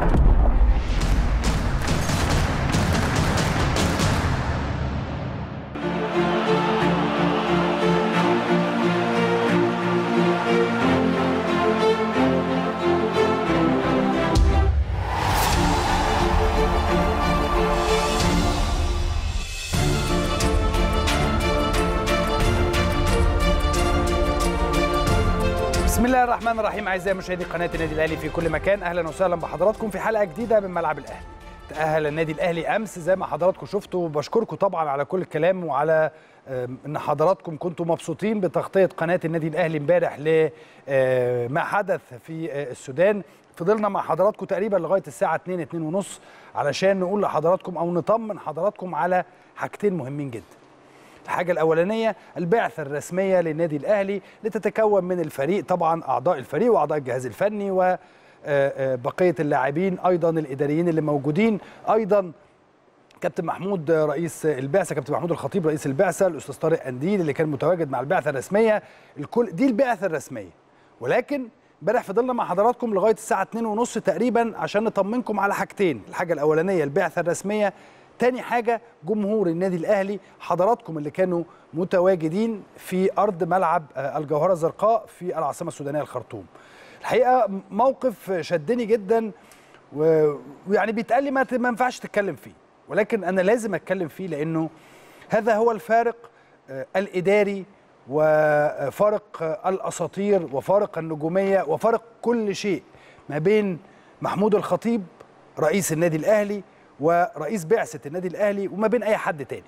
بسم الله الرحمن الرحيم اعزائي مشاهدي قناه النادي الاهلي في كل مكان اهلا وسهلا بحضراتكم في حلقه جديده من ملعب الاهلي تاهل النادي الاهلي امس زي ما حضراتكم شفتوا بشكركم طبعا على كل الكلام وعلى آم، ان حضراتكم كنتوا مبسوطين بتغطيه قناه النادي الاهلي امبارح لما حدث في آه، السودان فضلنا مع حضراتكم تقريبا لغايه الساعه 2 2 ونص علشان نقول لحضراتكم او نطمن حضراتكم على حاجتين مهمين جدا الحاجة الأولانية البعثة الرسمية للنادي الأهلي لتتكون من الفريق طبعا أعضاء الفريق وأعضاء الجهاز الفني وبقية اللاعبين أيضا الإداريين اللي موجودين أيضا كابتن محمود رئيس البعثة كابتن محمود الخطيب رئيس البعثة الأستاذ طارق أنديل اللي كان متواجد مع البعثة الرسمية الكل دي البعثة الرسمية ولكن امبارح فضلنا مع حضراتكم لغايه الساعه 2 ونص تقريبا عشان نطمنكم على حاجتين الحاجه الاولانيه البعثه الرسميه تاني حاجه جمهور النادي الاهلي حضراتكم اللي كانوا متواجدين في ارض ملعب آه، الجوهره الزرقاء في العاصمه السودانيه الخرطوم الحقيقه موقف شدني جدا و- ويعني بيتقال لي ما ت- ما ينفعش تتكلم فيه ولكن انا لازم اتكلم فيه لانه هذا هو الفارق آه، الاداري وفارق آه، الاساطير وفارق النجوميه وفارق كل شيء ما بين محمود الخطيب رئيس النادي الاهلي ورئيس بعثه النادي الاهلي وما بين اي حد تاني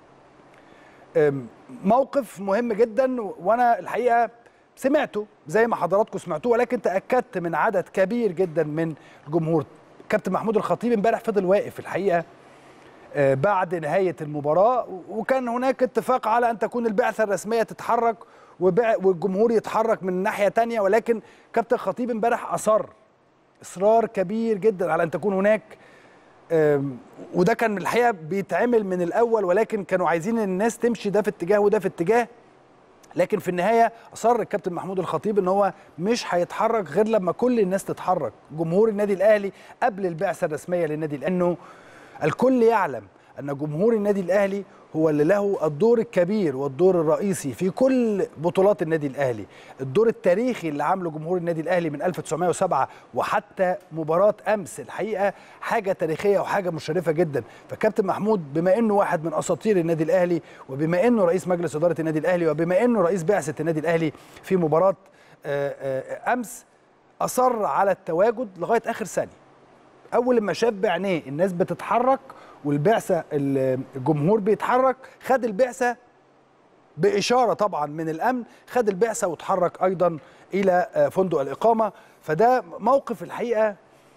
أم، موقف مهم جدا وانا الحقيقه سمعته زي ما حضراتكم سمعتوه ولكن تاكدت من عدد كبير جدا من الجمهور كابتن محمود الخطيب امبارح فضل واقف الحقيقه آه، بعد نهايه المباراه وكان هناك اتفاق على ان تكون البعثه الرسميه تتحرك وبع- والجمهور يتحرك من ناحيه تانية ولكن كابتن الخطيب امبارح اصر اصرار كبير جدا على ان تكون هناك آم، وده كان الحقيقه بيتعمل من الاول ولكن كانوا عايزين الناس تمشي ده في اتجاه وده في اتجاه لكن في النهايه اصر الكابتن محمود الخطيب ان هو مش هيتحرك غير لما كل الناس تتحرك جمهور النادي الاهلي قبل البعثه الرسميه للنادي لانه الكل يعلم ان جمهور النادي الاهلي هو اللي له الدور الكبير والدور الرئيسي في كل بطولات النادي الاهلي الدور التاريخي اللي عامله جمهور النادي الاهلي من 1907 وحتى مباراه امس الحقيقه حاجه تاريخيه وحاجه مشرفه جدا فكابتن محمود بما انه واحد من اساطير النادي الاهلي وبما انه رئيس مجلس اداره النادي الاهلي وبما انه رئيس بعثه النادي الاهلي في مباراه آه، آه، امس اصر على التواجد لغايه اخر ثانيه اول ما شاف بعينيه الناس بتتحرك والبعثه الجمهور بيتحرك خد البعثه باشاره طبعا من الامن خد البعثه واتحرك ايضا الى آه، فندق الاقامه فده موقف الحقيقه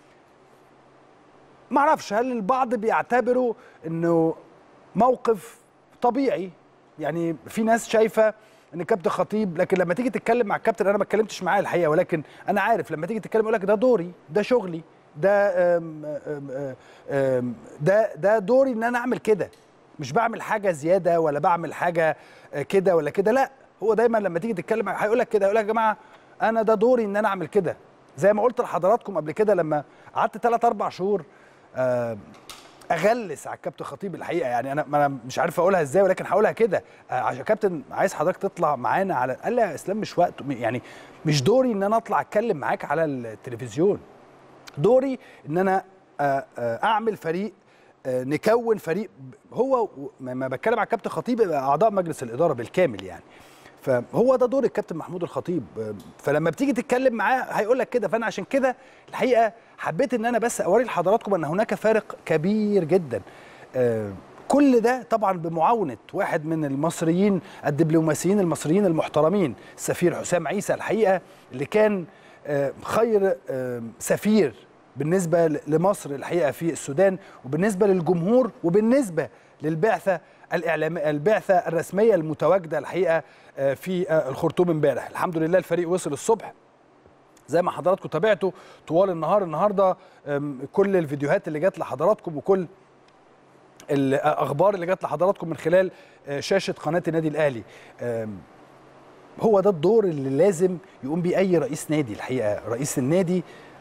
ما اعرفش هل البعض بيعتبره انه موقف طبيعي يعني في ناس شايفه ان كابتن خطيب لكن لما تيجي تتكلم مع الكابتن انا ما اتكلمتش معاه الحقيقه ولكن انا عارف لما تيجي تتكلم يقول لك ده دوري ده شغلي ده أم أم أم ده ده دوري ان انا اعمل كده مش بعمل حاجه زياده ولا بعمل حاجه آه، كده ولا كده لا هو دايما لما تيجي تتكلم هيقول لك كده هيقول لك يا جماعه انا ده دوري ان انا اعمل كده زي ما قلت لحضراتكم قبل كده لما قعدت 3 4 شهور آه، اغلس على الكابتن خطيب الحقيقه يعني انا ما انا مش عارف اقولها ازاي ولكن هقولها كده آه، عشان كابتن عايز حضرتك تطلع معانا على قال لي يا اسلام مش وقته يعني مش دوري ان انا اطلع اتكلم معاك على التلفزيون دوري ان انا آه، آه، اعمل فريق آه، نكون فريق هو و- ما بتكلم على الكابتن خطيب يبقى اعضاء مجلس الاداره بالكامل يعني فهو ده دور الكابتن محمود الخطيب آه، فلما بتيجي تتكلم معاه هيقول لك كده فانا عشان كده الحقيقه حبيت ان انا بس اوري لحضراتكم ان هناك فارق كبير جدا آه، كل ده طبعا بمعاونه واحد من المصريين الدبلوماسيين المصريين المحترمين السفير حسام عيسى الحقيقه اللي كان آه، خير آه، سفير بالنسبه ل- لمصر الحقيقه في السودان وبالنسبه للجمهور وبالنسبه للبعثه الاعلام البعثه الرسميه المتواجده الحقيقه آه، في آه، الخرطوم امبارح الحمد لله الفريق وصل الصبح زي ما حضراتكم تابعتوا طوال النهار النهارده آم، كل الفيديوهات اللي جت لحضراتكم وكل الاخبار اللي جت لحضراتكم من خلال آه، شاشه قناه النادي الاهلي آم، هو ده الدور اللي لازم يقوم بيه اي رئيس نادي الحقيقه رئيس النادي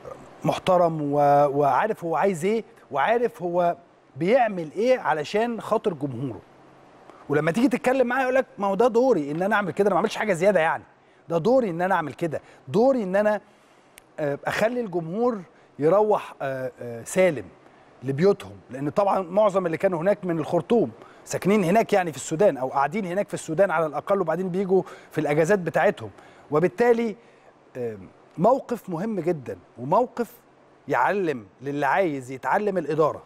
محترم و... وعارف هو عايز ايه وعارف هو بيعمل ايه علشان خاطر جمهوره ولما تيجي تتكلم معاه يقول لك ما هو ده دوري ان انا اعمل كده انا ما عملتش حاجه زياده يعني ده دوري ان انا اعمل كده دوري ان انا آه، اخلي الجمهور يروح آه، آه، سالم لبيوتهم لان طبعا معظم اللي كانوا هناك من الخرطوم ساكنين هناك يعني في السودان او قاعدين هناك في السودان على الاقل وبعدين بيجوا في الاجازات بتاعتهم وبالتالي آه، موقف مهم جدا وموقف يعلم للي عايز يتعلم الاداره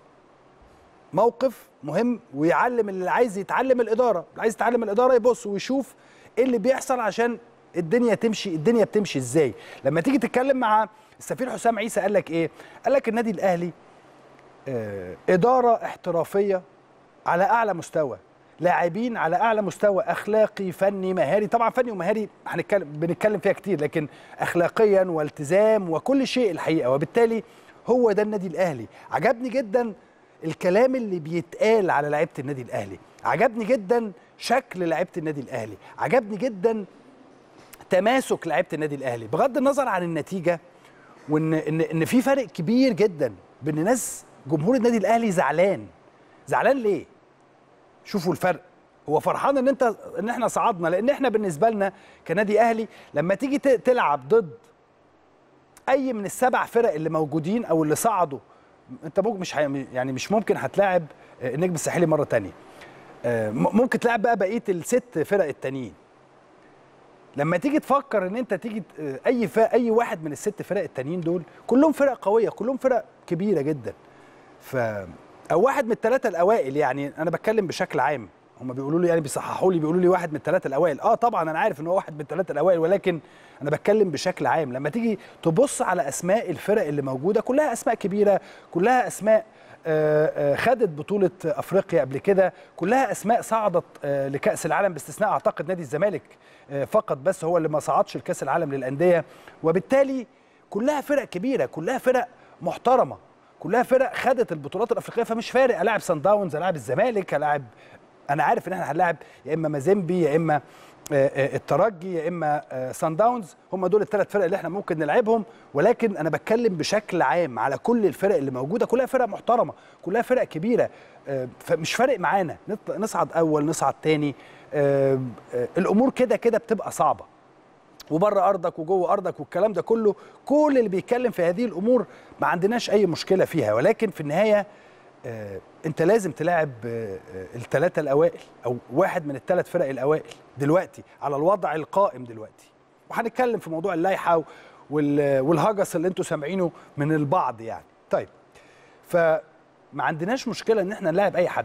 موقف مهم ويعلم اللي عايز يتعلم الاداره اللي عايز يتعلم الاداره يبص ويشوف ايه اللي بيحصل عشان الدنيا تمشي الدنيا بتمشي ازاي لما تيجي تتكلم مع السفير حسام عيسى قال لك ايه قال لك النادي الاهلي آه، اداره احترافيه على اعلى مستوى لاعبين على اعلى مستوى اخلاقي فني مهاري طبعا فني ومهاري هنتكلم بنتكلم فيها كتير لكن اخلاقيا والتزام وكل شيء الحقيقه وبالتالي هو ده النادي الاهلي عجبني جدا الكلام اللي بيتقال على لعيبه النادي الاهلي عجبني جدا شكل لعيبه النادي الاهلي عجبني جدا تماسك لعيبه النادي الاهلي بغض النظر عن النتيجه وان ان ان في فرق كبير جدا بين ناس جمهور النادي الاهلي زعلان زعلان ليه شوفوا الفرق هو فرحان ان انت ان احنا صعدنا لان احنا بالنسبه لنا كنادي اهلي لما تيجي ت- تلعب ضد اي من السبع فرق اللي موجودين او اللي صعدوا انت ممكن مش هي- يعني مش ممكن هتلاعب آه، النجم الساحلي مره تانية آه، م- ممكن تلعب بقى بقيه الست فرق التانيين لما تيجي تفكر ان انت تيجي ت- آه، اي فرق اي واحد من الست فرق التانيين دول كلهم فرق قويه كلهم فرق كبيره جدا ف او واحد من الثلاثه الاوائل يعني انا بتكلم بشكل عام هم بيقولوا لي يعني بيصححوا لي بيقولوا لي واحد من الثلاثه الاوائل اه طبعا انا عارف ان هو واحد من الثلاثه الاوائل ولكن انا بتكلم بشكل عام لما تيجي تبص على اسماء الفرق اللي موجوده كلها اسماء كبيره كلها اسماء آه، آه، خدت بطولة أفريقيا قبل كده كلها أسماء صعدت آه، لكأس العالم باستثناء أعتقد نادي الزمالك آه، فقط بس هو اللي ما صعدش لكأس العالم للأندية وبالتالي كلها فرق كبيرة كلها فرق محترمة كلها فرق خدت البطولات الأفريقية فمش فارق ألاعب سان داونز ألاعب الزمالك ألاعب أنا عارف إن إحنا هنلاعب يا إما مازيمبي يا إما آه، آه، الترجي يا اما آه، سان داونز هم دول الثلاث فرق اللي احنا ممكن نلعبهم ولكن انا بتكلم بشكل عام على كل الفرق اللي موجوده كلها فرق محترمه كلها فرق كبيره آه، فمش فارق معانا نط- نصعد اول نصعد تاني آه، آه، الامور كده كده بتبقى صعبه وبره ارضك وجوه ارضك والكلام ده كله كل اللي بيتكلم في هذه الامور ما عندناش اي مشكله فيها ولكن في النهايه آه، انت لازم تلاعب الثلاثه الاوائل او واحد من الثلاث فرق الاوائل دلوقتي على الوضع القائم دلوقتي وهنتكلم في موضوع اللائحه وال- والهجس اللي انتوا سامعينه من البعض يعني طيب فما عندناش مشكله ان احنا نلاعب اي حد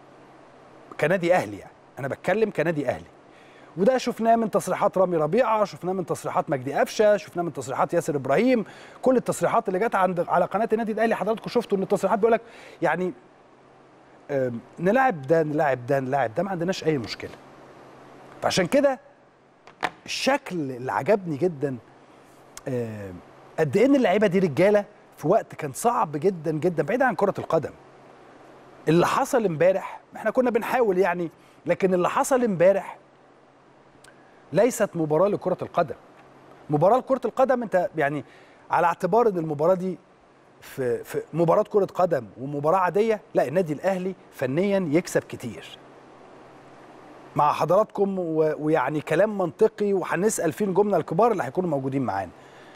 كنادي اهلي يعني انا بتكلم كنادي اهلي وده شفناه من تصريحات رامي ربيعه شفناه من تصريحات مجدي قفشه شفناه من تصريحات ياسر ابراهيم كل التصريحات اللي جت عند على قناه النادي الاهلي حضراتكم شفتوا ان التصريحات بيقول لك يعني آم، نلاعب ده نلاعب ده نلاعب ده ما عندناش اي مشكله فعشان كده الشكل اللي عجبني جدا آم، قد ايه ان اللعيبه دي رجاله في وقت كان صعب جدا جدا بعيد عن كره القدم اللي حصل امبارح احنا كنا بنحاول يعني لكن اللي حصل امبارح ليست مباراه لكره القدم مباراه لكره القدم انت يعني على اعتبار ان المباراه دي في, في مباراه كره قدم ومباراه عاديه لا النادي الاهلي فنيا يكسب كتير مع حضراتكم و- ويعني كلام منطقي وهنسال فيه نجومنا الكبار اللي هيكونوا موجودين معانا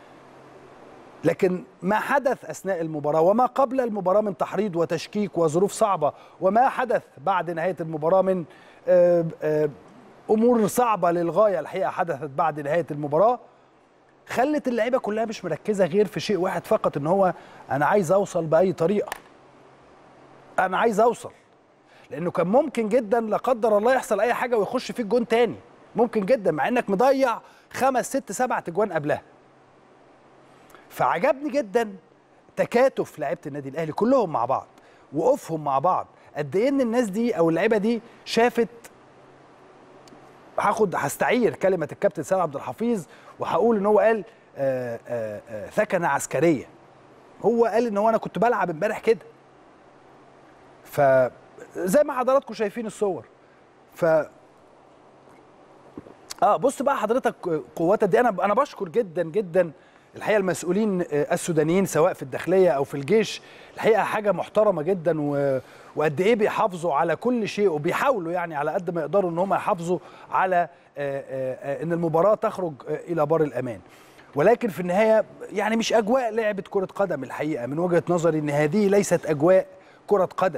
لكن ما حدث اثناء المباراه وما قبل المباراه من تحريض وتشكيك وظروف صعبه وما حدث بعد نهايه المباراه من آه، آه، امور صعبه للغايه الحقيقه حدثت بعد نهايه المباراه خلت اللعيبه كلها مش مركزه غير في شيء واحد فقط ان هو انا عايز اوصل باي طريقه انا عايز اوصل لانه كان ممكن جدا لا قدر الله يحصل اي حاجه ويخش فيك جون تاني ممكن جدا مع انك مضيع خمس ست سبع تجوان قبلها فعجبني جدا تكاتف لعيبه النادي الاهلي كلهم مع بعض وقوفهم مع بعض قد ايه ان الناس دي او اللعيبه دي شافت هاخد هستعير كلمه الكابتن سيد عبد الحفيظ وهقول ان هو قال آه، آه، آه، ثكنه عسكريه هو قال ان هو انا كنت بلعب امبارح كده فزي ما حضراتكم شايفين الصور ف اه بص بقى حضرتك قوات دي انا انا بشكر جدا جدا الحقيقه المسؤولين السودانيين سواء في الداخليه او في الجيش الحقيقه حاجه محترمه جدا و... وقد ايه بيحافظوا على كل شيء وبيحاولوا يعني على قد ما يقدروا ان هم يحافظوا على ان المباراه تخرج الى بار الامان ولكن في النهايه يعني مش اجواء لعبه كره قدم الحقيقه من وجهه نظري ان هذه ليست اجواء كره قدم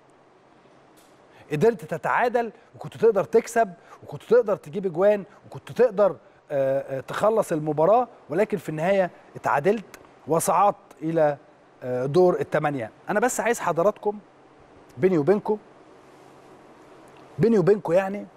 قدرت تتعادل وكنت تقدر تكسب وكنت تقدر تجيب اجوان وكنت تقدر تخلص المباراه ولكن في النهايه اتعادلت وصعدت الى دور الثمانيه انا بس عايز حضراتكم بيني وبينكم بيني وبينكم يعني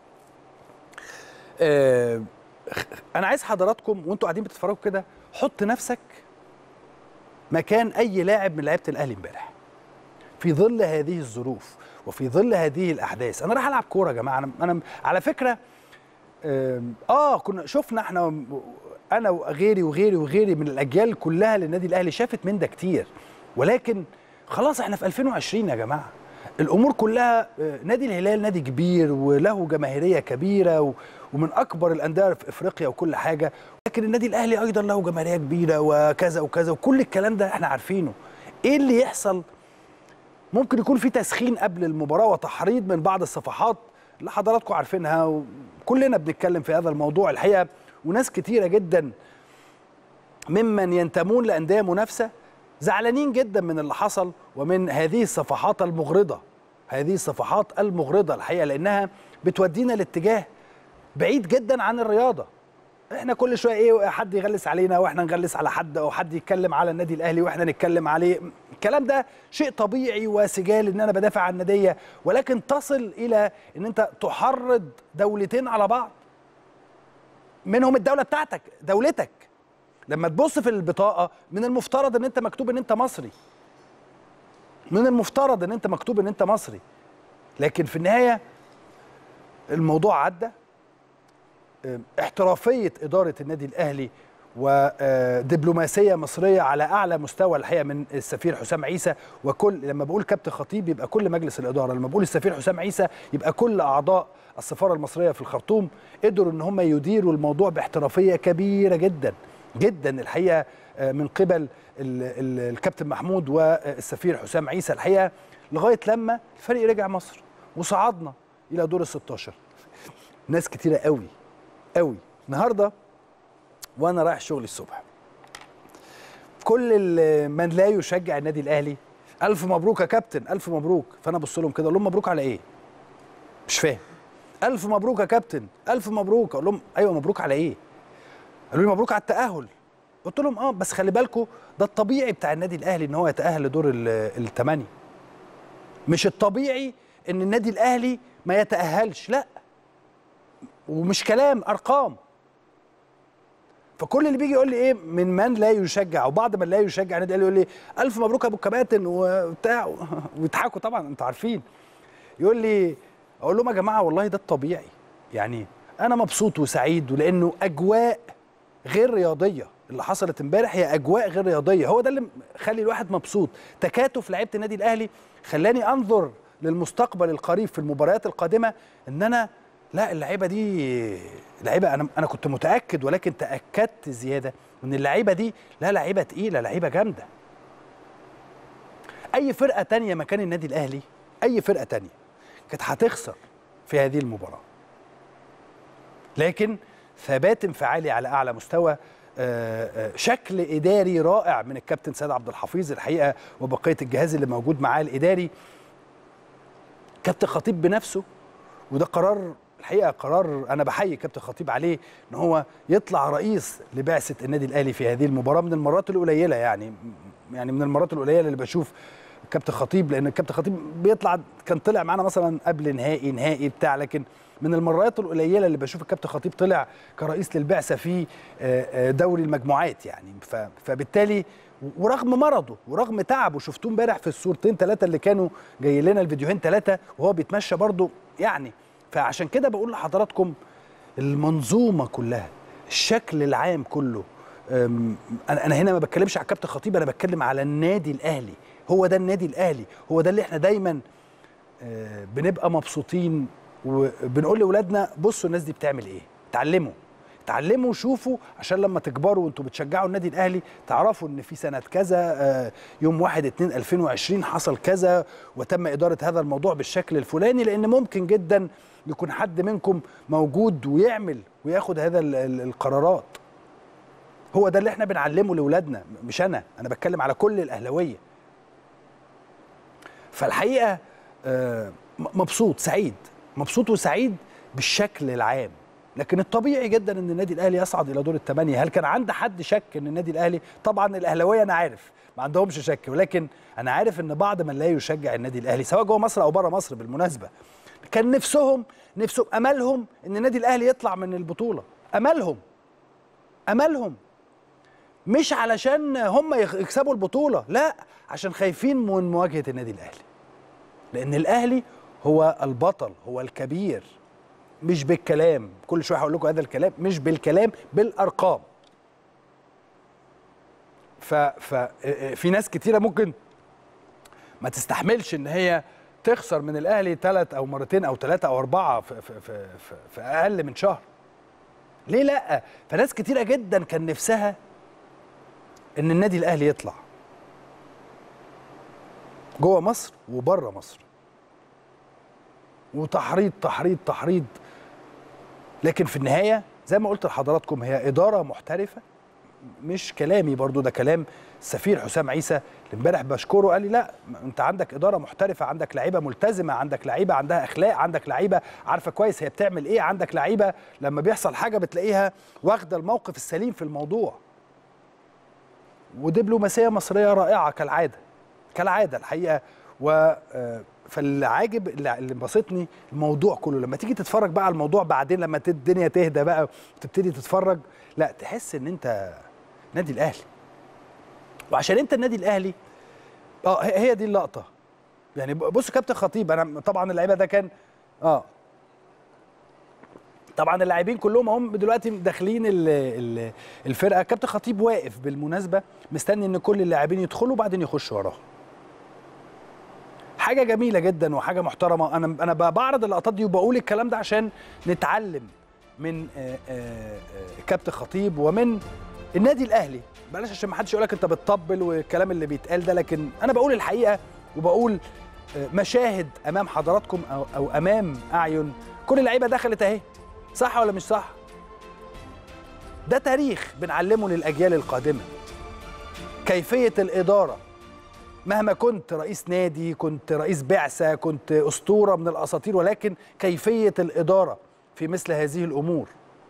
انا عايز حضراتكم وانتوا قاعدين بتتفرجوا كده حط نفسك مكان اي لاعب من لعيبه الاهلي امبارح في ظل هذه الظروف وفي ظل هذه الاحداث انا رايح العب كوره يا جماعه انا انا على فكره اه كنا شفنا احنا انا وغيري وغيري وغيري من الاجيال كلها للنادي الاهلي شافت من ده كتير ولكن خلاص احنا في 2020 يا جماعه الامور كلها نادي الهلال نادي كبير وله جماهيريه كبيره ومن اكبر الانديه في افريقيا وكل حاجه لكن النادي الاهلي ايضا له جماهيريه كبيره وكذا وكذا وكل الكلام ده احنا عارفينه ايه اللي يحصل ممكن يكون في تسخين قبل المباراه وتحريض من بعض الصفحات اللي حضراتكم عارفينها وكلنا بنتكلم في هذا الموضوع الحقيقه وناس كتيره جدا ممن ينتمون لانديه منافسه زعلانين جدا من اللي حصل ومن هذه الصفحات المغرضه هذه الصفحات المغرضه الحقيقه لانها بتودينا لاتجاه بعيد جدا عن الرياضه احنا كل شويه ايه حد يغلس علينا واحنا نغلس على حد او حد يتكلم على النادي الاهلي واحنا نتكلم عليه الكلام ده شيء طبيعي وسجال ان انا بدافع عن الناديه ولكن تصل الى ان انت تحرض دولتين على بعض منهم الدوله بتاعتك دولتك لما تبص في البطاقه من المفترض ان انت مكتوب ان انت مصري من المفترض ان انت مكتوب ان انت مصري لكن في النهايه الموضوع عدى احترافيه اداره النادي الاهلي ودبلوماسيه مصريه على اعلى مستوى الحقيقه من السفير حسام عيسى وكل لما بقول كابتن خطيب يبقى كل مجلس الاداره لما بقول السفير حسام عيسى يبقى كل اعضاء السفاره المصريه في الخرطوم قدروا ان هم يديروا الموضوع باحترافيه كبيره جدا جدا الحقيقه من قبل الكابتن محمود والسفير حسام عيسى الحقيقه لغايه لما الفريق رجع مصر وصعدنا الى دور ال 16 ناس كتيره قوي قوي النهارده وانا رايح شغلي الصبح كل من لا يشجع النادي الاهلي الف مبروك يا كابتن الف مبروك فانا ابص لهم كده اقول لهم مبروك على ايه مش فاهم الف مبروك يا كابتن الف مبروك اقول لهم ايوه مبروك على ايه قالوا لي مبروك على التاهل قلت لهم اه بس خلي بالكم ده الطبيعي بتاع النادي الاهلي ان هو يتاهل لدور الثمانيه مش الطبيعي ان النادي الاهلي ما يتاهلش لا ومش كلام ارقام فكل اللي بيجي يقول لي ايه من من لا يشجع وبعض من لا يشجع النادي الاهلي يقول لي الف مبروك ابو الكباتن وبتاع ويضحكوا طبعا انتوا عارفين يقول لي اقول لهم يا جماعه والله ده الطبيعي يعني انا مبسوط وسعيد ولانه اجواء غير رياضيه اللي حصلت امبارح هي اجواء غير رياضيه هو ده اللي خلي الواحد مبسوط تكاتف لعيبه النادي الاهلي خلاني انظر للمستقبل القريب في المباريات القادمه ان انا لا اللعيبه دي لعيبه انا انا كنت متاكد ولكن تاكدت زياده ان اللعيبه دي لا لعيبه تقيله لعيبه جامده اي فرقه تانية مكان النادي الاهلي اي فرقه تانية كانت هتخسر في هذه المباراه لكن ثبات انفعالي على اعلى مستوى شكل اداري رائع من الكابتن سيد عبد الحفيظ الحقيقه وبقيه الجهاز اللي موجود معاه الاداري كابتن خطيب بنفسه وده قرار الحقيقه قرار انا بحيي كابتن خطيب عليه ان هو يطلع رئيس لبعثه النادي الاهلي في هذه المباراه من المرات القليله يعني يعني من المرات القليله اللي بشوف كابتن خطيب لان الكابتن خطيب بيطلع كان طلع معانا مثلا قبل نهائي نهائي بتاع لكن من المرات القليله اللي بشوف الكابتن خطيب طلع كرئيس للبعثه في دوري المجموعات يعني فبالتالي ورغم مرضه ورغم تعبه شفتوه امبارح في الصورتين ثلاثه اللي كانوا جاي لنا الفيديوهين ثلاثه وهو بيتمشى برضه يعني فعشان كده بقول لحضراتكم المنظومه كلها الشكل العام كله انا انا هنا ما بتكلمش على الكابتن خطيب انا بتكلم على النادي الاهلي هو ده النادي الاهلي هو ده اللي احنا دايما بنبقى مبسوطين وبنقول لاولادنا بصوا الناس دي بتعمل ايه اتعلموا اتعلموا وشوفوا عشان لما تكبروا وانتوا بتشجعوا النادي الاهلي تعرفوا ان في سنه كذا آه، يوم 1 2 2020 حصل كذا وتم اداره هذا الموضوع بالشكل الفلاني لان ممكن جدا يكون حد منكم موجود ويعمل وياخد هذا ال- ال- القرارات هو ده اللي احنا بنعلمه لاولادنا مش انا انا بتكلم على كل الاهلاويه فالحقيقه آه، م- مبسوط سعيد مبسوط وسعيد بالشكل العام لكن الطبيعي جدا ان النادي الاهلي يصعد الى دور الثمانيه هل كان عند حد شك ان النادي الاهلي طبعا الاهلاويه انا عارف ما عندهمش شك ولكن انا عارف ان بعض من لا يشجع النادي الاهلي سواء جوه مصر او بره مصر بالمناسبه كان نفسهم نفسهم املهم ان النادي الاهلي يطلع من البطوله املهم املهم مش علشان هم يخ- يكسبوا البطوله لا عشان خايفين من مواجهه النادي الاهلي لان الاهلي هو البطل هو الكبير مش بالكلام كل شويه هقول لكم هذا الكلام مش بالكلام بالارقام ف ف في ناس كتيره ممكن ما تستحملش ان هي تخسر من الاهلي ثلاث او مرتين او ثلاثه او اربعه في, في, في, في, في اقل من شهر ليه لا فناس كتيره جدا كان نفسها ان النادي الاهلي يطلع جوه مصر وبره مصر وتحريض تحريض تحريض لكن في النهايه زي ما قلت لحضراتكم هي اداره محترفه مش كلامي برضو ده كلام السفير حسام عيسى اللي امبارح بشكره قال لي لا انت عندك اداره محترفه عندك لعيبه ملتزمه عندك لعيبه عندها اخلاق عندك لعيبه عارفه كويس هي بتعمل ايه عندك لعيبه لما بيحصل حاجه بتلاقيها واخده الموقف السليم في الموضوع ودبلوماسيه مصريه رائعه كالعاده كالعاده الحقيقه و آه، فالعاجب اللي اللي بسطني الموضوع كله لما تيجي تتفرج بقى على الموضوع بعدين لما ت- الدنيا تهدى بقى وتبتدي تتفرج لا تحس ان انت نادي الاهلي وعشان انت النادي الاهلي اه هي هي دي اللقطه يعني ب- بص كابتن خطيب انا طبعا اللعيبه ده كان اه طبعا اللاعبين كلهم هم دلوقتي داخلين ال- ال- الفرقه كابتن خطيب واقف بالمناسبه مستني ان كل اللاعبين يدخلوا وبعدين يخشوا وراهم حاجه جميله جدا وحاجه محترمه انا انا ب- بعرض اللقطات دي وبقول الكلام ده عشان نتعلم من آه، آه، آه، كابتن خطيب ومن النادي الاهلي بلاش عشان ما حدش يقول لك انت بتطبل والكلام اللي بيتقال ده لكن انا بقول الحقيقه وبقول آه، مشاهد امام حضراتكم او او امام اعين كل اللعيبه دخلت اهي صح ولا مش صح ده تاريخ بنعلمه للاجيال القادمه كيفيه الاداره مهما كنت رئيس نادي كنت رئيس بعثة كنت أسطورة من الأساطير ولكن كيفية الإدارة في مثل هذه الأمور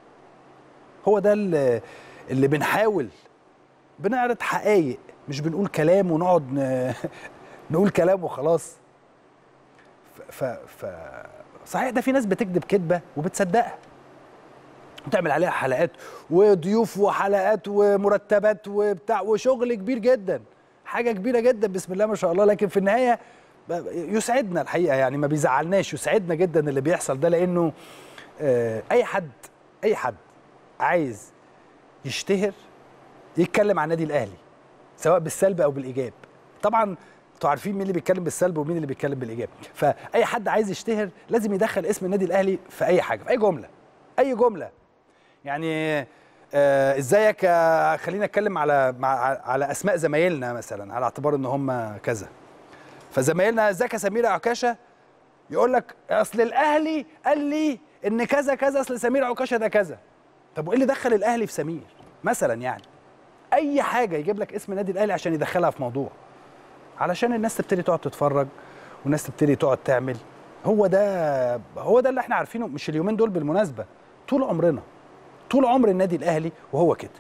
هو ده اللي, اللي بنحاول بنعرض حقائق مش بنقول كلام ونقعد ن... نقول كلام وخلاص ف... ف... ف... صحيح ده في ناس بتكذب كذبة وبتصدقها وتعمل عليها حلقات وضيوف وحلقات ومرتبات وبتاع وشغل كبير جدا حاجه كبيره جدا بسم الله ما شاء الله لكن في النهايه ب- يسعدنا الحقيقه يعني ما بيزعلناش يسعدنا جدا اللي بيحصل ده لانه آه، اي حد اي حد عايز يشتهر يتكلم عن النادي الاهلي سواء بالسلب او بالايجاب طبعا انتوا عارفين مين اللي بيتكلم بالسلب ومين اللي بيتكلم بالايجاب فاي حد عايز يشتهر لازم يدخل اسم النادي الاهلي في اي حاجه في اي جمله اي جمله يعني آه، ازيك آه، خلينا اتكلم على مع على اسماء زمايلنا مثلا على اعتبار ان هم كذا فزمايلنا ازيك يا سمير عكاشه يقول لك اصل الاهلي قال لي ان كذا كذا اصل سمير عكاشه ده كذا طب وايه اللي دخل الاهلي في سمير مثلا يعني اي حاجه يجيب لك اسم النادي الاهلي عشان يدخلها في موضوع علشان الناس تبتدي تقعد تتفرج والناس تبتدي تقعد تعمل هو ده هو ده اللي احنا عارفينه مش اليومين دول بالمناسبه طول عمرنا طول عمر النادي الاهلي وهو كده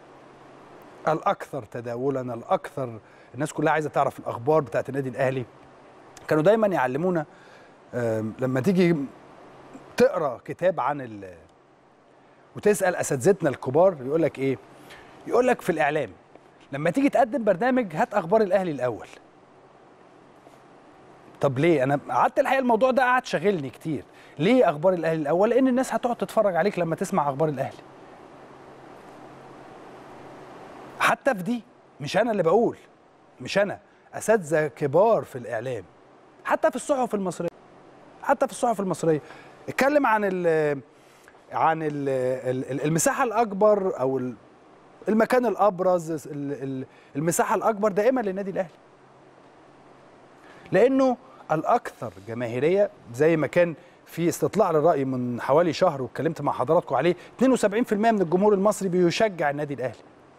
الاكثر تداولا الاكثر الناس كلها عايزه تعرف الاخبار بتاعت النادي الاهلي كانوا دايما يعلمونا آم، لما تيجي تقرا كتاب عن ال وتسال اساتذتنا الكبار يقول لك ايه يقول لك في الاعلام لما تيجي تقدم برنامج هات اخبار الاهلي الاول طب ليه انا قعدت الحقيقه الموضوع ده قعد شاغلني كتير ليه اخبار الاهلي الاول لان الناس هتقعد تتفرج عليك لما تسمع اخبار الاهلي حتى في دي مش انا اللي بقول مش انا اساتذه كبار في الاعلام حتى في الصحف المصريه حتى في الصحف المصريه اتكلم عن ال عن ال- ال- المساحه الاكبر او ال- المكان الابرز ال- ال- المساحه الاكبر دائما للنادي الاهلي لانه الاكثر جماهيريه زي ما كان في استطلاع للراي من حوالي شهر واتكلمت مع حضراتكم عليه 72% من الجمهور المصري بيشجع النادي الاهلي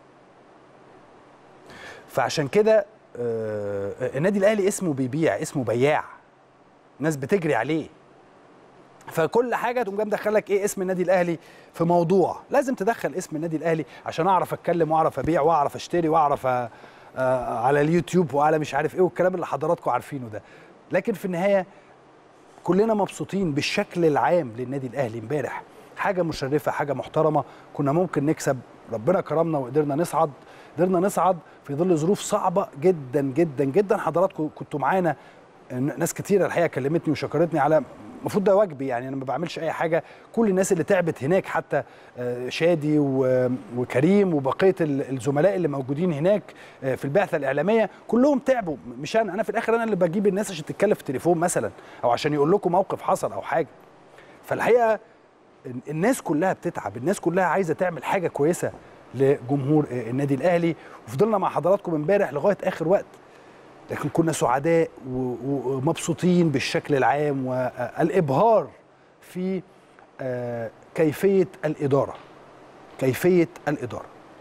فعشان كده آه، النادي الاهلي اسمه بيبيع اسمه بياع الناس بتجري عليه فكل حاجه تقوم جاي مدخلك ايه اسم النادي الاهلي في موضوع لازم تدخل اسم النادي الاهلي عشان اعرف اتكلم واعرف ابيع واعرف اشتري واعرف أ- آه، على اليوتيوب وعلى مش عارف ايه والكلام اللي حضراتكم عارفينه ده لكن في النهايه كلنا مبسوطين بالشكل العام للنادي الاهلي امبارح حاجه مشرفه حاجه محترمه كنا ممكن نكسب ربنا كرمنا وقدرنا نصعد قدرنا نصعد في ظل ظروف صعبه جدا جدا جدا حضراتكم كنتوا معانا ناس كتيره الحقيقه كلمتني وشكرتني على المفروض ده واجبي يعني انا ما بعملش اي حاجه كل الناس اللي تعبت هناك حتى آه، شادي و- وكريم وبقيه ال- الزملاء اللي موجودين هناك آه، في البعثه الاعلاميه كلهم تعبوا مش انا انا في الاخر انا اللي بجيب الناس عشان تتكلم في التليفون مثلا او عشان يقول لكم موقف حصل او حاجه فالحقيقه ال- الناس كلها بتتعب الناس كلها عايزه تعمل حاجه كويسه لجمهور آه، النادي الاهلي وفضلنا مع حضراتكم امبارح لغايه اخر وقت لكن كنا سعداء و- و- ومبسوطين بالشكل العام والابهار في آه، كيفيه الاداره كيفيه الاداره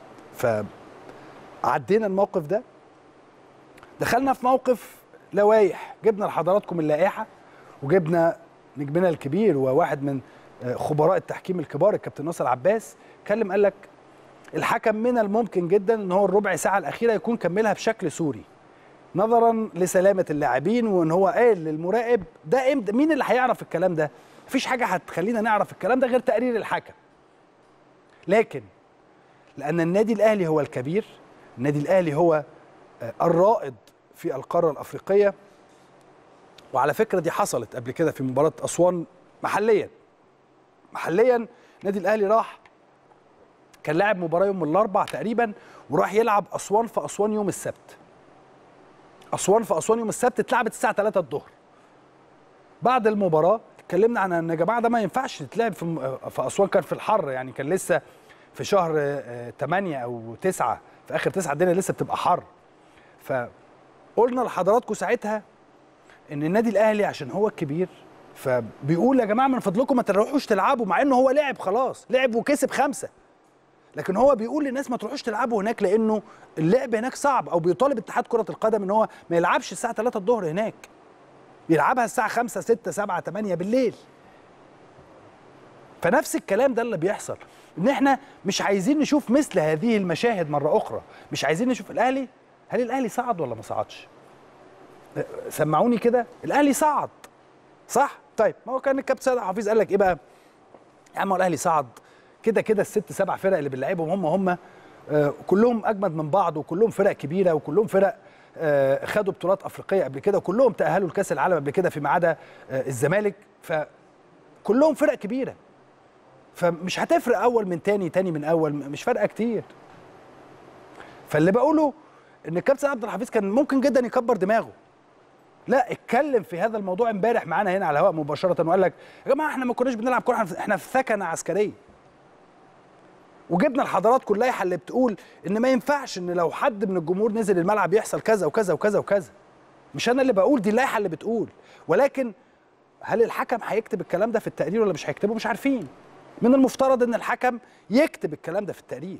فعدينا الموقف ده دخلنا في موقف لوائح جبنا لحضراتكم اللائحه وجبنا نجمنا الكبير وواحد من آه، خبراء التحكيم الكبار الكابتن ناصر عباس اتكلم قال لك الحكم من الممكن جدا ان هو الربع ساعه الاخيره يكون كملها بشكل سوري نظرا لسلامه اللاعبين وان هو قال للمراقب ده امتى مين اللي هيعرف الكلام ده مفيش حاجه هتخلينا نعرف الكلام ده غير تقرير الحكم لكن لان النادي الاهلي هو الكبير النادي الاهلي هو آه، الرائد في القاره الافريقيه وعلى فكره دي حصلت قبل كده في مباراه اسوان محليا محليا النادي الاهلي راح كان لاعب مباراه يوم الاربع تقريبا وراح يلعب اسوان في اسوان يوم السبت اسوان في اسوان يوم السبت اتلعبت الساعه 3 الظهر بعد المباراه اتكلمنا عن ان يا جماعه ده ما ينفعش تتلعب في في اسوان كان في الحر يعني كان لسه في شهر 8 او 9 في اخر 9 الدنيا لسه بتبقى حر فقلنا لحضراتكم ساعتها ان النادي الاهلي عشان هو الكبير فبيقول يا جماعه من فضلكم ما تروحوش تلعبوا مع انه هو لعب خلاص لعب وكسب خمسه لكن هو بيقول للناس ما تروحوش تلعبوا هناك لانه اللعب هناك صعب او بيطالب اتحاد كره القدم ان هو ما يلعبش الساعه 3 الظهر هناك يلعبها الساعه 5 6 7 8 بالليل فنفس الكلام ده اللي بيحصل ان احنا مش عايزين نشوف مثل هذه المشاهد مره اخرى مش عايزين نشوف الاهلي هل الاهلي صعد ولا ما صعدش سمعوني كده الاهلي صعد صح طيب ما هو كان الكابتن سيد حفيظ قال لك ايه بقى يا عم هو الاهلي صعد كده كده الست سبع فرق اللي بنلعبهم هم هم آه كلهم اجمد من بعض وكلهم فرق كبيره وكلهم فرق آه خدوا بطولات افريقيه قبل كده وكلهم تاهلوا لكاس العالم قبل كده فيما عدا آه الزمالك فكلهم فرق كبيره فمش هتفرق اول من تاني تاني من اول مش فارقه كتير فاللي بقوله ان الكابتن عبد الحفيظ كان ممكن جدا يكبر دماغه لا اتكلم في هذا الموضوع امبارح معانا هنا على الهواء مباشره وقال لك يا جماعه احنا ما كناش بنلعب كوره احنا في ثكنه عسكريه وجبنا لحضراتكم اللائحه اللي بتقول ان ما ينفعش ان لو حد من الجمهور نزل الملعب يحصل كذا وكذا وكذا وكذا مش انا اللي بقول دي اللائحه اللي بتقول ولكن هل الحكم هيكتب الكلام ده في التقرير ولا مش هيكتبه مش عارفين من المفترض ان الحكم يكتب الكلام ده في التقرير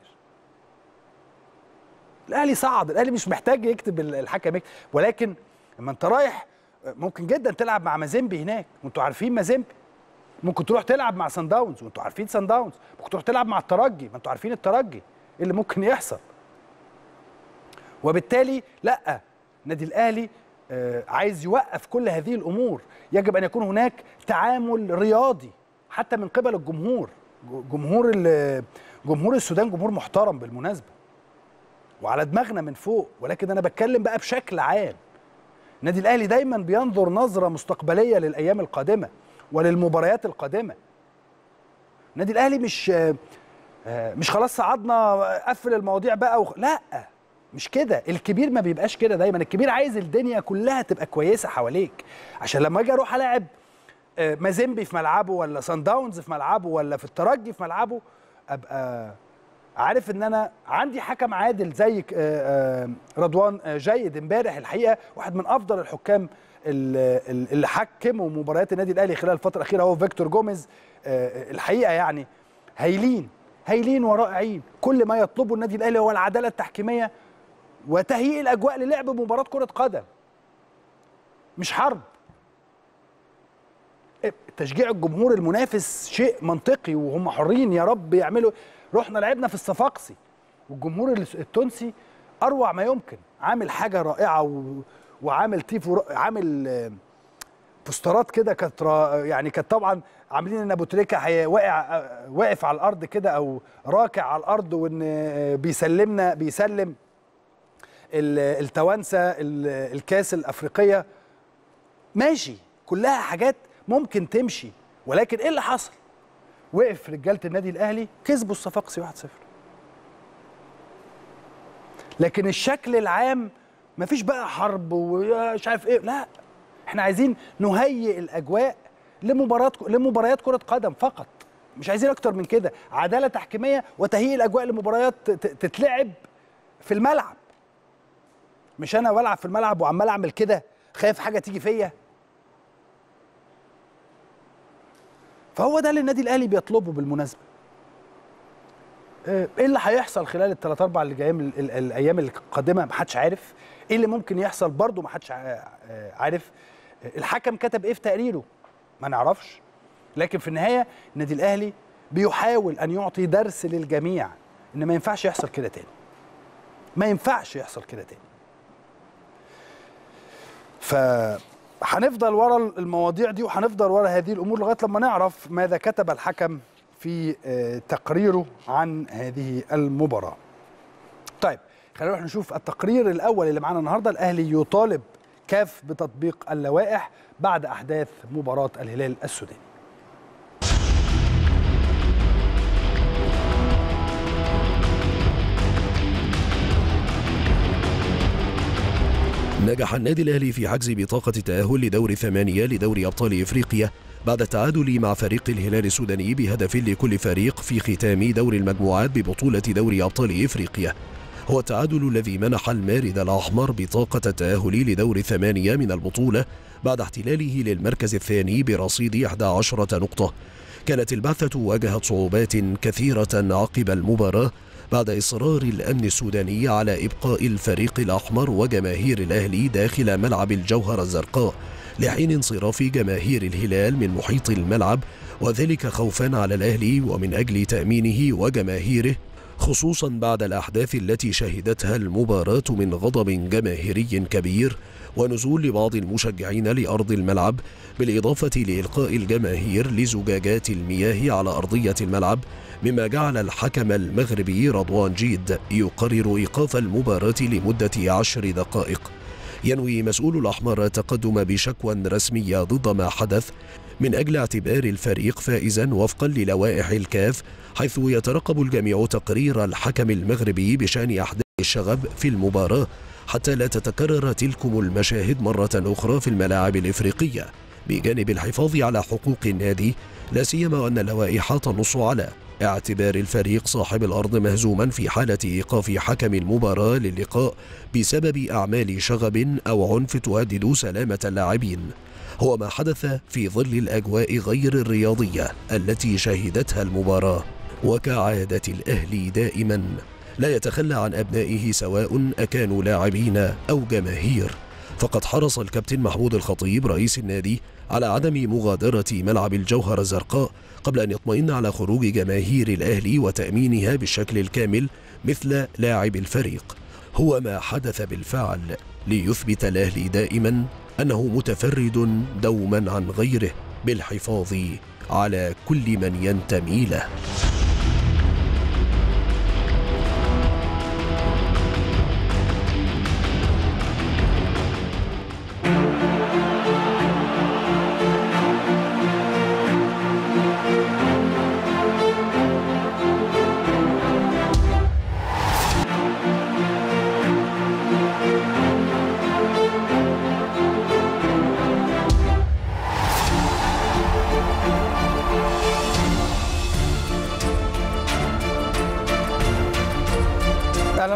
الاهلي صعد الاهلي مش محتاج يكتب الحكم يكتب. ولكن لما انت رايح ممكن جدا تلعب مع مازيمبي هناك وانتوا عارفين مازيمبي ممكن تروح تلعب مع سان داونز وانتوا عارفين سان داونز ممكن تروح تلعب مع الترجي ما انتوا عارفين الترجي ايه اللي ممكن يحصل وبالتالي لا النادي الاهلي آه عايز يوقف كل هذه الامور يجب ان يكون هناك تعامل رياضي حتى من قبل الجمهور جمهور جمهور السودان جمهور محترم بالمناسبه وعلى دماغنا من فوق ولكن انا بتكلم بقى بشكل عام النادي الاهلي دايما بينظر نظره مستقبليه للايام القادمه وللمباريات القادمه النادي الاهلي مش مش خلاص صعدنا قفل المواضيع بقى وخ... لا مش كده الكبير ما بيبقاش كده دايما الكبير عايز الدنيا كلها تبقى كويسه حواليك عشان لما اجي اروح العب مازيمبي في ملعبه ولا سان داونز في ملعبه ولا في الترجي في ملعبه ابقى عارف ان انا عندي حكم عادل زي رضوان جيد امبارح الحقيقه واحد من افضل الحكام اللي حكموا مباريات النادي الاهلي خلال الفتره الاخيره هو فيكتور جوميز الحقيقه يعني هايلين هايلين ورائعين كل ما يطلبه النادي الاهلي هو العداله التحكيميه وتهيئ الاجواء للعب مباراه كره قدم مش حرب تشجيع الجمهور المنافس شيء منطقي وهم حرين يا رب يعملوا رحنا لعبنا في الصفاقسي والجمهور التونسي اروع ما يمكن عامل حاجه رائعه و... وعامل تيفو عامل بوسترات كده كانت يعني كانت طبعا عاملين ان ابو تريكه واقع واقف على الارض كده او راكع على الارض وان بيسلمنا بيسلم التوانسه الكاس الافريقيه ماشي كلها حاجات ممكن تمشي ولكن ايه اللي حصل؟ وقف رجاله النادي الاهلي كسبوا الصفاقسي 1-0 لكن الشكل العام مفيش بقى حرب ومش عارف ايه لا احنا عايزين نهيئ الاجواء لمباراه لمباريات كره قدم فقط مش عايزين اكتر من كده عداله تحكيميه وتهيئ الاجواء لمباريات تتلعب في الملعب مش انا بلعب في الملعب وعمال اعمل كده خايف حاجه تيجي فيا فهو ده اللي النادي الاهلي بيطلبه بالمناسبه ايه اللي هيحصل خلال الثلاث اربع اللي جايين الايام القادمه محدش عارف ايه اللي ممكن يحصل برضه محدش عارف الحكم كتب ايه في تقريره ما نعرفش لكن في النهايه النادي الاهلي بيحاول ان يعطي درس للجميع ان ما ينفعش يحصل كده تاني ما ينفعش يحصل كده تاني ف هنفضل ورا المواضيع دي وهنفضل ورا هذه الامور لغايه لما نعرف ماذا كتب الحكم في تقريره عن هذه المباراه. طيب خلينا نروح نشوف التقرير الاول اللي معانا النهارده الاهلي يطالب كاف بتطبيق اللوائح بعد احداث مباراه الهلال السوداني. نجح النادي الأهلي في حجز بطاقة التأهل لدور ثمانية لدوري أبطال إفريقيا بعد التعادل مع فريق الهلال السوداني بهدف لكل فريق في ختام دور المجموعات ببطولة دوري أبطال إفريقيا هو التعادل الذي منح المارد الأحمر بطاقة التأهل لدور ثمانية من البطولة بعد احتلاله للمركز الثاني برصيد 11 نقطة كانت البعثة واجهت صعوبات كثيرة عقب المباراة بعد إصرار الأمن السوداني على إبقاء الفريق الأحمر وجماهير الأهلي داخل ملعب الجوهرة الزرقاء لحين انصراف جماهير الهلال من محيط الملعب وذلك خوفا على الأهلي ومن أجل تأمينه وجماهيره خصوصا بعد الأحداث التي شهدتها المباراة من غضب جماهيري كبير ونزول بعض المشجعين لأرض الملعب بالإضافة لإلقاء الجماهير لزجاجات المياه على أرضية الملعب مما جعل الحكم المغربي رضوان جيد يقرر إيقاف المباراة لمدة عشر دقائق ينوي مسؤول الأحمر التقدم بشكوى رسمية ضد ما حدث من أجل اعتبار الفريق فائزا وفقا للوائح الكاف حيث يترقب الجميع تقرير الحكم المغربي بشأن أحداث الشغب في المباراة حتى لا تتكرر تلكم المشاهد مرة أخرى في الملاعب الإفريقية بجانب الحفاظ على حقوق النادي لا سيما أن اللوائح تنص على اعتبار الفريق صاحب الأرض مهزوما في حالة إيقاف حكم المباراة للقاء بسبب أعمال شغب أو عنف تهدد سلامة اللاعبين هو ما حدث في ظل الأجواء غير الرياضية التي شهدتها المباراة وكعادة الأهلي دائما لا يتخلى عن أبنائه سواء أكانوا لاعبين أو جماهير فقد حرص الكابتن محمود الخطيب رئيس النادي على عدم مغادرة ملعب الجوهرة الزرقاء قبل أن يطمئن على خروج جماهير الأهلي وتأمينها بالشكل الكامل مثل لاعب الفريق هو ما حدث بالفعل ليثبت الأهلي دائما أنه متفرد دوما عن غيره بالحفاظ على كل من ينتمي له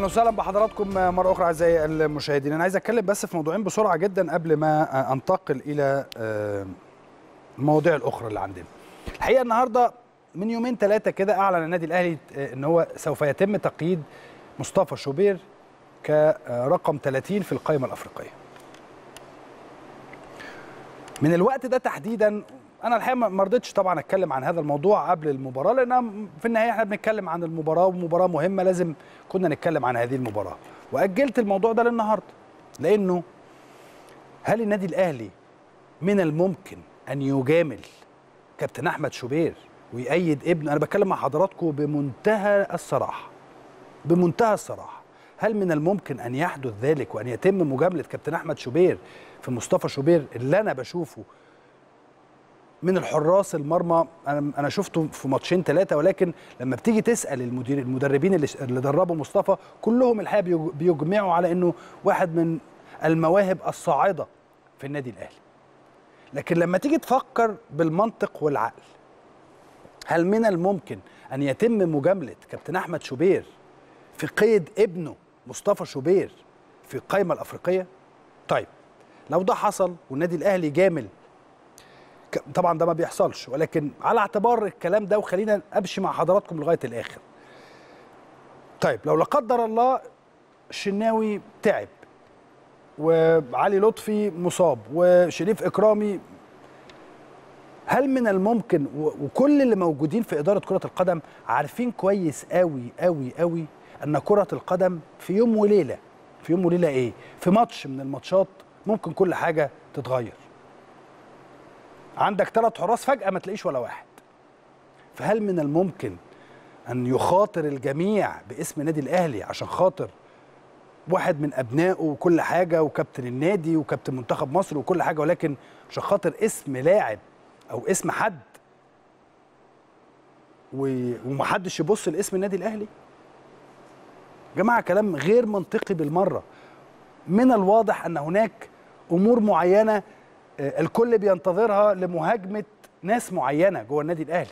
وسهلا بحضراتكم مره اخرى اعزائي المشاهدين انا عايز اتكلم بس في موضوعين بسرعه جدا قبل ما انتقل الى المواضيع الاخرى اللي عندنا الحقيقه النهارده من يومين ثلاثه كده اعلن النادي الاهلي ان هو سوف يتم تقييد مصطفى شوبير كرقم 30 في القائمه الافريقيه من الوقت ده تحديدا انا الحقيقه ما رضيتش طبعا اتكلم عن هذا الموضوع قبل المباراه لان في النهايه احنا بنتكلم عن المباراه ومباراه مهمه لازم كنا نتكلم عن هذه المباراه واجلت الموضوع ده للنهارده لانه هل النادي الاهلي من الممكن ان يجامل كابتن احمد شوبير ويأيد ابنه انا بتكلم مع حضراتكم بمنتهى الصراحه بمنتهى الصراحه هل من الممكن ان يحدث ذلك وان يتم مجامله كابتن احمد شوبير في مصطفى شوبير اللي انا بشوفه من الحراس المرمى انا انا شفته في ماتشين ثلاثه ولكن لما بتيجي تسال المدير المدربين اللي اللي دربوا مصطفى كلهم الحقيقه بيجمعوا على انه واحد من المواهب الصاعده في النادي الاهلي لكن لما تيجي تفكر بالمنطق والعقل هل من الممكن ان يتم مجامله كابتن احمد شوبير في قيد ابنه مصطفى شوبير في القائمه الافريقيه طيب لو ده حصل والنادي الاهلي جامل طبعا ده ما بيحصلش ولكن على اعتبار الكلام ده وخلينا امشي مع حضراتكم لغايه الاخر طيب لو لا قدر الله الشناوي تعب وعلي لطفي مصاب وشريف اكرامي هل من الممكن وكل اللي موجودين في اداره كره القدم عارفين كويس قوي قوي قوي ان كره القدم في يوم وليله في يوم وليله ايه في ماتش من الماتشات ممكن كل حاجه تتغير عندك ثلاث حراس فجأة ما تلاقيش ولا واحد فهل من الممكن أن يخاطر الجميع باسم النادي الأهلي عشان خاطر واحد من أبنائه وكل حاجة وكابتن النادي وكابتن منتخب مصر وكل حاجة ولكن عشان خاطر اسم لاعب أو اسم حد ومحدش يبص لاسم النادي الأهلي جماعة كلام غير منطقي بالمرة من الواضح أن هناك أمور معينة الكل بينتظرها لمهاجمه ناس معينه جوه النادي الاهلي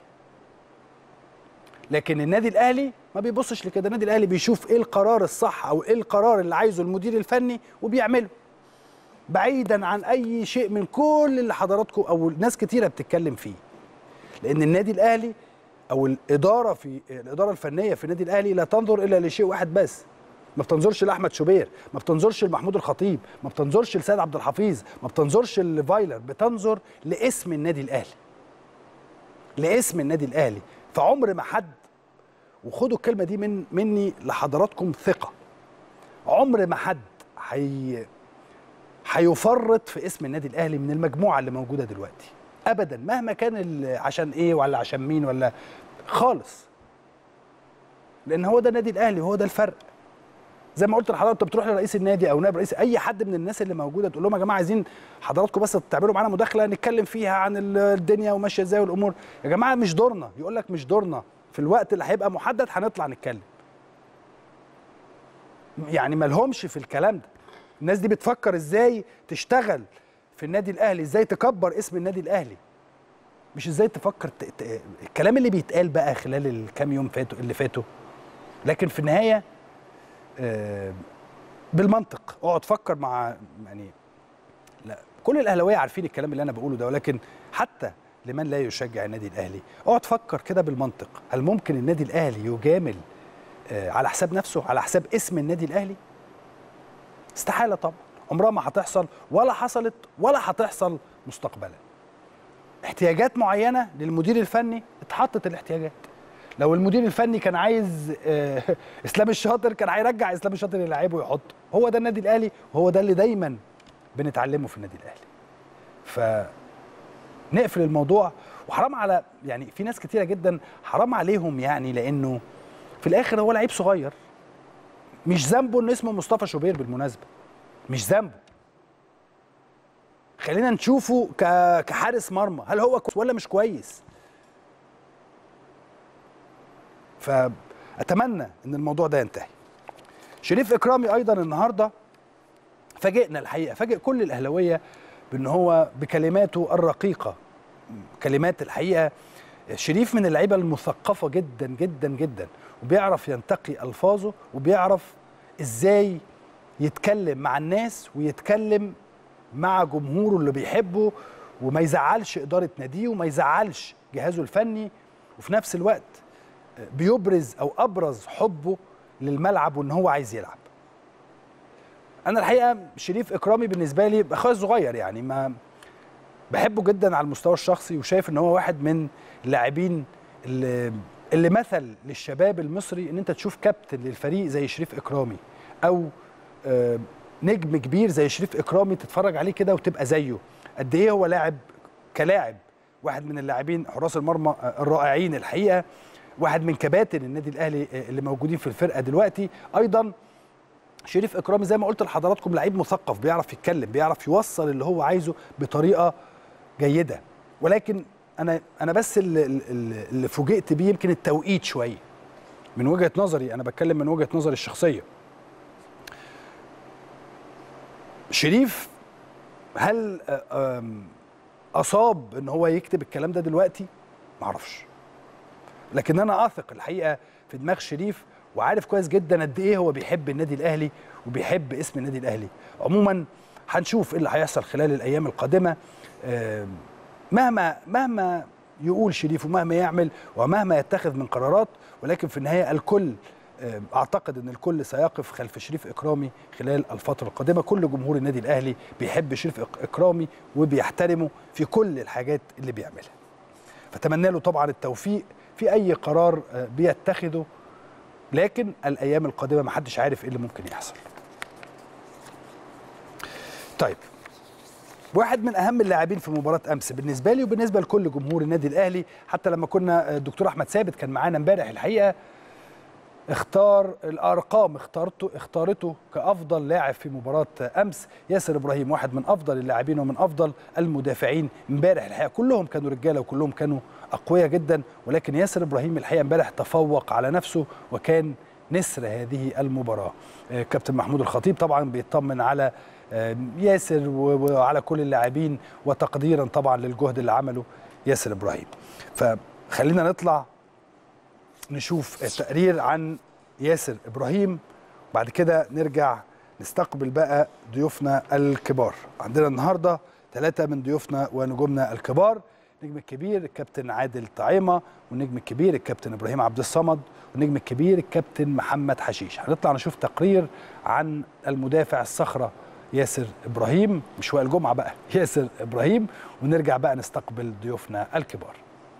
لكن النادي الاهلي ما بيبصش لكده النادي الاهلي بيشوف ايه القرار الصح او ايه القرار اللي عايزه المدير الفني وبيعمله بعيدا عن اي شيء من كل اللي حضراتكم او ناس كتيره بتتكلم فيه لان النادي الاهلي او الاداره في الاداره الفنيه في النادي الاهلي لا تنظر الا لشيء واحد بس ما بتنظرش لاحمد شوبير ما بتنظرش لمحمود الخطيب ما بتنظرش لسيد عبد الحفيظ ما بتنظرش لفايلر بتنظر لاسم النادي الاهلي لاسم النادي الاهلي فعمر ما حد وخدوا الكلمه دي من مني لحضراتكم ثقه عمر ما حد حي هيفرط في اسم النادي الاهلي من المجموعه اللي موجوده دلوقتي ابدا مهما كان عشان ايه ولا عشان مين ولا خالص لان هو ده النادي الاهلي وهو ده الفرق زي ما قلت لحضرتك انت بتروح لرئيس النادي او نائب رئيس اي حد من الناس اللي موجوده تقول لهم يا جماعه عايزين حضراتكم بس تعملوا معانا مداخله نتكلم فيها عن الدنيا وماشيه ازاي والامور يا جماعه مش دورنا يقول لك مش دورنا في الوقت اللي هيبقى محدد هنطلع نتكلم يعني ما لهمش في الكلام ده الناس دي بتفكر ازاي تشتغل في النادي الاهلي ازاي تكبر اسم النادي الاهلي مش ازاي تفكر ت... ت... الكلام اللي بيتقال بقى خلال الكام يوم فاتوا اللي فاتوا لكن في النهايه بالمنطق اقعد فكر مع يعني لا كل الاهلاويه عارفين الكلام اللي انا بقوله ده ولكن حتى لمن لا يشجع النادي الاهلي اقعد فكر كده بالمنطق هل ممكن النادي الاهلي يجامل على حساب نفسه على حساب اسم النادي الاهلي استحاله طبعا عمرها ما هتحصل ولا حصلت ولا هتحصل مستقبلا احتياجات معينه للمدير الفني اتحطت الاحتياجات لو المدير الفني كان عايز آه اسلام الشاطر كان هيرجع اسلام الشاطر يلعبه ويحطه هو ده النادي الاهلي وهو ده اللي دايما بنتعلمه في النادي الاهلي ف نقفل الموضوع وحرام على يعني في ناس كتيره جدا حرام عليهم يعني لانه في الاخر هو لعيب صغير مش ذنبه ان اسمه مصطفى شوبير بالمناسبه مش ذنبه خلينا نشوفه كحارس مرمى هل هو كويس ولا مش كويس فاتمنى ان الموضوع ده ينتهي شريف اكرامي ايضا النهارده فاجئنا الحقيقه فاجئ كل الاهلاويه بان هو بكلماته الرقيقه كلمات الحقيقه شريف من اللعيبه المثقفه جدا جدا جدا وبيعرف ينتقي الفاظه وبيعرف ازاي يتكلم مع الناس ويتكلم مع جمهوره اللي بيحبه وما يزعلش اداره ناديه وما يزعلش جهازه الفني وفي نفس الوقت بيبرز او ابرز حبه للملعب وان هو عايز يلعب انا الحقيقه شريف اكرامي بالنسبه لي اخويا الصغير يعني ما بحبه جدا على المستوى الشخصي وشايف ان هو واحد من اللاعبين اللي, اللي مثل للشباب المصري ان انت تشوف كابتن للفريق زي شريف اكرامي او آه، نجم كبير زي شريف اكرامي تتفرج عليه كده وتبقى زيه قد ايه هو لاعب كلاعب واحد من اللاعبين حراس المرمى آه، الرائعين الحقيقه واحد من كباتن النادي الاهلي آه، اللي موجودين في الفرقه دلوقتي ايضا شريف اكرامي زي ما قلت لحضراتكم لعيب مثقف بيعرف يتكلم بيعرف يوصل اللي هو عايزه بطريقه جيده ولكن انا انا بس اللي, اللي اللي فوجئت بيه يمكن التوقيت شويه من وجهه نظري انا بتكلم من وجهه نظري الشخصيه شريف هل آه، آم، اصاب ان هو يكتب الكلام ده دلوقتي معرفش لكن انا اثق الحقيقه في دماغ شريف وعارف كويس جدا قد ايه هو بيحب النادي الاهلي وبيحب اسم النادي الاهلي عموما هنشوف ايه اللي هيحصل خلال الايام القادمه آم، مهما مهما يقول شريف ومهما يعمل ومهما يتخذ من قرارات ولكن في النهايه الكل آم، اعتقد ان الكل سيقف خلف شريف اكرامي خلال الفتره القادمه كل جمهور النادي الاهلي بيحب شريف إك- اكرامي وبيحترمه في كل الحاجات اللي بيعملها فتمنى له طبعا التوفيق في اي قرار آه، بيتخذه لكن الايام القادمه محدش عارف ايه اللي ممكن يحصل طيب واحد من اهم اللاعبين في مباراه امس بالنسبه لي وبالنسبه لكل جمهور النادي الاهلي حتى لما كنا آه، الدكتور احمد ثابت كان معانا امبارح الحقيقه اختار الارقام اختارته اختارته كافضل لاعب في مباراه امس ياسر ابراهيم واحد من افضل اللاعبين ومن افضل المدافعين امبارح الحقيقه كلهم كانوا رجاله وكلهم كانوا اقوياء جدا ولكن ياسر ابراهيم الحقيقه امبارح تفوق على نفسه وكان نسر هذه المباراه آه، كابتن محمود الخطيب طبعا بيطمن على آه، ياسر و- وعلى كل اللاعبين وتقديرا طبعا للجهد اللي عمله ياسر ابراهيم فخلينا نطلع نشوف التقرير عن ياسر ابراهيم بعد كده نرجع نستقبل بقى ضيوفنا الكبار عندنا النهارده ثلاثه من ضيوفنا ونجومنا الكبار النجم الكبير الكابتن عادل طعيمه والنجم الكبير الكابتن ابراهيم عبد الصمد والنجم الكبير الكابتن محمد حشيش هنطلع نشوف تقرير عن المدافع الصخره ياسر ابراهيم مش وائل جمعه بقى ياسر ابراهيم ونرجع بقى نستقبل ضيوفنا الكبار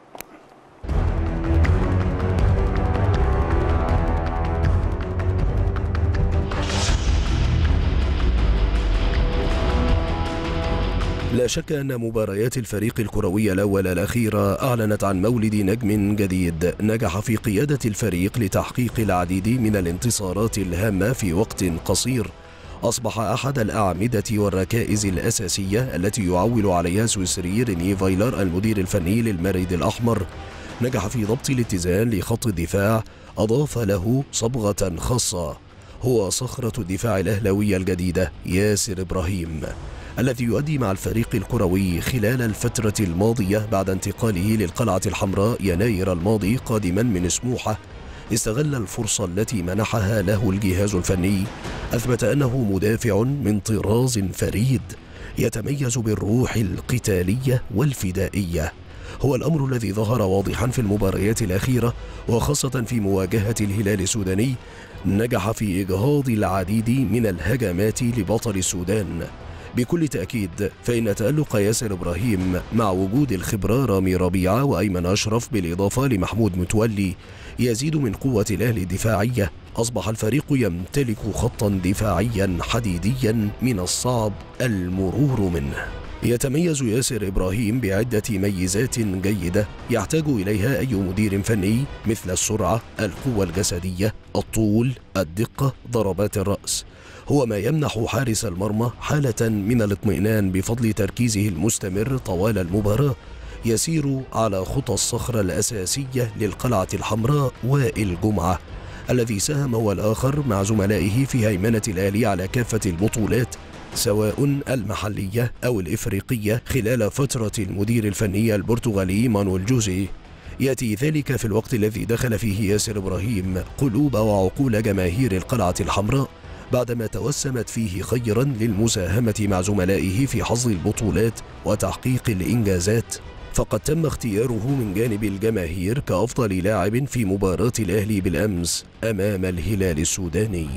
لا شك أن مباريات الفريق الكروي الأول الأخيرة أعلنت عن مولد نجم جديد نجح في قيادة الفريق لتحقيق العديد من الانتصارات الهامة في وقت قصير أصبح أحد الأعمدة والركائز الأساسية التي يعول عليها سويسري ريني فايلر المدير الفني للمارد الأحمر نجح في ضبط الاتزان لخط الدفاع أضاف له صبغة خاصة هو صخرة الدفاع الأهلوية الجديدة ياسر إبراهيم الذي يؤدي مع الفريق الكروي خلال الفترة الماضية بعد انتقاله للقلعة الحمراء يناير الماضي قادما من سموحة استغل الفرصة التي منحها له الجهاز الفني أثبت أنه مدافع من طراز فريد يتميز بالروح القتالية والفدائية هو الأمر الذي ظهر واضحا في المباريات الأخيرة وخاصة في مواجهة الهلال السوداني نجح في إجهاض العديد من الهجمات لبطل السودان بكل تأكيد فإن تألق ياسر إبراهيم مع وجود الخبرة رامي ربيعة وأيمن أشرف بالإضافة لمحمود متولي يزيد من قوة الأهلي الدفاعية أصبح الفريق يمتلك خطا دفاعيا حديديا من الصعب المرور منه يتميز ياسر إبراهيم بعدة ميزات جيدة يحتاج إليها أي مدير فني مثل السرعة، القوة الجسدية، الطول، الدقة، ضربات الرأس هو ما يمنح حارس المرمى حالة من الاطمئنان بفضل تركيزه المستمر طوال المباراة يسير على خطى الصخرة الأساسية للقلعة الحمراء وائل جمعة الذي ساهم هو الآخر مع زملائه في هيمنة الأهلي على كافة البطولات سواء المحلية أو الإفريقية خلال فترة المدير الفني البرتغالي مانويل جوزي يأتي ذلك في الوقت الذي دخل فيه ياسر إبراهيم قلوب وعقول جماهير القلعة الحمراء بعدما توسمت فيه خيرا للمساهمة مع زملائه في حظ البطولات وتحقيق الإنجازات فقد تم اختياره من جانب الجماهير كأفضل لاعب في مباراة الأهلي بالأمس أمام الهلال السوداني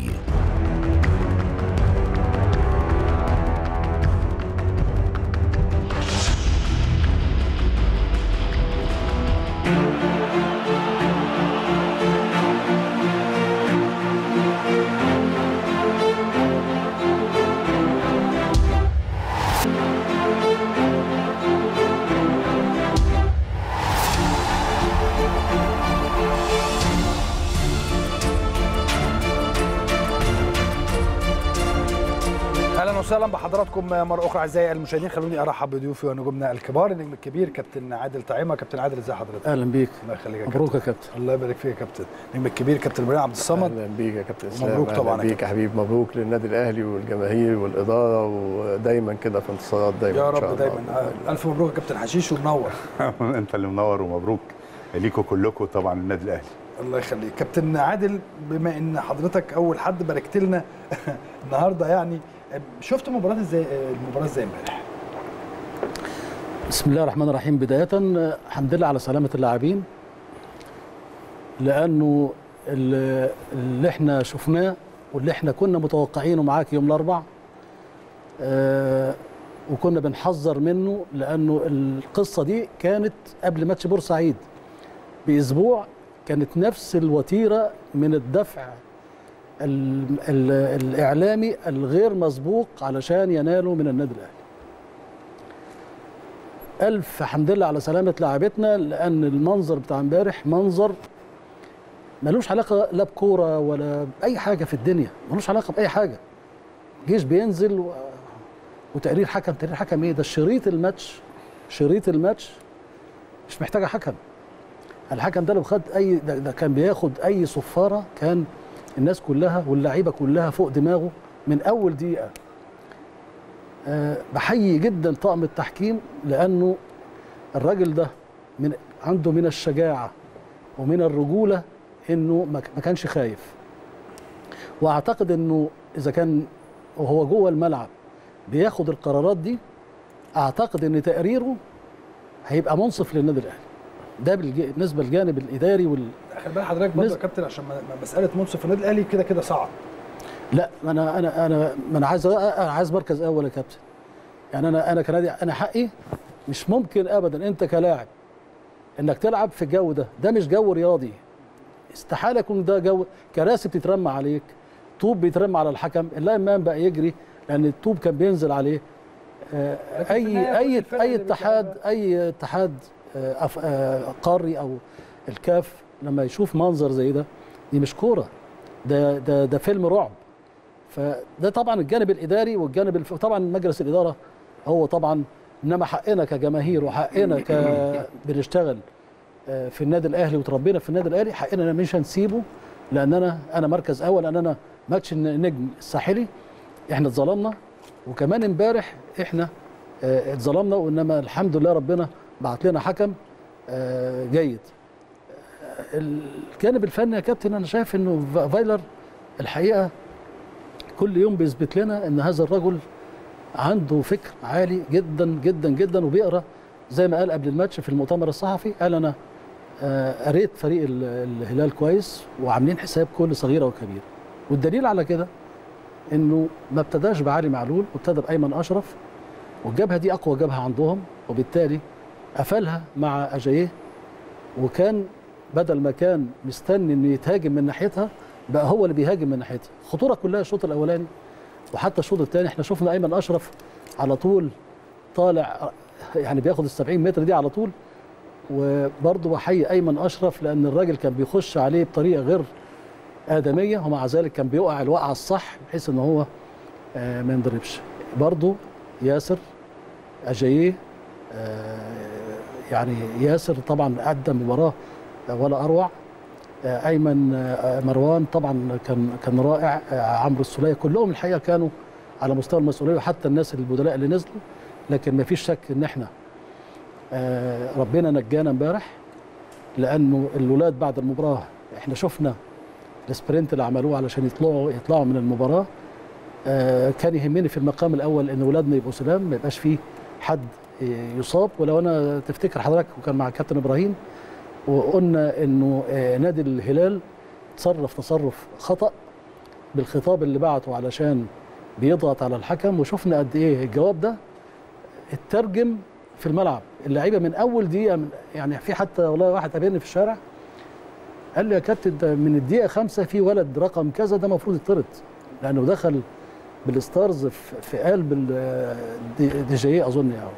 اهلا وسهلا بحضراتكم مره اخرى اعزائي المشاهدين خلوني ارحب بضيوفي ونجومنا الكبار النجم الكبير كابتن عادل طعيمه كابتن عادل ازي حضرتك اهلا بيك الله يخليك يا مبروك كابتن يا كابتن الله يبارك فيك يا كابتن النجم الكبير كابتن ابراهيم عبد الصمد اهلا بيك يا كابتن اسلام مبروك طبعاً يا أهلاً بيك يا حبيبي مبروك للنادي الاهلي والجماهير والاداره ودايما كده في انتصارات دايما يا إن شاء رب الله. دايما الف مبروك يا كابتن حشيش ومنور انت اللي منور ومبروك ليكوا كلكم طبعا النادي الاهلي الله يخليك كابتن عادل بما ان حضرتك اول حد باركت لنا النهارده يعني شفت مباراه ازاي المباراه ازاي امبارح بسم الله الرحمن الرحيم بداية آه، الحمد لله على سلامة اللاعبين لأنه ال- اللي احنا شفناه واللي احنا كنا متوقعينه معاك يوم الأربع آه، وكنا بنحذر منه لأنه القصة دي كانت قبل ماتش بورسعيد بأسبوع كانت نفس الوتيرة من الدفع ال ال الإعلامي الغير مسبوق علشان ينالوا من النادي الأهلي ألف حمد لله على سلامة لاعبتنا لأن المنظر بتاع امبارح منظر ملوش علاقة لا بكورة ولا بأي حاجة في الدنيا ملوش علاقة بأي حاجة جيش بينزل و... وتقرير حكم تقرير حكم ايه ده شريط الماتش شريط الماتش مش محتاجة حكم الحكم ده لو خد اي ده, ده كان بياخد اي صفارة كان الناس كلها واللعيبة كلها فوق دماغه من اول دقيقة أه بحيي جدا طاقم التحكيم لانه الراجل ده من عنده من الشجاعه ومن الرجوله انه ما ما كانش خايف واعتقد انه اذا كان وهو جوه الملعب بياخد القرارات دي اعتقد ان تقريره هيبقى منصف للنادي الاهلي ده بالج- بالنسبه للجانب الاداري وال... خلي بال حضرتك برضه نز- يا كابتن عشان ما- ما- مساله منصف النادي الاهلي كده كده صعب لا ما انا انا انا ما انا عايز انا عايز مركز اول يا كابتن يعني انا انا كنادي انا حقي مش ممكن ابدا انت كلاعب انك تلعب في الجو ده ده مش جو رياضي استحاله يكون ده جو كراسي بتترمى عليك طوب بيترمى على الحكم اللاعب بقى يجري لان الطوب كان بينزل عليه آه، لكن في النهاية اي كل اي الفرق اي اللي اتحاد اي اتحاد آه، أف- آه، قاري او الكاف لما يشوف منظر زي ده دي مش كوره ده ده ده فيلم رعب فده طبعا الجانب الاداري والجانب الف... طبعا مجلس الاداره هو طبعا انما حقنا كجماهير وحقنا ك بنشتغل آه، في النادي الاهلي وتربينا في النادي الاهلي حقنا مش هنسيبه لان انا انا مركز اول لان انا ماتش النجم الساحلي احنا اتظلمنا وكمان امبارح احنا آه، اتظلمنا وانما الحمد لله ربنا بعت لنا حكم آه، جيد آه، الجانب الفني يا كابتن انا شايف انه فا- فايلر الحقيقه كل يوم بيثبت لنا ان هذا الرجل عنده فكر عالي جدا جدا جدا وبيقرا زي ما قال قبل الماتش في المؤتمر الصحفي قال انا آه، قريت فريق ال- الهلال كويس وعاملين حساب كل صغيره وكبيره والدليل على كده انه ما ابتداش بعلي معلول وابتدى بايمن اشرف والجبهه دي اقوى جبهه عندهم وبالتالي قفلها مع اجاييه وكان بدل ما كان مستني انه يتهاجم من ناحيتها بقى هو اللي بيهاجم من ناحيتها الخطوره كلها الشوط الاولاني وحتى الشوط الثاني احنا شفنا ايمن اشرف على طول طالع يعني بياخد ال 70 متر دي على طول وبرضه بحيي ايمن اشرف لان الراجل كان بيخش عليه بطريقه غير ادميه ومع ذلك كان بيوقع الوقعه الصح بحيث ان هو آه، ما ينضربش برضه ياسر اجاييه آه، يعني ياسر طبعا ادى مباراه ولا اروع آه، ايمن آه، مروان طبعا كان كان رائع آه، عمرو السوليه كلهم الحقيقه كانوا على مستوى المسؤوليه وحتى الناس البدلاء اللي نزلوا لكن ما فيش شك ان احنا آه، ربنا نجانا امبارح لانه الولاد بعد المباراه احنا شفنا السبرنت اللي عملوه علشان يطلعوا يطلعوا من المباراه آه، كان يهمني في المقام الاول ان ولادنا يبقوا سلام ما يبقاش فيه حد آه، يصاب ولو انا تفتكر حضرتك وكان مع كابتن ابراهيم وقلنا انه آه، نادي الهلال تصرف تصرف خطا بالخطاب اللي بعته علشان بيضغط على الحكم وشفنا قد ايه الجواب ده اترجم في الملعب اللعيبه من اول دقيقه من يعني في حتى والله واحد قابلني في الشارع قال لي يا كابتن ده من الدقيقه خمسة في ولد رقم كذا ده المفروض يطرد لانه دخل بالستارز في في قلب الدي جي اظن يعني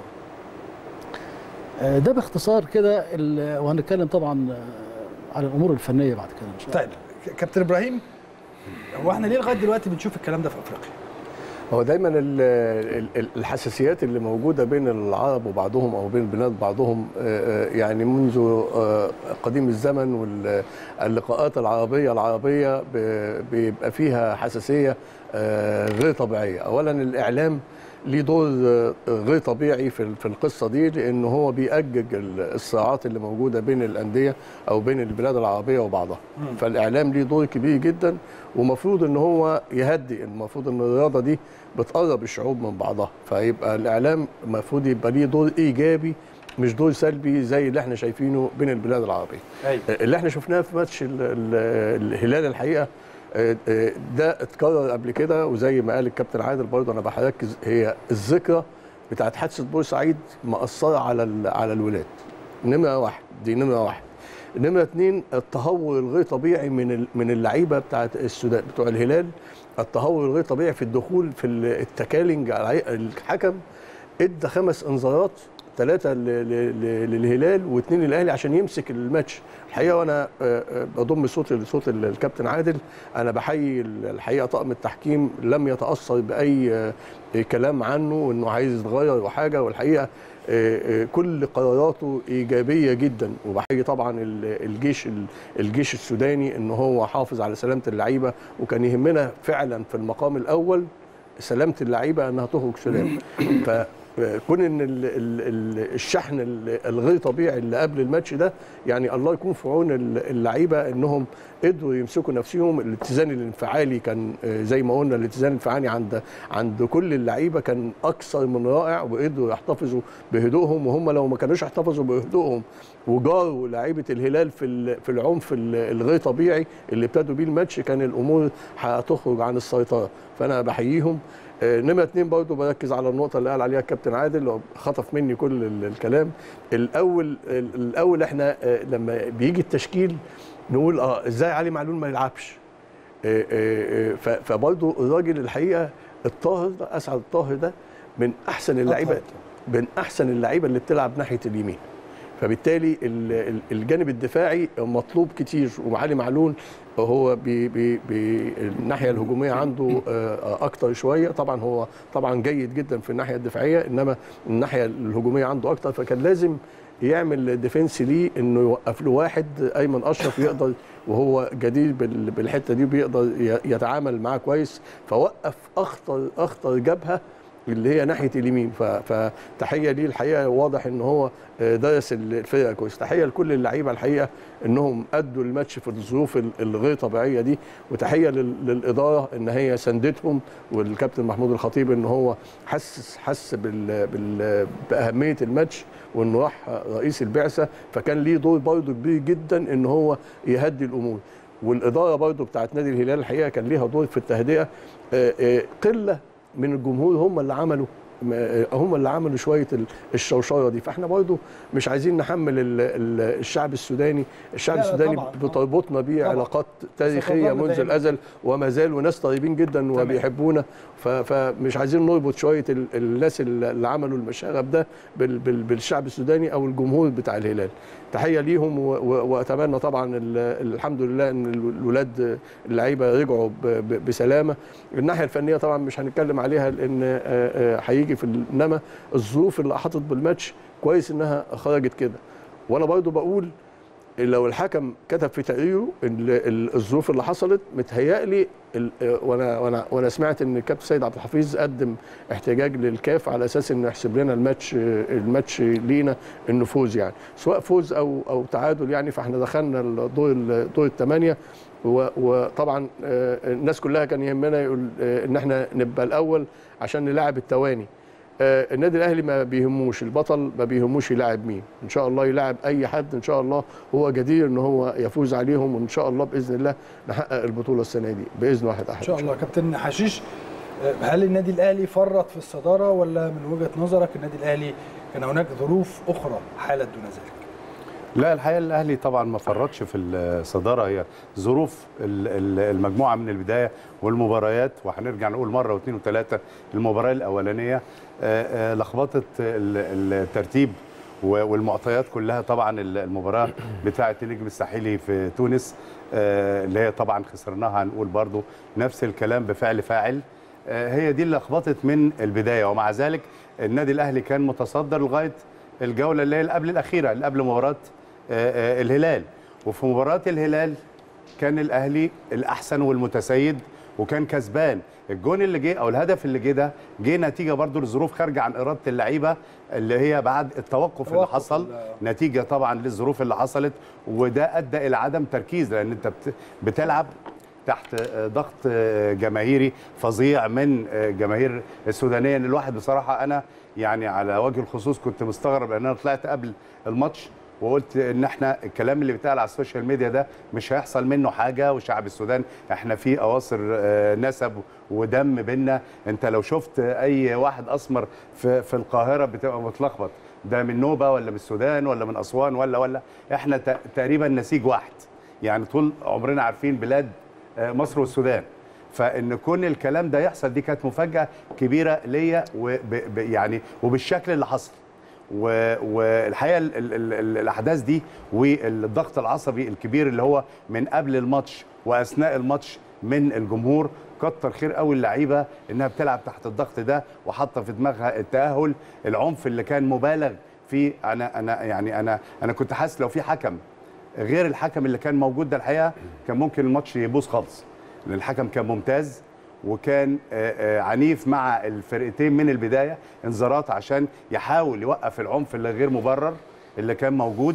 آه، ده باختصار كده ال- وهنتكلم طبعا آه، على الامور الفنيه بعد كده ان شاء الله طيب كابتن ابراهيم هو احنا ليه لغايه دلوقتي بنشوف الكلام ده في افريقيا؟ هو دايما ال- ال- ال- الحساسيات اللي موجوده بين العرب وبعضهم او بين بلاد بعضهم آه، آه، يعني منذ آه، قديم الزمن واللقاءات العربيه العربيه ب- بيبقى فيها حساسيه آه، غير طبيعيه اولا الاعلام ليه دور آه، غير طبيعي في في القصه دي لان هو بيأجج ال- الصراعات اللي موجوده بين الانديه او بين البلاد العربيه وبعضها فالاعلام ليه دور كبير جدا ومفروض ان هو يهدي المفروض ان الرياضه دي بتقرب الشعوب من بعضها فيبقى الاعلام المفروض يبقى ليه دور ايجابي مش دور سلبي زي اللي احنا شايفينه بين البلاد العربيه ايوه اللي احنا شفناه في ماتش ال- ال- الهلال الحقيقه آه، آه، ده اتكرر قبل كده وزي ما قال الكابتن عادل برضه انا بركز هي الذكرى بتاعت حادثه بورسعيد مأثره على ال- على الولاد نمره واحد دي نمره واحد نمره اتنين التهور الغير طبيعي من ال- من اللعيبه بتاعت السودان بتوع الهلال التهور الغير طبيعي في الدخول في ال- التكالنج على الحكم ادى خمس انذارات ثلاثه للهلال واثنين للاهلي عشان يمسك الماتش الحقيقه وانا آه، آه، بضم صوتي لصوت ال- الكابتن عادل انا بحيي ال- الحقيقه طاقم التحكيم لم يتاثر باي آه، كلام عنه انه عايز يتغير وحاجه والحقيقه آه، آه، كل قراراته ايجابيه جدا وبحيي طبعا ال- الجيش ال- الجيش السوداني ان هو حافظ على سلامه اللعيبه وكان يهمنا فعلا في المقام الاول سلامه اللعيبه انها تخرج سلام فكون ان ال- ال- ال- الشحن ال- الغير طبيعي اللي قبل الماتش ده يعني الله يكون في عون ال- اللعيبه انهم قدروا يمسكوا نفسهم الاتزان الانفعالي كان آه، زي ما قلنا الاتزان الانفعالي عند عند كل اللعيبه كان اكثر من رائع وقدروا يحتفظوا بهدوءهم وهم لو ما كانوش احتفظوا بهدوءهم وجاروا لعيبه الهلال في ال- في العنف ال- الغير طبيعي اللي ابتدوا بيه الماتش كان الامور هتخرج عن السيطره فانا بحييهم آه، نمرة اتنين برضه بركز على النقطة اللي قال عليها الكابتن عادل هو خطف مني كل ال- الكلام الأول ال- الأول احنا آه، لما بيجي التشكيل نقول اه ازاي علي معلول ما يلعبش آه، آه، آه، ف- فبرضه الراجل الحقيقة الطاهر ده أسعد الطاهر ده من أحسن اللعيبة من أحسن اللعيبة اللي بتلعب ناحية اليمين فبالتالي ال- ال- الجانب الدفاعي مطلوب كتير وعلي معلول هو بي بي بي الناحيه الهجوميه عنده آه، اكتر شويه طبعا هو طبعا جيد جدا في الناحيه الدفاعيه انما الناحيه الهجوميه عنده اكتر فكان لازم يعمل ديفنس ليه انه يوقف له واحد ايمن اشرف يقدر وهو جدير بال- بالحته دي بيقدر ي- يتعامل معاه كويس فوقف اخطر اخطر جبهه اللي هي ناحيه اليمين ف- فتحيه ليه الحقيقه واضح ان هو آه، درس الفرقه كويس تحيه لكل اللعيبه الحقيقه انهم ادوا الماتش في الظروف ال- الغير طبيعيه دي وتحيه لل- للاداره ان هي ساندتهم والكابتن محمود الخطيب ان هو حس حس بال بال باهميه الماتش وانه راح رئيس البعثه فكان ليه دور برضه كبير جدا ان هو يهدي الامور والاداره برضه بتاعت نادي الهلال الحقيقه كان ليها دور في التهدئه آه، آه، قله من الجمهور هم اللي عملوا م- هم اللي عملوا شويه ال- الشوشره دي فاحنا برضو مش عايزين نحمل ال- ال- الشعب السوداني الشعب لا لا السوداني طبعاً. بتربطنا بيه طبعاً. علاقات تاريخيه ستظل منذ دائماً. الازل وما زالوا ناس طيبين جدا وبيحبونا ف- فمش عايزين نربط شويه ال- الناس اللي اللي عملوا المشاغب ده بال- بال- بالشعب السوداني او الجمهور بتاع الهلال تحيه ليهم و- و- واتمنى طبعا ال- الحمد لله ان ال- الولاد اللعيبه رجعوا ب- ب- بسلامه الناحيه الفنيه طبعا مش هنتكلم عليها لان آه، آه، هيجي في ال- انما الظروف اللي احاطت بالماتش كويس انها خرجت كده وانا برضو بقول لو الحكم كتب في تقريره ال- ال- الظروف اللي حصلت متهيألي ال- وانا وانا وانا سمعت ان الكابتن سيد عبد الحفيظ قدم احتجاج للكاف على اساس انه يحسب لنا الماتش الماتش لينا انه فوز يعني سواء فوز او او تعادل يعني فاحنا دخلنا الدور دور الثمانيه و- وطبعا آه، الناس كلها كان يهمنا يقول آه، ان احنا نبقى الاول عشان نلاعب التواني آه، النادي الاهلي ما بيهموش البطل ما بيهموش يلاعب مين ان شاء الله يلاعب اي حد ان شاء الله هو جدير ان هو يفوز عليهم وان شاء الله باذن الله نحقق البطوله السنه دي باذن واحد احد ان شاء الله كابتن حشيش آه، هل النادي الاهلي فرط في الصداره ولا من وجهه نظرك النادي الاهلي كان هناك ظروف اخرى حالت دون ذلك لا الحقيقه الاهلي طبعا ما فرطش في الصداره هي ظروف ال- ال- المجموعه من البدايه والمباريات وهنرجع نقول مره واثنين وثلاثه المباراه الاولانيه آه، آه، لخبطت ال- الترتيب و- والمعطيات كلها طبعا ال- المباراه بتاعه النجم الساحلي في تونس آه، اللي هي طبعا خسرناها هنقول برضو نفس الكلام بفعل فاعل آه، هي دي اللي لخبطت من البدايه ومع ذلك النادي الاهلي كان متصدر لغايه الجوله اللي هي اللي قبل الاخيره اللي قبل مباراه آه، آه، الهلال وفي مباراه الهلال كان الاهلي الاحسن والمتسيد وكان كسبان الجون اللي جه او الهدف اللي جه ده جه نتيجه برضو لظروف خارجه عن اراده اللعيبه اللي هي بعد التوقف اللي توقف حصل ال- نتيجه طبعا للظروف اللي حصلت وده ادى الى عدم تركيز لان انت بت- بتلعب تحت آه، ضغط آه، جماهيري فظيع من آه، جماهير السودانيه ان الواحد بصراحه انا يعني على وجه الخصوص كنت مستغرب لان انا طلعت قبل الماتش وقلت ان احنا الكلام اللي بيتقال على السوشيال ميديا ده مش هيحصل منه حاجه وشعب السودان احنا في اواصر آه، نسب ودم بينا انت لو شفت اي واحد اسمر في في القاهره بتبقى متلخبط ده من نوبه ولا من السودان ولا من اسوان ولا ولا احنا ت- تقريبا نسيج واحد يعني طول عمرنا عارفين بلاد آه، مصر والسودان فان كون الكلام ده يحصل دي كانت مفاجاه كبيره ليا وب- ب- يعني وبالشكل اللي حصل و- والحقيقه ال ال ال ال الاحداث دي والضغط العصبي الكبير اللي هو من قبل الماتش واثناء الماتش من الجمهور كتر خير قوي اللعيبه انها بتلعب تحت الضغط ده وحاطه في دماغها التاهل العنف اللي كان مبالغ فيه انا انا يعني انا انا كنت حاسس لو في حكم غير الحكم اللي كان موجود ده الحقيقه كان ممكن الماتش يبوظ خالص لان الحكم كان ممتاز وكان آه، آه، عنيف مع الفرقتين من البدايه انذارات عشان يحاول يوقف العنف اللي غير مبرر اللي كان موجود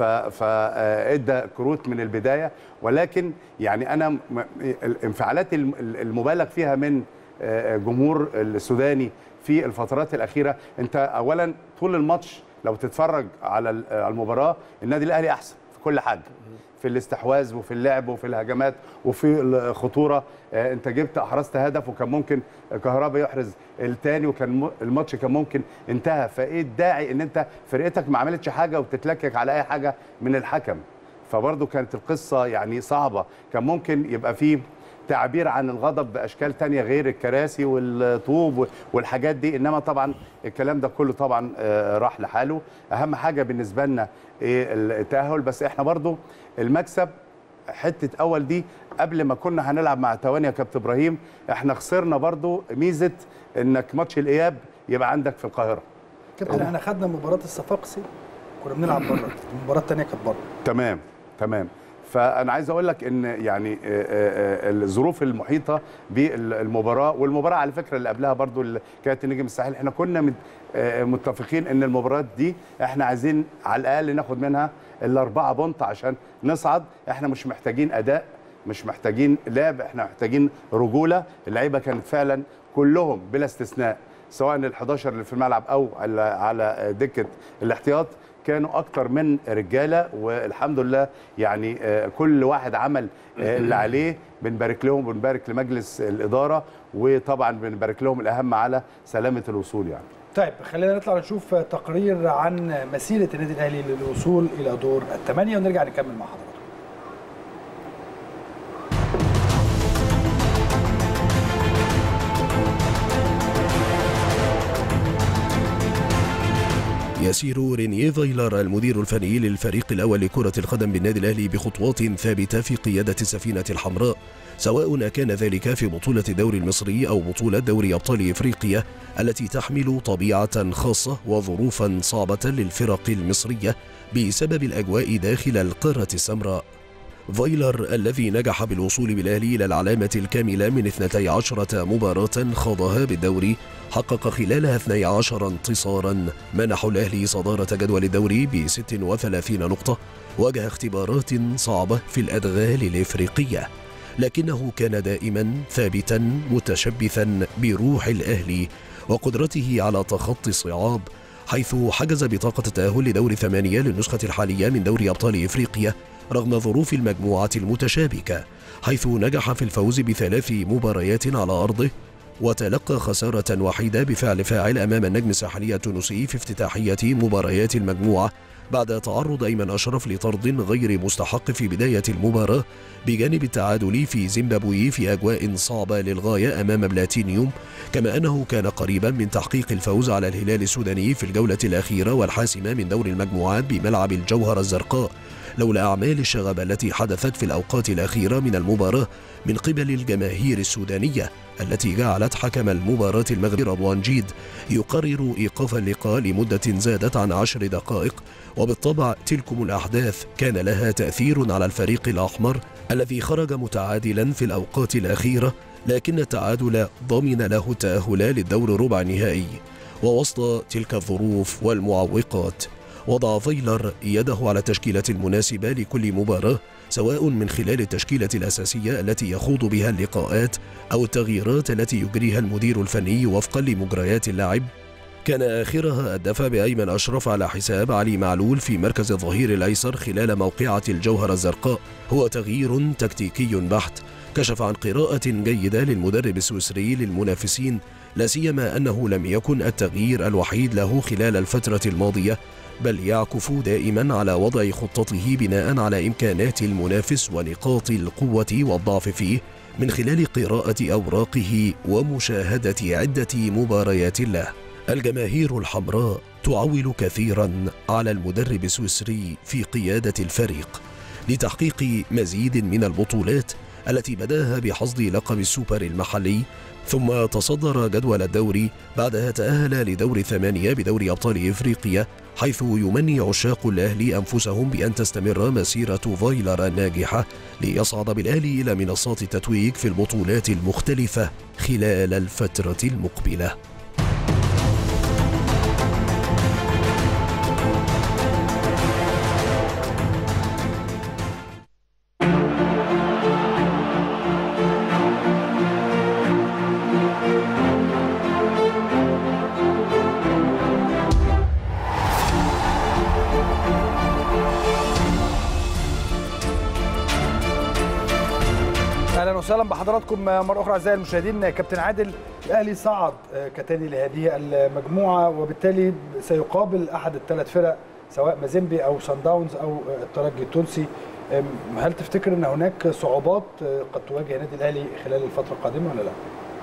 فادى كروت من البدايه ولكن يعني انا م- الانفعالات الم- المبالغ فيها من آه، جمهور السوداني في الفترات الاخيره انت اولا طول الماتش لو تتفرج على ال- على المباراه النادي الاهلي احسن في كل حاجه في الاستحواذ وفي اللعب وفي الهجمات وفي الخطوره آه، انت جبت احرزت هدف وكان ممكن كهربا يحرز الثاني وكان م- الماتش كان ممكن انتهى فايه الداعي ان انت فرقتك ما عملتش حاجه وبتتلكك على اي حاجه من الحكم فبرضه كانت القصه يعني صعبه كان ممكن يبقى فيه تعبير عن الغضب باشكال تانية غير الكراسي والطوب والحاجات دي انما طبعا الكلام ده كله طبعا آه، راح لحاله اهم حاجه بالنسبه لنا ايه التاهل بس احنا برضو المكسب حته اول دي قبل ما كنا هنلعب مع تواني يا كابتن ابراهيم احنا خسرنا برضو ميزه انك ماتش الاياب يبقى عندك في القاهره كابتن احنا خدنا مباراه الصفاقسي كنا بنلعب بره المباراه الثانيه كانت بره تمام تمام فانا عايز اقول لك ان يعني آه، آه، آه، الظروف المحيطه بالمباراه والمباراه على فكره اللي قبلها برضو اللي كانت النجم الساحل احنا كنا مت- آه، متفقين ان المباراه دي احنا عايزين على الاقل ناخد منها الاربعه بونت عشان نصعد احنا مش محتاجين اداء مش محتاجين لعب احنا محتاجين رجوله اللعيبه كانت فعلا كلهم بلا استثناء سواء ال 11 اللي في الملعب او على على دكه الاحتياط كانوا اكتر من رجاله والحمد لله يعني آه، كل واحد عمل آه، اللي عليه بنبارك لهم وبنبارك لمجلس الاداره وطبعا بنبارك لهم الاهم على سلامه الوصول يعني طيب خلينا نطلع نشوف تقرير عن مسيره النادي الاهلي للوصول الى دور الثمانيه ونرجع نكمل مع حضراتكم يسير رينيه فايلر المدير الفني للفريق الأول لكرة القدم بالنادي الأهلي بخطوات ثابتة في قيادة السفينة الحمراء سواء كان ذلك في بطولة الدوري المصري أو بطولة دوري أبطال إفريقيا التي تحمل طبيعة خاصة وظروفا صعبة للفرق المصرية بسبب الأجواء داخل القارة السمراء فايلر الذي نجح بالوصول بالأهلي إلى العلامة الكاملة من 12 مباراة خاضها بالدوري حقق خلالها 12 انتصارا منحوا الأهلي صدارة جدول الدوري ب 36 نقطة واجه اختبارات صعبة في الأدغال الإفريقية لكنه كان دائما ثابتا متشبثا بروح الأهلي وقدرته على تخطي الصعاب حيث حجز بطاقة التأهل لدور ثمانية للنسخة الحالية من دوري أبطال إفريقيا رغم ظروف المجموعة المتشابكة حيث نجح في الفوز بثلاث مباريات على أرضه وتلقى خسارة وحيدة بفعل فاعل أمام النجم الساحلي التونسي في افتتاحية مباريات المجموعة بعد تعرض أيمن أشرف لطرد غير مستحق في بداية المباراة بجانب التعادل في زيمبابوي في أجواء صعبة للغاية أمام بلاتينيوم كما أنه كان قريبا من تحقيق الفوز على الهلال السوداني في الجولة الأخيرة والحاسمة من دور المجموعات بملعب الجوهرة الزرقاء لولا أعمال الشغب التي حدثت في الأوقات الأخيرة من المباراة من قبل الجماهير السودانية التي جعلت حكم المباراة المغربي رضوان جيد يقرر إيقاف اللقاء لمدة زادت عن عشر دقائق وبالطبع تلكم الأحداث كان لها تأثير على الفريق الأحمر الذي خرج متعادلا في الأوقات الأخيرة لكن التعادل ضمن له التأهل للدور ربع نهائي ووسط تلك الظروف والمعوقات وضع فايلر يده على التشكيلة المناسبة لكل مباراة سواء من خلال التشكيلة الأساسية التي يخوض بها اللقاءات أو التغييرات التي يجريها المدير الفني وفقا لمجريات اللعب كان آخرها الدفع بأيمن أشرف على حساب علي معلول في مركز الظهير الأيسر خلال موقعة الجوهرة الزرقاء هو تغيير تكتيكي بحت كشف عن قراءة جيدة للمدرب السويسري للمنافسين لا سيما أنه لم يكن التغيير الوحيد له خلال الفترة الماضية بل يعكف دائما على وضع خطته بناء على إمكانات المنافس ونقاط القوة والضعف فيه من خلال قراءة أوراقه ومشاهدة عدة مباريات له الجماهير الحمراء تعول كثيرا على المدرب السويسري في قيادة الفريق لتحقيق مزيد من البطولات التي بداها بحصد لقب السوبر المحلي ثم تصدر جدول الدوري بعدها تأهل لدور ثمانية بدوري أبطال إفريقيا حيث يمني عشاق الأهلي أنفسهم بأن تستمر مسيرة فايلر الناجحة ليصعد بالأهلي إلى منصات التتويج في البطولات المختلفة خلال الفترة المقبلة اهلا وسهلا بحضراتكم مره اخرى اعزائي المشاهدين كابتن عادل الاهلي صعد كتالي لهذه المجموعه وبالتالي سيقابل احد الثلاث فرق سواء مازيمبي او سان داونز او الترجي التونسي هل تفتكر ان هناك صعوبات قد تواجه النادي الاهلي خلال الفتره القادمه ولا لا؟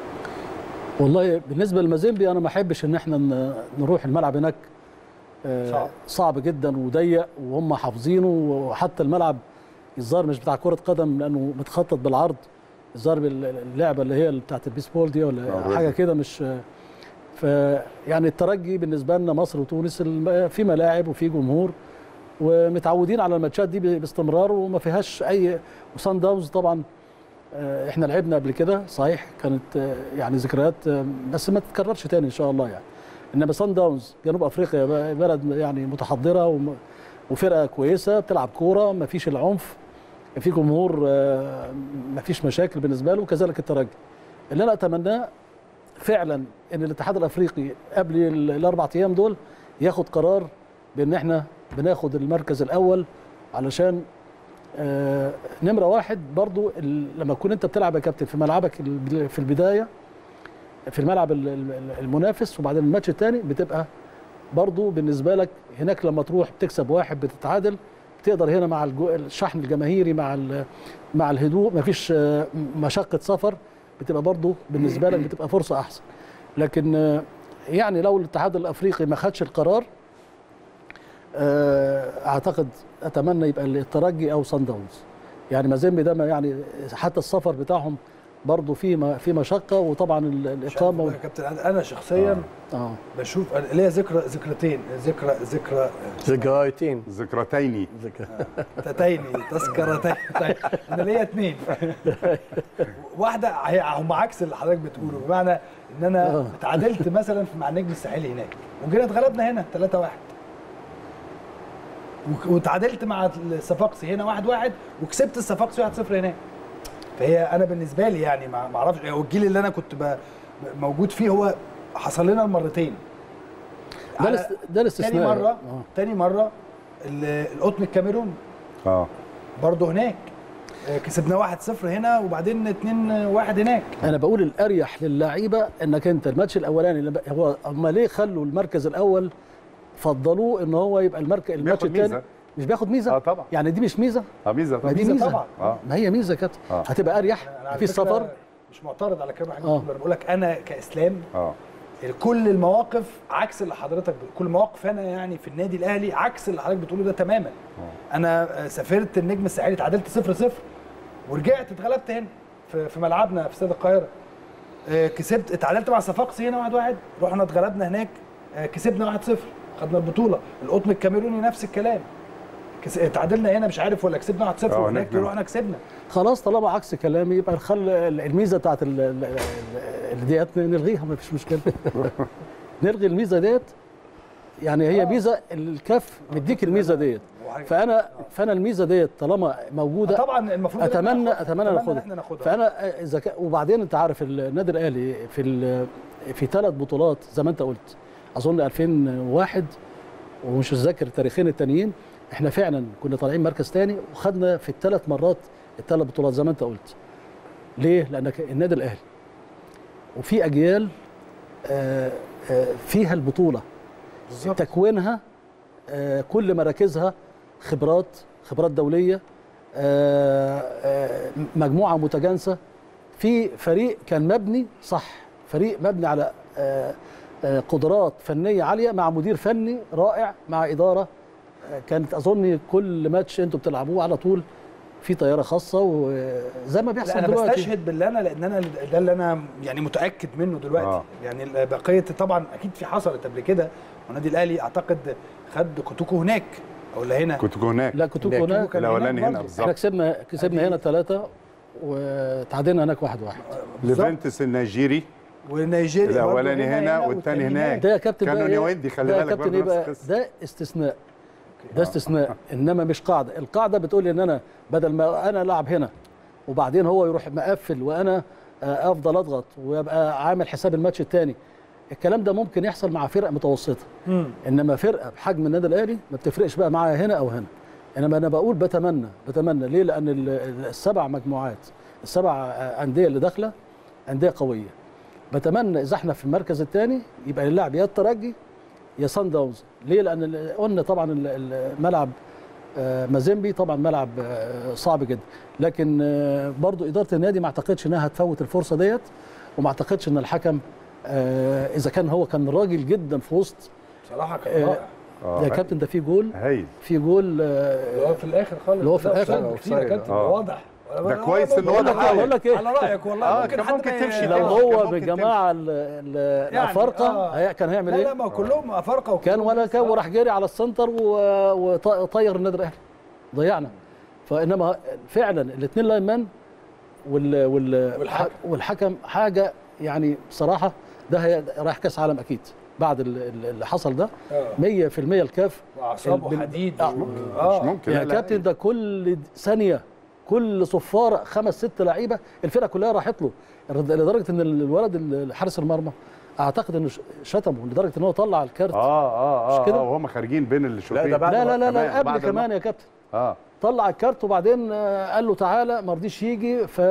والله بالنسبه لمازيمبي انا ما احبش ان احنا ن- نروح الملعب هناك آه، صعب. صعب جدا وضيق وهم حافظينه وحتى الملعب الظاهر مش بتاع كره قدم لانه متخطط بالعرض الظاهر اللعبه اللي هي بتاعت البيسبول دي ولا آه، حاجه كده مش ف يعني الترجي بالنسبه لنا مصر وتونس الم- في ملاعب وفي جمهور ومتعودين على الماتشات دي باستمرار وما فيهاش اي وصن داونز طبعا آه، احنا لعبنا قبل كده صحيح كانت آه، يعني ذكريات آه، بس ما تتكررش تاني ان شاء الله يعني انما صن داونز جنوب افريقيا ب- بلد يعني متحضره وم- وفرقه كويسه بتلعب كوره ما فيش العنف في جمهور آه، ما فيش مشاكل بالنسبه له وكذلك الترجي اللي انا اتمناه فعلا ان الاتحاد الافريقي قبل ال- الاربع ايام دول ياخد قرار بان احنا بناخد المركز الاول علشان آه، نمره واحد برضو ال- لما تكون انت بتلعب يا كابتن في ملعبك الب- في البدايه في الملعب ال- ال- المنافس وبعدين الماتش الثاني بتبقى برضو بالنسبه لك هناك لما تروح بتكسب واحد بتتعادل تقدر هنا مع الجو- الشحن الجماهيري مع ال- مع الهدوء مفيش آه، مشقه سفر بتبقى برضو بالنسبه لك بتبقى فرصه احسن لكن آه، يعني لو الاتحاد الافريقي ما خدش القرار آه، اعتقد اتمنى يبقى الترجي او صن داونز يعني مازيمبي ده ما يعني حتى السفر بتاعهم برضه في ما- في مشقه وطبعا ال- مش عارف الاقامه والله يا كابتن انا شخصيا اه بشوف أنا ليا ذكرى ذكرتين ذكرى ذكرى ذكريتين ذكرتين ذكرى تتيني تذكرتين طيب انا ليا اثنين واحده هي هم عكس اللي حضرتك بتقوله بمعنى ان انا آه. اتعادلت مثلا في- مع النجم الساحلي هناك وجينا اتغلبنا هنا 3 1 واتعادلت مع الصفاقسي هنا 1 1 وكسبت الصفاقسي 1 0 هناك فهي انا بالنسبه لي يعني ما ما اعرفش هو الجيل اللي انا كنت ب- موجود فيه هو حصل لنا المرتين ده على- الاست- ده الاستثناء تاني مره آه. تاني مره ال- القطن الكاميروني اه برضه هناك آه، كسبنا 1-0 هنا وبعدين 2-1 هناك انا بقول الاريح للعيبه انك انت الماتش الاولاني اللي بقى- هو هم ليه خلوا المركز الاول فضلوه ان هو يبقى المركز الماتش بياخد الثاني ميزه مش بياخد ميزه اه طبعا يعني دي مش ميزه اه ميزه ما طبعا دي ميزة ميزه طبعا. آه. ما هي ميزه كانت آه. هتبقى اريح أنا على في فكرة السفر مش معترض على كلام حضرتك آه. بتقول. انا بقول لك انا كاسلام اه كل المواقف عكس اللي حضرتك بتقول. كل مواقف انا يعني في النادي الاهلي عكس اللي حضرتك بتقوله ده تماما انا آه، سافرت النجم الساحلي اتعادلت 0 0 ورجعت اتغلبت هنا في, في ملعبنا في استاد القاهره آه، كسبت اتعادلت مع صفاقسي هنا 1 1 رحنا اتغلبنا هناك آه، كسبنا 1 0 خدنا البطوله القطن الكاميروني نفس الكلام كس- اتعادلنا هنا مش عارف ولا كسبنا 1 0 آه، وهناك هناك نعم. رحنا كسبنا خلاص طالما عكس كلامي يبقى نخلي الميزه بتاعت ال- ال- ال- ديت نلغيها ما فيش مشكله نلغي الميزه ديت يعني هي ميزه الكاف مديك الميزه ديت فانا فانا الميزه ديت طالما موجوده طبعا المفروض إن إحنا اتمنى ناخدها. اتمنى إن ناخدها احنا ناخدها فانا اذا كان وبعدين انت عارف النادي الاهلي في ال- في ثلاث بطولات زي ما انت قلت اظن 2001 ومش متذكر التاريخين التانيين احنا فعلا كنا طالعين مركز تاني وخدنا في الثلاث مرات الثلاث بطولات زي ما انت قلت ليه؟ لانك النادي الاهلي وفي اجيال آه، آه، فيها البطوله بالظبط تكوينها آه، كل مراكزها خبرات خبرات دوليه آه، آه، مجموعه متجانسه في فريق كان مبني صح فريق مبني على آه، آه، قدرات فنيه عاليه مع مدير فني رائع مع اداره آه، كانت اظن كل ماتش انتوا بتلعبوه على طول في طياره خاصه وزي ما لا بيحصل انا دلوقتي بستشهد باللي انا لان انا ده اللي انا يعني متاكد منه دلوقتي آه. آه. يعني بقيه طبعا اكيد في حصلت قبل كده والنادي الاهلي اعتقد خد كوتوكو هناك او لا هنا كنت هناك لا كنت هناك. هناك كان الاولاني هناك هنا برضه. احنا بالظبط كسبنا كسبنا هنا ثلاثه وتعادلنا هناك واحد واحد ليفنتس النيجيري ونيجيريا برضه الاولاني هنا والتاني هناك ده يا كابتن كانوا بقى إيه؟ نيويندي خلي ده يا بالك كابتن برضه ايه نفس بقى القصة. ده استثناء ده استثناء انما مش قاعده القاعده بتقول ان انا بدل ما انا العب هنا وبعدين هو يروح مقفل وانا آه، افضل اضغط ويبقى عامل حساب الماتش الثاني الكلام ده ممكن يحصل مع فرق متوسطه مم. انما فرقه بحجم النادي الاهلي ما بتفرقش بقى معايا هنا او هنا انما انا بقول بتمنى بتمنى ليه لان ال- ال- السبع مجموعات السبع آه، انديه اللي داخله انديه قويه بتمنى اذا احنا في المركز الثاني يبقى اللاعب يا الترجي يا سان داونز ليه لان ال- قلنا طبعا ال- الملعب آه، مازيمبي طبعا ملعب آه، صعب جدا لكن آه، برضو اداره النادي ما اعتقدش انها هتفوت الفرصه ديت وما اعتقدش ان الحكم آه، اذا كان هو كان راجل جدا في وسط بصراحه كان آه، رائع آه، يا كابتن ده في جول هايل في جول اللي هو آه، في الاخر خالص اللي هو في ده الآخر. أوفسايد كتير يا أوفسايد، كابتن آه. واضح ده كويس إن بقول لك واضح بقول لك ايه على رايك والله آه، ممكن كان حد ممكن ما- تمشي لو كده. هو كان ممكن بالجماعه ال- ال- يعني، الافارقه آه. هي- كان هيعمل لا لا ايه؟ ما كلهم افارقه كان وكلهم ولا ناس- كان وراح جري على السنتر و- وطير النادي الاهلي ضيعنا فانما فعلا الاثنين لاين مان وال وال والحكم. والحكم حاجه يعني بصراحه ده هي رايح كاس عالم اكيد بعد ال- ال- اللي حصل ده آه. 100% الكاف واعصابه بال- حديد آه. و- مش ممكن يا لا، لا. كابتن ده كل ثانيه كل صفاره خمس ست لعيبه الفرقه كلها راحت له لدرجه ان الولد حارس المرمى اعتقد انه ش- شتمه لدرجه ان هو طلع الكارت اه اه اه مش كده؟ اه وهم خارجين بين الشوطين ده بعد لا ما- لا لا, كمان، لا قبل بعد كمان ما- يا كابتن اه طلع الكارت وبعدين آه، قال له تعالى ما رضيش يجي ف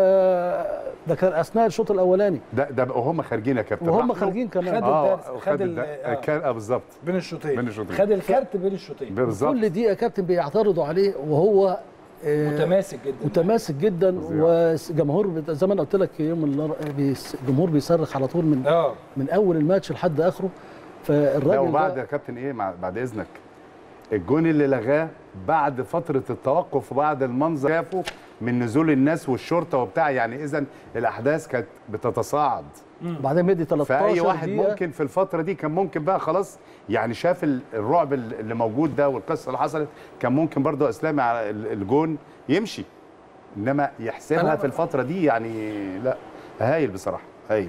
ده كان اثناء الشوط الاولاني ده ده بقى وهم خارجين يا كابتن وهم راحوا- خارجين كمان خد اه الدرس، خد خد ال- الد- آه. كان اه بالظبط بين الشوطين بين الشوطين. خد الكارت بين الشوطين بالظبط كل دي يا كابتن بيعترضوا عليه وهو آه، متماسك جدا متماسك جدا فظيع. وجمهور بت- زي ما انا قلت لك يوم النهار- بيس- الجمهور بيصرخ على طول من اه من اول الماتش لحد اخره لا فالراجل وبعد ده يا كابتن ايه مع بعد اذنك الجون اللي لغاه بعد فتره التوقف وبعد المنظر شافه من نزول الناس والشرطه وبتاع يعني اذا الاحداث كانت بتتصاعد وبعدين مدي 13 فاي واحد دقيقة. ممكن في الفتره دي كان ممكن بقى خلاص يعني شاف ال- الرعب اللي موجود ده والقصه اللي حصلت كان ممكن برضه اسلامي على ال- الجون يمشي انما يحسبها أنا- في الفتره دي يعني لا هايل بصراحه هايل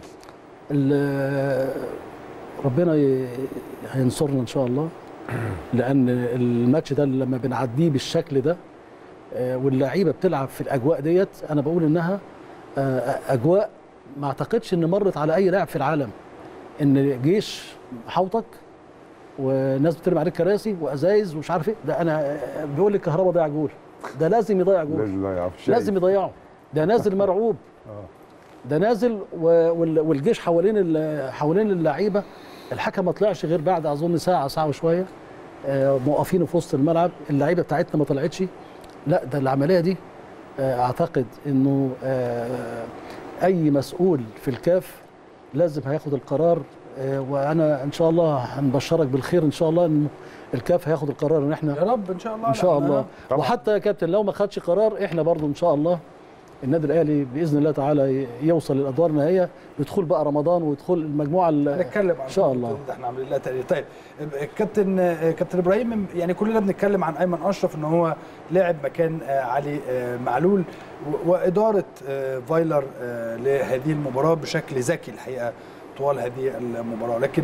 ال- ربنا ي- هينصرنا ان شاء الله لان الماتش ده لما بنعديه بالشكل ده آه، واللعيبه بتلعب في الاجواء ديت انا بقول انها آه، اجواء ما اعتقدش ان مرت على اي لاعب في العالم ان جيش حوطك وناس بترمي عليك كراسي وازايز ومش عارف ايه ده انا آه، بيقول لي الكهرباء ضيع جول ده لازم يضيع جول لازم يضيع لازم يضيعه ده نازل مرعوب ده نازل و- وال- والجيش حوالين ال- حوالين اللعيبه الحكم ما طلعش غير بعد اظن ساعه ساعه وشويه آه، موقفينه في وسط الملعب اللعيبه بتاعتنا ما طلعتش لا ده العمليه دي آه، اعتقد انه آه، اي مسؤول في الكاف لازم هياخد القرار آه، وانا ان شاء الله هنبشرك بالخير ان شاء الله ان الكاف هياخد القرار ان احنا يا رب ان شاء الله ان شاء الله طبعاً. وحتى يا كابتن لو ما خدش قرار احنا برضو ان شاء الله النادي الاهلي باذن الله تعالى ي- يوصل للادوار النهائيه بدخول بقى رمضان ويدخل المجموعه ال- هنتكلم عن ان شاء البطولة الله دي، احنا عاملين لها تقرير طيب كابتن كابتن ابراهيم يعني كلنا بنتكلم عن ايمن اشرف ان هو لاعب مكان آه، علي آه، معلول و- واداره آه، فايلر آه، لهذه المباراه بشكل ذكي الحقيقه طوال هذه المباراه لكن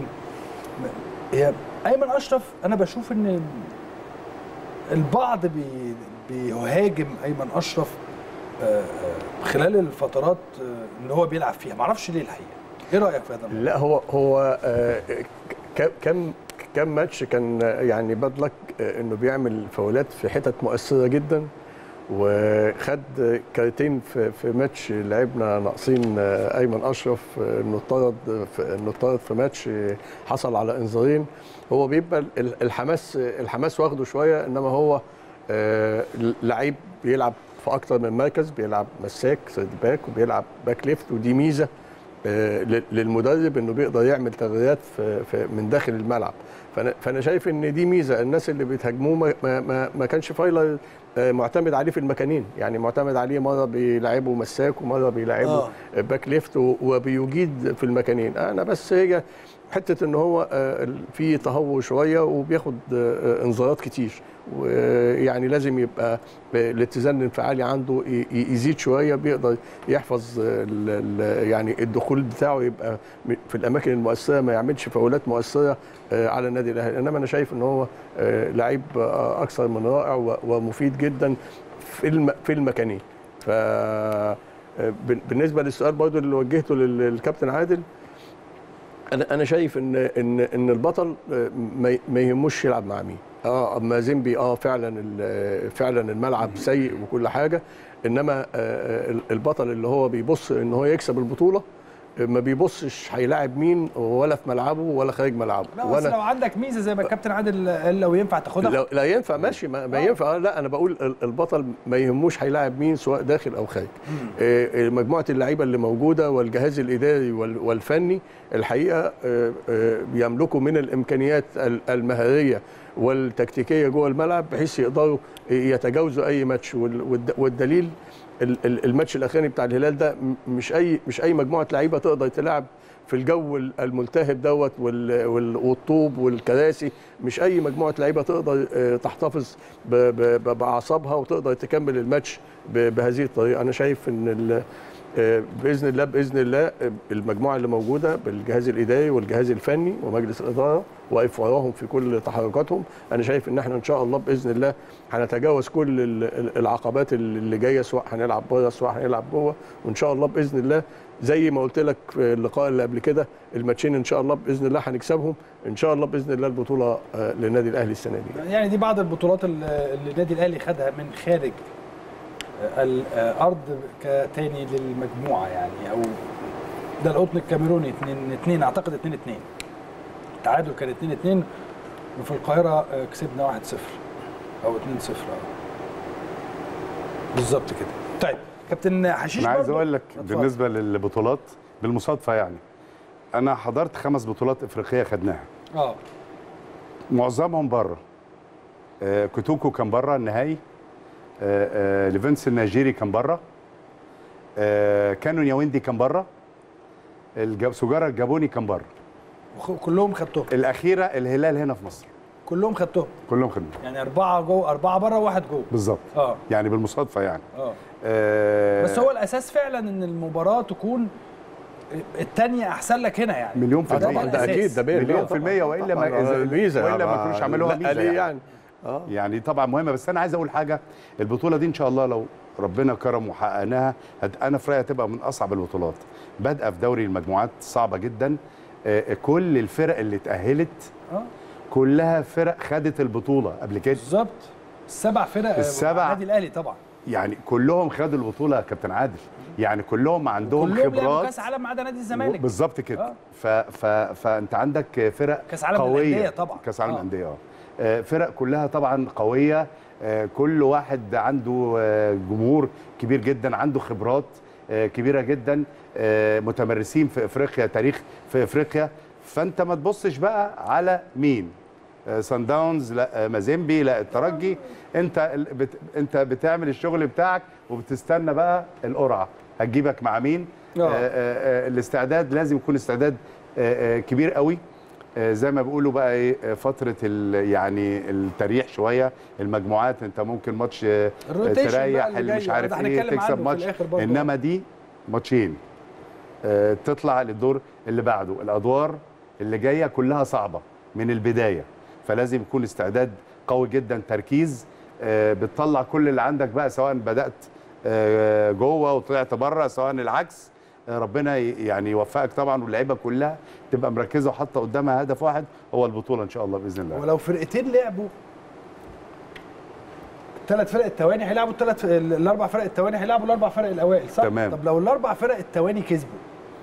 هي ايمن اشرف انا بشوف ان البعض بي بيهاجم ايمن اشرف آه، آه، خلال الفترات آه، اللي هو بيلعب فيها معرفش ليه الحقيقه ايه رايك في هذا الموضوع؟ لا هو هو آه، ك- كم كم ماتش كان يعني باد لك آه، انه بيعمل فاولات في حتت مؤثره جدا وخد كارتين في في ماتش لعبنا ناقصين آه، ايمن اشرف آه، انه اتطرد في- انه اتطرد في ماتش آه، حصل على انذارين هو بيبقى ال- الحماس الحماس واخده شويه انما هو آه، لعيب بيلعب في اكتر من مركز بيلعب مساك سيرد باك وبيلعب باك ليفت ودي ميزه آه، لل- للمدرب انه بيقدر يعمل تغييرات في في من داخل الملعب فانا فانا شايف ان دي ميزه الناس اللي بتهاجموه ما, ما, ما, ما كانش فايلر آه، معتمد عليه في المكانين يعني معتمد عليه مره بيلعبه مساك ومره بيلعبه آه. آه. باك ليفت و- وبيجيد في المكانين انا بس هي حته ان هو آه، في تهور شويه وبياخد آه، آه، انذارات كتير ويعني لازم يبقى الاتزان الانفعالي عنده ي- ي- يزيد شويه بيقدر يحفظ آه، ال- ال- يعني الدخول بتاعه يبقى م- في الاماكن المؤثره ما يعملش فاولات مؤثره آه، على النادي الاهلي انما انا شايف ان هو آه، لعيب آه، اكثر من رائع و- ومفيد جدا في الم- في المكانين ف آه، بال- بالنسبه للسؤال برضو اللي وجهته لل- للكابتن عادل انا انا شايف ان ان ان البطل آه، ما ما يهموش يلعب مع مين اه اما زيمبي اه فعلا ال- فعلا الملعب سيء وكل حاجه انما آه، البطل اللي هو بيبص ان هو يكسب البطوله آه، ما بيبصش هيلاعب مين ولا في ملعبه ولا خارج ملعبه لا بس لو عندك ميزه زي ما الكابتن عادل قال لو ينفع تاخدها لا, لا ينفع ماشي ما, ما آه. ينفع لا انا بقول ال- البطل ما يهموش هيلاعب مين سواء داخل او خارج آه، آه، مجموعه اللعيبه اللي موجوده والجهاز الاداري وال- والفني الحقيقه آه، آه، بيملكوا من الامكانيات ال- المهاريه والتكتيكيه جوه الملعب بحيث يقدروا يتجاوزوا اي ماتش وال- والد- والدليل ال- ال- الماتش الاخراني بتاع الهلال ده م- مش اي مش اي مجموعه لعيبه تقدر تلعب في الجو ال- الملتهب دوت وال- وال- والطوب والكراسي مش اي مجموعه لعيبه تقدر آه، تحتفظ ب- ب- ب- باعصابها وتقدر تكمل الماتش ب- بهذه الطريقه انا شايف ان ال- آه، باذن الله باذن الله آه، المجموعه اللي موجوده بالجهاز الاداري والجهاز الفني ومجلس الاداره واقف وراهم في كل تحركاتهم انا شايف ان احنا ان شاء الله باذن الله هنتجاوز كل ال- ال- العقبات اللي جايه سواء هنلعب بره سواء هنلعب جوه وان شاء الله باذن الله زي ما قلت لك في اللقاء اللي قبل كده الماتشين ان شاء الله باذن الله هنكسبهم ان شاء الله باذن الله البطوله آه، للنادي الاهلي السنه دي يعني دي بعض البطولات اللي اللي النادي الاهلي خدها من خارج الارض كتاني للمجموعه يعني او ده القطن الكاميروني 2 2 اعتقد 2 2 التعادل كان 2 2 وفي القاهره آه، كسبنا 1 0 او 2 0 بالظبط كده طيب كابتن حشيش انا عايز برضو- اقول لك اتفضل. بالنسبه للبطولات بالمصادفه يعني انا حضرت خمس بطولات افريقيه خدناها اه معظمهم بره آه، كوتوكو كان بره النهائي آه، آه، ليفنس النيجيري كان بره آه، كانون ياوندي كان بره الج- سجارة الجابوني كان بره وخ- كلهم خدتهم الاخيره الهلال هنا في مصر كلهم خدتهم كلهم خدمه يعني اربعه جوه اربعه بره وواحد جوه بالظبط اه يعني بالمصادفه يعني اه آه، بس هو الاساس فعلا ان المباراه تكون الثانيه احسن لك هنا يعني مليون في ده المية. طبعا ده الأساس. اكيد ده بيه مليون في المية وإلا ما- إذا- الميزه وإلا ما كانوش عملوها ميزة ليه يعني. يعني اه يعني طبعا مهمه بس انا عايز اقول حاجه البطوله دي ان شاء الله لو ربنا كرم وحققناها هت- انا في رايي هتبقى من اصعب البطولات بادئه في دوري المجموعات صعبه جدا آه، كل الفرق اللي اتاهلت اه كلها فرق خدت البطوله قبل كده بالظبط السبع فرق السبع. النادي الاهلي طبعا يعني كلهم خدوا البطوله يا كابتن عادل يعني كلهم عندهم كلهم لعبوا خبرات كاس عالم ما عدا نادي الزمالك بالظبط كده آه. ف ف فانت عندك فرق كأس عالم قويه للأندية طبعا. كاس عالم آه. الانديه اه آه، فرق كلها طبعا قويه آه، كل واحد عنده آه، جمهور كبير جدا عنده خبرات آه، كبيره جدا آه، متمرسين في افريقيا تاريخ في افريقيا فانت ما تبصش بقى على مين آه، سان داونز لا آه، مازيمبي لا الترجي انت ال- بت انت بتعمل الشغل بتاعك وبتستنى بقى القرعه هتجيبك مع مين آه. آه، آه، آه، الاستعداد لازم يكون استعداد آه، آه، كبير قوي آه، زي ما بيقولوا بقى ايه آه، فتره ال- يعني التريح شويه المجموعات انت ممكن ماتش آه، الروتيشن بقى تريح اللي اللي مش جاي، عارف ده ايه هنتكلم تكسب عنه في ماتش الآخر برضه. انما دي ماتشين آه، تطلع للدور اللي بعده الادوار اللي جايه كلها صعبه من البدايه فلازم يكون استعداد قوي جدا تركيز آه، بتطلع كل اللي عندك بقى سواء بدات آه، جوه وطلعت بره سواء العكس آه، ربنا ي- يعني يوفقك طبعا واللعيبه كلها تبقى مركزه وحاطه قدامها هدف واحد هو البطوله ان شاء الله باذن الله ولو فرقتين لعبوا الثلاث فرق التواني هيلعبوا الثلاث الاربع فرق التواني هيلعبوا الاربع فرق الاوائل صح؟ تمام. طب لو الاربع فرق التواني كسبوا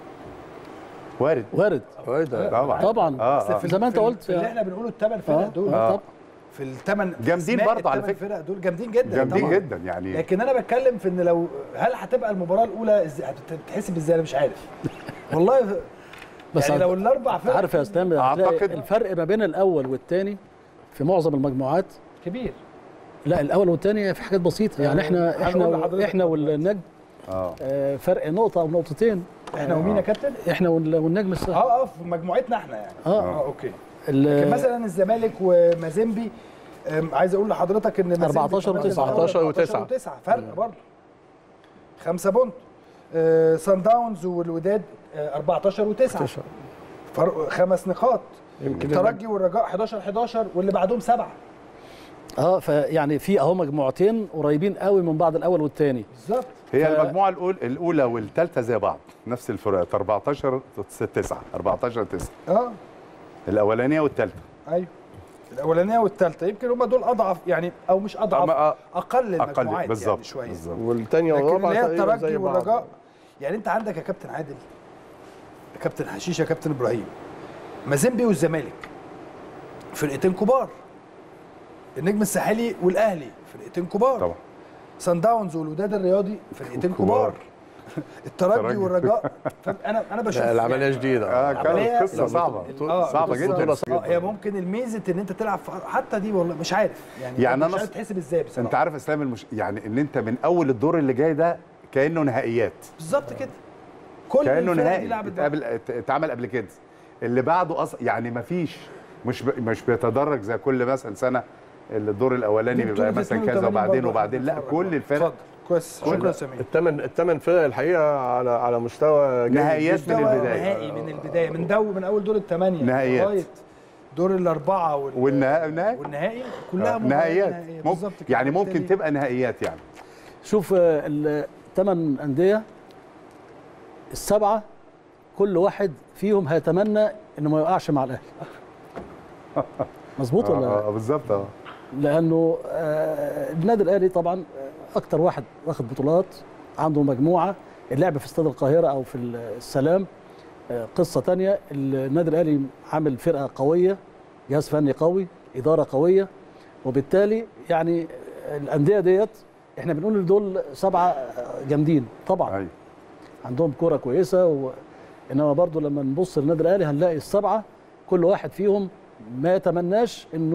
وارد وارد ايه ده طبعا طبعا اه أصل آه. في زي ما انت في- قلت في اللي احنا بنقوله الثمان فرق اه دول آه. طبعا في الثمان جامدين برضه على فكرة. فرق دول جامدين جدا جامدين طبعا. جدا يعني لكن انا بتكلم في ان لو هل هتبقى المباراه الاولى ازاي هتتحسب ازاي انا مش عارف والله بس يعني عارف- لو الاربع انت فرق عارف يا اسلام هتلاقي أعتقد- الفرق ما بين الاول والثاني في معظم المجموعات كبير لا الاول والثاني في حاجات بسيطه يعني احنا هنقول احنا لحضرتك احنا والنجم اه آه، فرق نقطه او نقطتين احنا ومين يا كابتن؟ احنا وال- والنجم السهل اه اه في مجموعتنا احنا يعني اه اه اوكي ال- لكن مثلا الزمالك ومازيمبي أم، عايز اقول لحضرتك ان مازيمبي 14 في المركز و9. الأول 14 و9 فرق برضه خمسة بونت آه، سان داونز والوداد آه، 14 و9 فرق خمس نقاط يمكن الترجي والرجاء 11 11 واللي بعدهم سبعه اه فيعني في اهو مجموعتين قريبين قوي من بعض الاول والثاني بالظبط هي ف- المجموعه الاولى الاولى والثالثه زي بعض نفس الفروقات 14 9 14 9 اه الاولانيه والثالثه ايوه الاولانيه والثالثه يمكن هم دول اضعف يعني او مش اضعف أما- اقل المجموعات اقل يعني بالظبط شويه بالظبط والثانيه لكن والرابعه اللي هي تقريبا الترجي زي بعض. والرجاء يعني انت عندك يا كابتن عادل يا كابتن حشيش يا كابتن ابراهيم مازيمبي والزمالك فرقتين كبار النجم الساحلي والاهلي فرقتين كبار طبعا سان داونز والوداد الرياضي فرقتين كبار كبار. الترجي الترجي. والرجاء انا انا بشوف لا، العمليه يعني جديده آه عملية- كانت قصه صعبه آه، صعبه قصة جدا اه هي ممكن الميزه ان انت تلعب في حتى دي والله مش عارف يعني يعني مش أنا عارف أص- تحسب ازاي بصراحه انت عارف اسلام المش... يعني ان انت من اول الدور اللي جاي ده كانه نهائيات بالظبط كده كل كانه الفرق دي نهائي لعبت بعض. اتقابل ات- اتعمل قبل كده اللي بعده أص... يعني ما فيش مش ب... مش بيتدرج زي كل مثلا سنه الدور الاولاني دي بيبقى بطولة مثلا 82 كذا وبعدين برضه وبعدين لا هنتفرج. كل الفرق اتفضل كويس كل- شكرا يا سمير الثمان الثمان فرق الحقيقه على على مستوى جيد نهائيات جداً. من مستوى البداية. نهائي من البدايه من دو من اول دور الثمانيه نهائيات. لغايه دور الاربعه وال... والنهائي النهائي والنهائي كلها مباريات نهائيات نهائية. ممكن بالظبط كده. يعني ممكن بالتالي تبقى نهائيات يعني شوف الثمان انديه السبعه كل واحد فيهم هيتمنى انه ما يقعش مع الاهلي مظبوط ولا لا؟ اه آه، بالظبط اه لانه آه، النادي الاهلي طبعا آه، اكتر واحد واخد بطولات عنده مجموعه اللعب في استاد القاهره او في السلام آه، قصه تانية النادي الاهلي عامل فرقه قويه جهاز فني قوي اداره قويه وبالتالي يعني الانديه ديت احنا بنقول إن دول سبعه آه، جامدين طبعا ايوه عندهم كرة كويسة و... إنما برضو لما نبص للنادي الأهلي هنلاقي السبعة كل واحد فيهم ما يتمناش إنه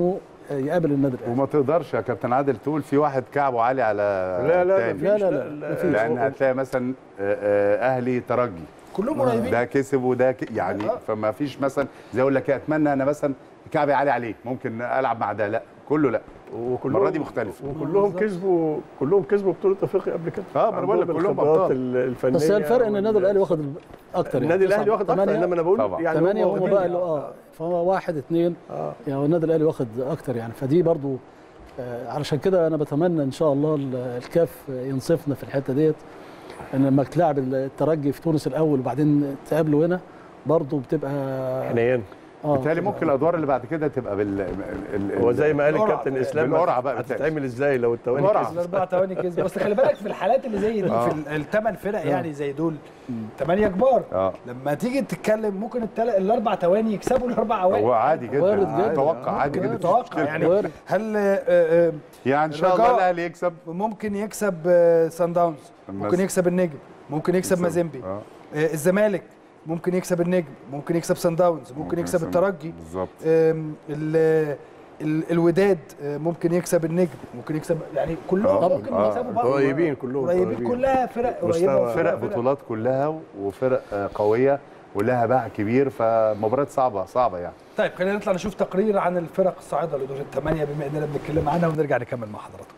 يقابل النادي الاهلي وما تقدرش يا كابتن عادل تقول في واحد كعبه عالي على لا لا التاني. لا، لا، لا، مفيش. لان هتلاقي مثلا آه، آه، اهلي ترجي كلهم قريبين ده كسب وده ك... يعني آه. فما فيش مثلا زي اقول لك إيه، اتمنى انا مثلا كعبي عالي عليه ممكن العب مع ده لا كله لا وكلهم المرة دي مختلفة. وكلهم كسبوا كلهم كسبوا بطوله افريقيا قبل كده اه، ما أنا بقول لك عندهم كلهم الخبرات أبطال. ال- الفنيه بس هي الفرق ان النادي الاهلي واخد اكتر يعني النادي الاهلي واخد اكتر ثمانية- انما انا بقول طبعا. يعني ثمانية هم واخدين- بقى اللي اه فهو واحد اثنين اه يعني النادي الاهلي واخد اكتر يعني فدي برضو آه، علشان كده انا بتمنى ان شاء الله ال- الكاف ينصفنا في الحته ديت ان لما تلعب الترجي في تونس الاول وبعدين تقابله هنا برضو بتبقى حنين اه بالتالي بتبقى- ممكن الادوار اللي بعد كده تبقى بال ال- ال- هو زي ما قال بالقرعة. الكابتن اسلام بالقرعة بقى بالتالي. هتتعمل ازاي لو التواني بالقرعة. كسب الاربع ثواني كسب بس خلي بالك في الحالات اللي زي دي آه. في الثمان فرق يعني زي دول ثمانيه كبار اه لما تيجي تتكلم ممكن التل... الاربع ثواني يكسبوا الاربع هو اوائل عادي جدا وارد جدا. متوقع عادي ممكن جدا متوقع يعني وارد. هل آه، آه، يعني ان شاء الله الرجاء الاهلي يكسب ممكن يكسب آه، سان داونز ممكن مثلا. يكسب النجم ممكن يكسب مازيمبي آه. آه، الزمالك ممكن يكسب النجم ممكن يكسب سان داونز ممكن يكسب الترجي بالظبط آم، ال- ال- الوداد آه، ممكن يكسب النجم ممكن يكسب يعني كلهم آه، ممكن آه، يكسبوا بعض قريبين كلهم قريبين كلها فرق قريبه مستوى- وفرق- فرق بطولات كلها وفرق آه، قويه ولها باع كبير فمباراه صعبه صعبه يعني طيب خلينا نطلع نشوف تقرير عن الفرق الصاعده لدور الثمانيه بما اننا بنتكلم عنها ونرجع نكمل مع حضراتكم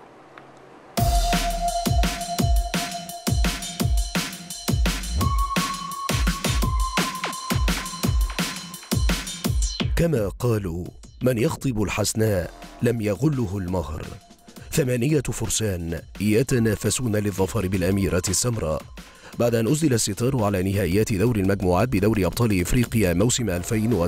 كما قالوا من يخطب الحسناء لم يغله المهر ثمانية فرسان يتنافسون للظفر بالأميرة السمراء بعد أن أزدل الستار على نهائيات دور المجموعات بدوري أبطال إفريقيا موسم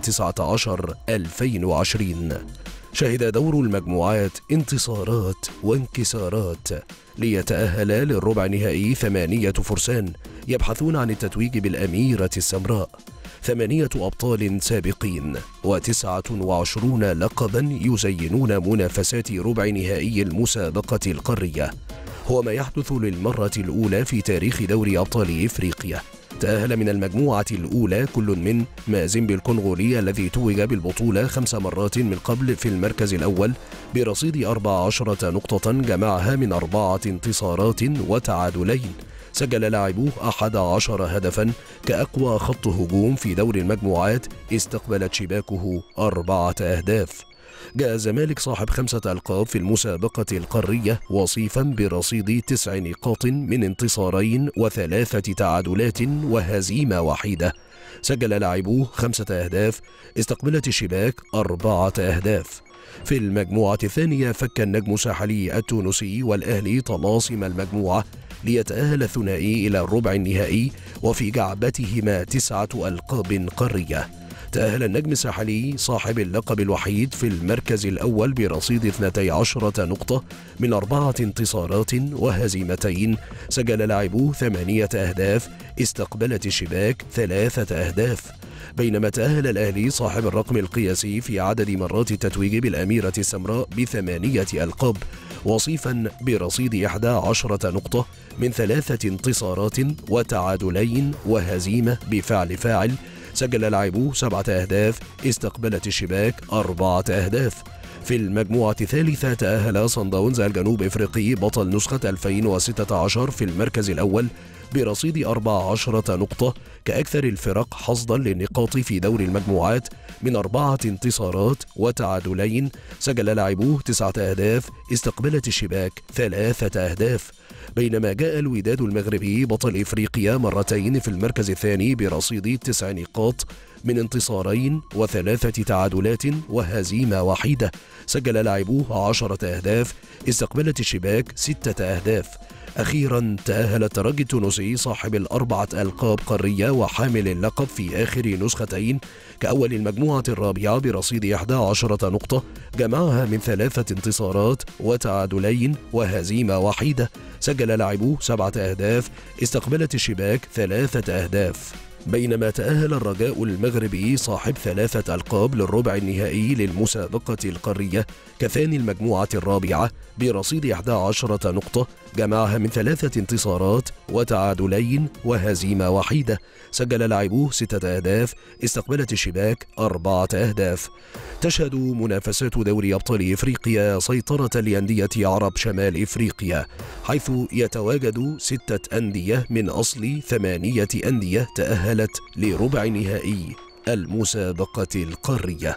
2019-2020 شهد دور المجموعات انتصارات وانكسارات ليتأهل للربع النهائي ثمانية فرسان يبحثون عن التتويج بالأميرة السمراء ثمانية أبطال سابقين وتسعة وعشرون لقبا يزينون منافسات ربع نهائي المسابقة القارية هو ما يحدث للمرة الأولى في تاريخ دوري أبطال إفريقيا تأهل من المجموعة الأولى كل من مازيمبي الكونغولي الذي توج بالبطولة خمس مرات من قبل في المركز الأول برصيد 14 نقطة جمعها من أربعة انتصارات وتعادلين سجل لاعبوه أحد عشر هدفا كأقوى خط هجوم في دور المجموعات استقبلت شباكه أربعة أهداف جاء الزمالك صاحب خمسة ألقاب في المسابقة القارية وصيفا برصيد تسع نقاط من انتصارين وثلاثة تعادلات وهزيمة وحيدة سجل لاعبوه خمسة أهداف استقبلت الشباك أربعة أهداف في المجموعة الثانية فك النجم الساحلي التونسي والأهلي طلاسم المجموعة ليتأهل الثنائي إلى الربع النهائي وفي جعبتهما تسعة ألقاب قارية تأهل النجم الساحلي صاحب اللقب الوحيد في المركز الأول برصيد 12 نقطة من أربعة انتصارات وهزيمتين سجل لاعبوه ثمانية أهداف استقبلت الشباك ثلاثة أهداف بينما تأهل الأهلي صاحب الرقم القياسي في عدد مرات التتويج بالأميرة السمراء بثمانية ألقاب وصيفا برصيد 11 نقطة من ثلاثة انتصارات وتعادلين وهزيمة بفعل فاعل سجل لاعبوه سبعة أهداف استقبلت الشباك أربعة أهداف في المجموعة الثالثة تأهل صن داونز الجنوب إفريقي بطل نسخة 2016 في المركز الأول برصيد 14 نقطة كأكثر الفرق حصدا للنقاط في دور المجموعات من أربعة انتصارات وتعادلين سجل لاعبوه تسعة أهداف استقبلت الشباك ثلاثة أهداف بينما جاء الوداد المغربي بطل إفريقيا مرتين في المركز الثاني برصيد تسع نقاط من انتصارين وثلاثة تعادلات وهزيمة وحيدة سجل لاعبوه عشرة أهداف استقبلت الشباك ستة أهداف أخيرا تأهل الترجي التونسي صاحب الأربعة ألقاب قارية وحامل اللقب في آخر نسختين كأول المجموعة الرابعة برصيد 11 نقطة جمعها من ثلاثة انتصارات وتعادلين وهزيمة وحيدة سجل لاعبوه سبعة أهداف استقبلت الشباك ثلاثة أهداف بينما تأهل الرجاء المغربي صاحب ثلاثة ألقاب للربع النهائي للمسابقة القارية كثاني المجموعة الرابعة برصيد 11 نقطة جمعها من ثلاثة انتصارات وتعادلين وهزيمة وحيدة سجل لاعبوه ستة أهداف استقبلت الشباك أربعة أهداف تشهد منافسات دوري أبطال إفريقيا سيطرة لأندية عرب شمال إفريقيا حيث يتواجد ستة أندية من أصل ثمانية أندية تأهلت لربع نهائي المسابقة القارية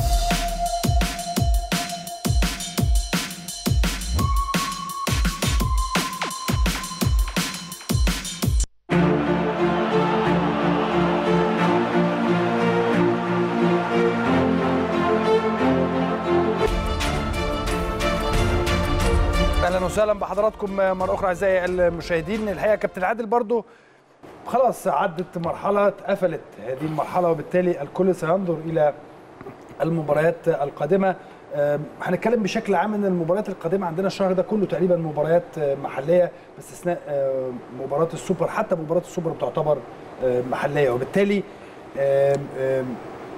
اهلا وسهلا بحضراتكم مره اخرى اعزائي المشاهدين الحقيقه كابتن عادل برضو خلاص عدت مرحله اتقفلت هذه المرحله وبالتالي الكل سينظر الى المباريات القادمه آم، هنتكلم بشكل عام ان المباريات القادمه عندنا الشهر ده كله تقريبا مباريات آه، محليه باستثناء آه، مباراه السوبر حتى مباراه السوبر بتعتبر آه، محليه وبالتالي آم، آم،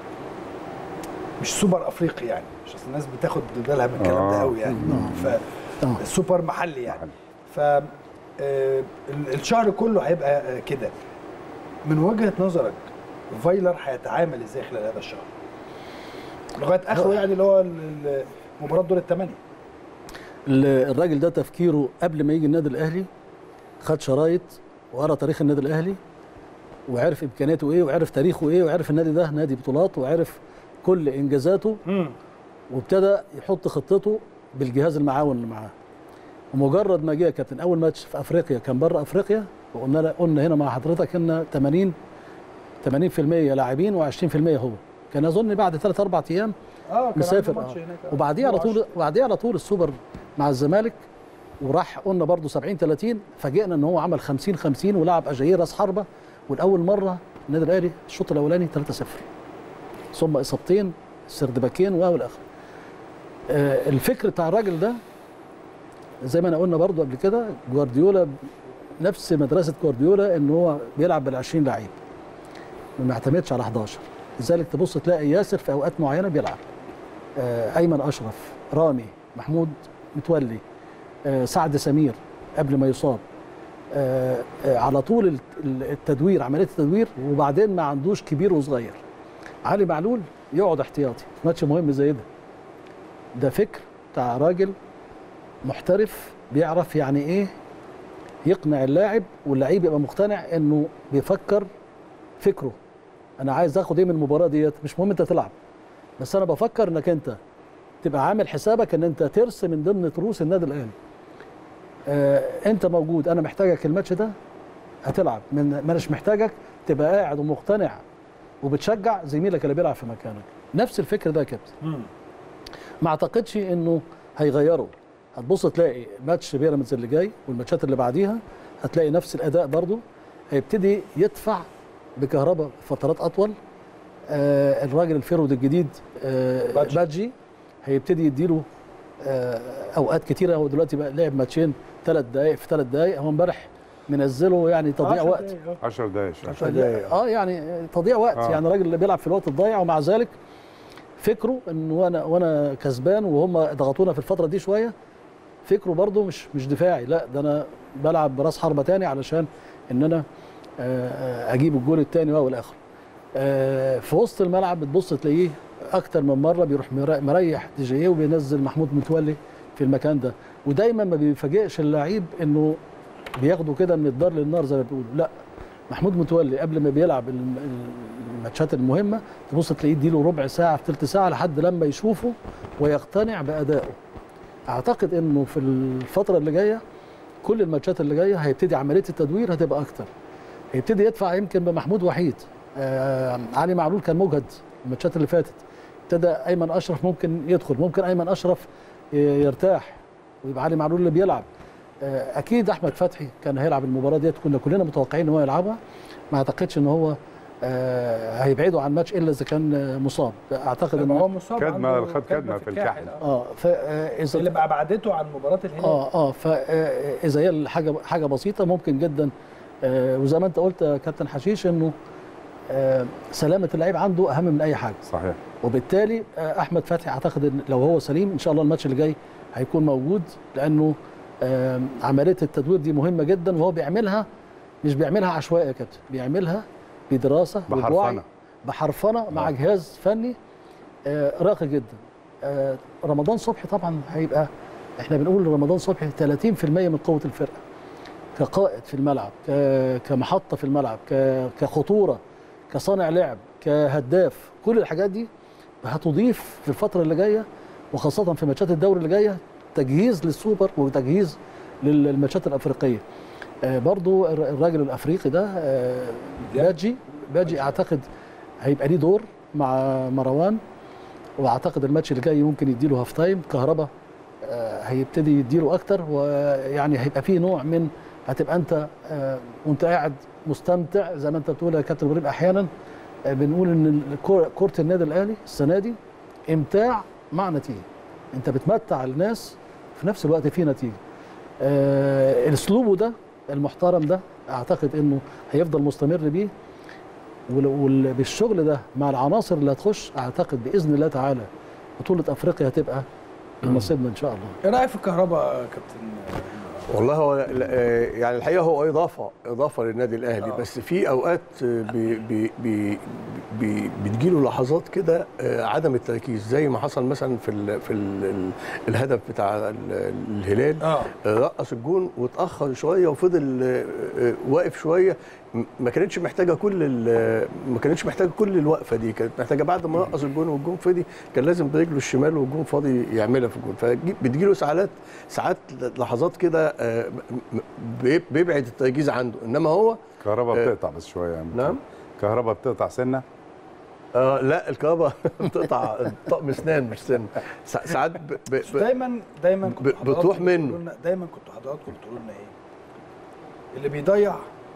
مش سوبر افريقي يعني مش أصل الناس بتاخد بالها من الكلام ده آه. قوي يعني تمام. فالسوبر محلي يعني محلي. ف آه، ال- الشهر كله هيبقى آه، كده من وجهه نظرك فايلر هيتعامل ازاي خلال هذا الشهر لغايه اخره يعني اللي هو ال- ال- مباراه دور الثمانيه ال- الراجل ده تفكيره قبل ما يجي النادي الاهلي خد شرايط وقرا تاريخ النادي الاهلي وعرف امكانياته ايه وعرف تاريخه ايه وعرف النادي ده نادي بطولات وعرف كل انجازاته وابتدى يحط خطته بالجهاز المعاون اللي معاه ومجرد ما جه يا كابتن اول ماتش في افريقيا كان بره افريقيا وقلنا له- قلنا هنا مع حضرتك ان 80 80% لاعبين و20% هو كان اظن بعد ثلاث اربع ايام اه كان مسافر عنده ماتش آه. هناك، آه. وبعديه على طول 110. وبعديه على طول السوبر مع الزمالك وراح قلنا برضه 70 30 فاجئنا ان هو عمل 50 50 ولعب اجاير راس حربه والاول مره النادي الاهلي الشوط الاولاني 3 0 ثم اصابتين سردباكين و الاخر آه الفكر بتاع الراجل ده زي ما انا قلنا برضه قبل كده جوارديولا نفس مدرسه جوارديولا ان هو بيلعب بال 20 لعيب ما بيعتمدش على 11 لذلك تبص تلاقي ياسر في اوقات معينه بيلعب آه، ايمن اشرف رامي محمود متولي آه، سعد سمير قبل ما يصاب آه، آه، على طول ال- ال- التدوير عمليه التدوير وبعدين ما عندوش كبير وصغير علي معلول يقعد احتياطي في ماتش مهم زي ده ده فكر بتاع راجل محترف بيعرف يعني ايه يقنع اللاعب واللعيب يبقى مقتنع انه بيفكر فكره انا عايز اخد ايه من المباراه ديت مش مهم انت تلعب بس انا بفكر انك انت تبقى عامل حسابك ان انت ترس من ضمن تروس النادي الاهلي آه انت موجود انا محتاجك الماتش ده هتلعب من ما مش محتاجك تبقى قاعد ومقتنع وبتشجع زميلك اللي بيلعب في مكانك نفس الفكر ده يا كابتن مم. ما اعتقدش انه هيغيره هتبص تلاقي ماتش بيراميدز اللي جاي والماتشات اللي بعديها هتلاقي نفس الاداء برضو هيبتدي يدفع بكهرباء فترات اطول آه الراجل الفيرود الجديد آه بادجي. بادجي هيبتدي يديله آه اوقات كتيره هو دلوقتي بقى لعب ماتشين ثلاث دقائق في ثلاث دقائق هو امبارح منزله يعني تضييع 10 وقت دقايق، آه. 10 دقايق دقايق. اه يعني تضييع وقت آه. آه. يعني الراجل اللي بيلعب في الوقت الضايع ومع ذلك فكره ان وانا وانا كسبان وهم ضغطونا في الفتره دي شويه فكره برضه مش مش دفاعي لا ده انا بلعب براس حربه تاني علشان ان انا آه، آه، اجيب الجول الثاني والاخر آه، في وسط الملعب بتبص تلاقيه اكتر من مره بيروح مرا- مريح دي جي وبينزل محمود متولي في المكان ده ودايما ما بيفاجئش اللعيب انه بياخده كده من الدار للنار زي ما بيقولوا لا محمود متولي قبل ما بيلعب الم- الماتشات المهمه تبص تلاقيه يديله ربع ساعه في ثلث ساعه لحد لما يشوفه ويقتنع بادائه اعتقد انه في الفتره اللي جايه كل الماتشات اللي جايه هيبتدي عمليه التدوير هتبقى اكتر هيبتدي يدفع يمكن بمحمود وحيد آه علي معلول كان مجهد الماتشات اللي فاتت ابتدى ايمن اشرف ممكن يدخل ممكن ايمن اشرف ي- يرتاح ويبقى علي معلول اللي بيلعب آه اكيد احمد فتحي كان هيلعب المباراه ديت كنا كلنا متوقعين ان هو يلعبها ما اعتقدش ان هو آه هيبعده عن الماتش الا اذا كان آه، مصاب اعتقد لما هو ان مصاب كدمة- عنده خد كدمة في الكاحل. آه. اه فاذا اللي بقى بعدته عن مباراه الهلال اه اه فاذا هي حاجه حاجه بسيطه ممكن جدا آه، وزي ما انت قلت يا كابتن حشيش انه آه، سلامه اللعيب عنده اهم من اي حاجه صحيح وبالتالي آه، احمد فتحي اعتقد ان لو هو سليم ان شاء الله الماتش اللي جاي هيكون موجود لانه آه، عمليه التدوير دي مهمه جدا وهو بيعملها مش بيعملها عشوائي يا كابتن بيعملها بدراسه بحرفنة. وبوعي بحرفنه مع آه. جهاز فني آه، راقي جدا آه، رمضان صبحي طبعا هيبقى احنا بنقول رمضان صبحي 30% من قوه الفرقه كقائد في الملعب ك- كمحطه في الملعب ك- كخطوره كصانع لعب كهداف كل الحاجات دي هتضيف في الفتره اللي جايه وخاصه في ماتشات الدوري اللي جايه تجهيز للسوبر وتجهيز للماتشات الافريقيه آه، برضو الر- الراجل الافريقي ده آه، باجي باجي اعتقد هيبقى ليه دور مع مروان واعتقد الماتش اللي جاي ممكن يديله هاف تايم كهربا آه، هيبتدي يديله اكتر ويعني هيبقى فيه نوع من هتبقى انت آه، وانت قاعد مستمتع زي ما انت بتقول يا كابتن ابراهيم احيانا آه، بنقول ان الكرة- كره النادي الاهلي السنه دي امتاع مع نتيجه انت بتمتع الناس في نفس الوقت في نتيجه آه، اسلوبه ده المحترم ده اعتقد انه هيفضل مستمر بيه وبالشغل ده مع العناصر اللي هتخش اعتقد باذن الله تعالى بطوله افريقيا هتبقى من نصيبنا ان شاء الله ايه رايك في الكهرباء يا كابتن والله هو لا- آه، يعني الحقيقه هو اضافه اضافه للنادي الاهلي آه. بس في اوقات آه، بي بي بي بي بتجيله لحظات كده آه، عدم التركيز زي ما حصل مثلا في ال في ال الهدف بتاع ال- الهلال اه آه، رقص الجون واتاخر شويه وفضل آه، آه، واقف شويه م- ما كانتش محتاجه كل ال- ما كانتش محتاجه كل الوقفه دي كانت محتاجه بعد ما رقص الجون والجون فضي كان لازم برجله الشمال والجون فاضي يعملها في الجون فبتجيله ساعات ساعات لحظات كده آه، م- م- بي- بيبعد التركيز عنده انما هو كهرباء آه، بتقطع بس شويه يا عم. نعم. كهرباء بتقطع سنه آه لا الكهرباء بتقطع طقم اسنان مش سن سا- ساعات ب... ب... بس ب... دايما دايما كنتوا ب- حضراتكم بتروح بتقولوا منه. لنا- دايما كنتوا حضراتكم بتقولوا لنا ايه اللي بيضيع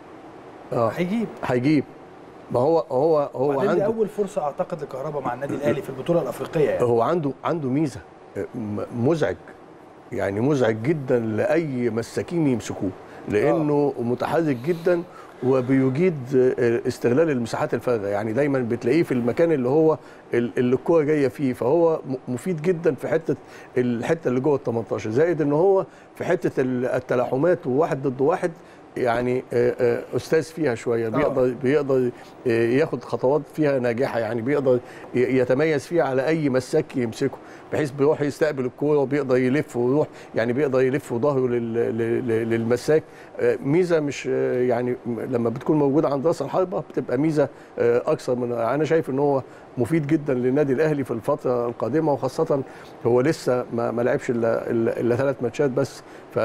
اه هيجيب هيجيب ما هو هو هو وبعدين دي عنده اول فرصه اعتقد لكهرباء مع النادي الاهلي في البطوله الافريقيه يعني هو عنده عنده ميزه م- مزعج يعني مزعج جدا لاي مساكين يمسكوه لانه متحرك جدا وبيجيد استغلال المساحات الفارغه يعني دايما بتلاقيه في المكان اللي هو ال- اللي الكوره جايه فيه فهو م- مفيد جدا في حته الحته اللي جوه ال 18 زائد ان هو في حته ال- التلاحمات وواحد ضد واحد يعني آه، آه، استاذ فيها شويه بيقدر بيقدر آه، ياخد خطوات فيها ناجحه يعني بيقدر ي- يتميز فيها على اي مساك يمسكه بحيث بيروح يستقبل الكوره وبيقدر يلف ويروح يعني بيقدر يلف ظهره لل- لل- للمساك آه، ميزه مش آه، يعني م- لما بتكون موجوده عند راس الحربه بتبقى ميزه آه، اكثر من انا شايف ان هو مفيد جدا للنادي الاهلي في الفتره القادمه وخاصه هو لسه ما ما لعبش الا الا إلا ثلاث ماتشات بس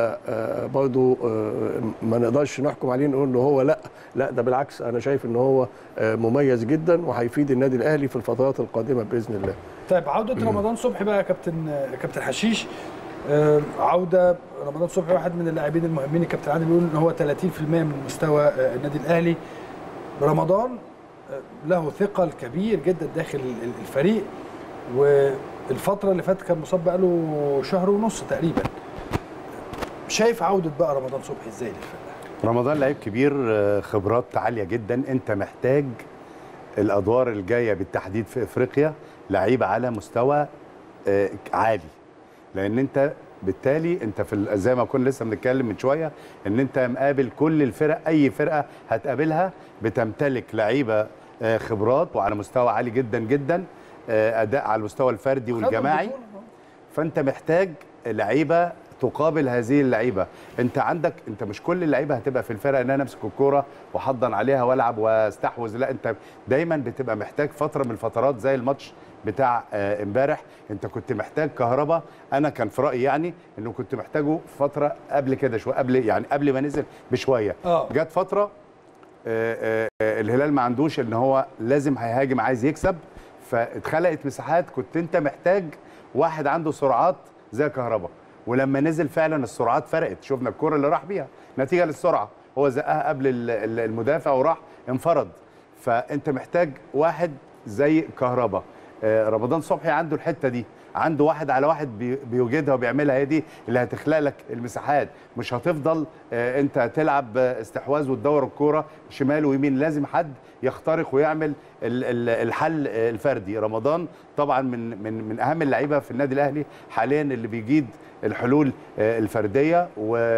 فبرضه ما نقدرش نحكم عليه نقول ان هو لا لا ده بالعكس انا شايف ان هو آه، مميز جدا وهيفيد النادي الاهلي في الفترات القادمه باذن الله طيب عودة رمضان صبحي بقى يا كابتن يا كابتن حشيش آه، عودة رمضان صبحي واحد من اللاعبين المهمين الكابتن عادل بيقول ان هو 30% من مستوى آه، النادي الاهلي رمضان آه، له ثقل كبير جدا داخل ال- الفريق والفترة اللي فاتت كان مصاب بقاله شهر ونص تقريبا شايف عودة بقى رمضان صبحي ازاي للفرقة؟ رمضان لعيب كبير آه، خبرات عاليه جدا انت محتاج الادوار الجايه بالتحديد في افريقيا لعيب على مستوى آه، عالي لان انت بالتالي انت في ال- زي ما كنا لسه بنتكلم من شويه ان انت مقابل كل الفرق اي فرقه هتقابلها بتمتلك لعيبه آه، خبرات وعلى مستوى عالي جدا جدا آه، اداء على المستوى الفردي والجماعي فانت محتاج لعيبه تقابل هذه اللعيبه انت عندك انت مش كل اللعيبه هتبقى في الفرقه ان انا امسك الكوره واحضن عليها والعب واستحوذ لا انت دايما بتبقى محتاج فتره من الفترات زي الماتش بتاع آه، امبارح انت كنت محتاج كهربا انا كان في رايي يعني انه كنت محتاجه فتره قبل كده شويه قبل يعني قبل ما نزل بشويه اه جت فتره آه، آه، الهلال ما عندوش ان هو لازم هيهاجم عايز يكسب فاتخلقت مساحات كنت انت محتاج واحد عنده سرعات زي كهربا ولما نزل فعلا السرعات فرقت شفنا الكرة اللي راح بيها نتيجه للسرعه هو زقها قبل ال- ال- المدافع وراح انفرد فانت محتاج واحد زي كهربا آه، رمضان صبحي عنده الحته دي عنده واحد على واحد بي- بيوجدها وبيعملها هي دي اللي هتخلق لك المساحات مش هتفضل آه، انت تلعب آه، استحواذ وتدور الكوره شمال ويمين لازم حد يخترق ويعمل ال- ال- الحل آه، الفردي رمضان طبعا من من من اهم اللعيبه في النادي الاهلي حاليا اللي بيجيد الحلول آه، الفرديه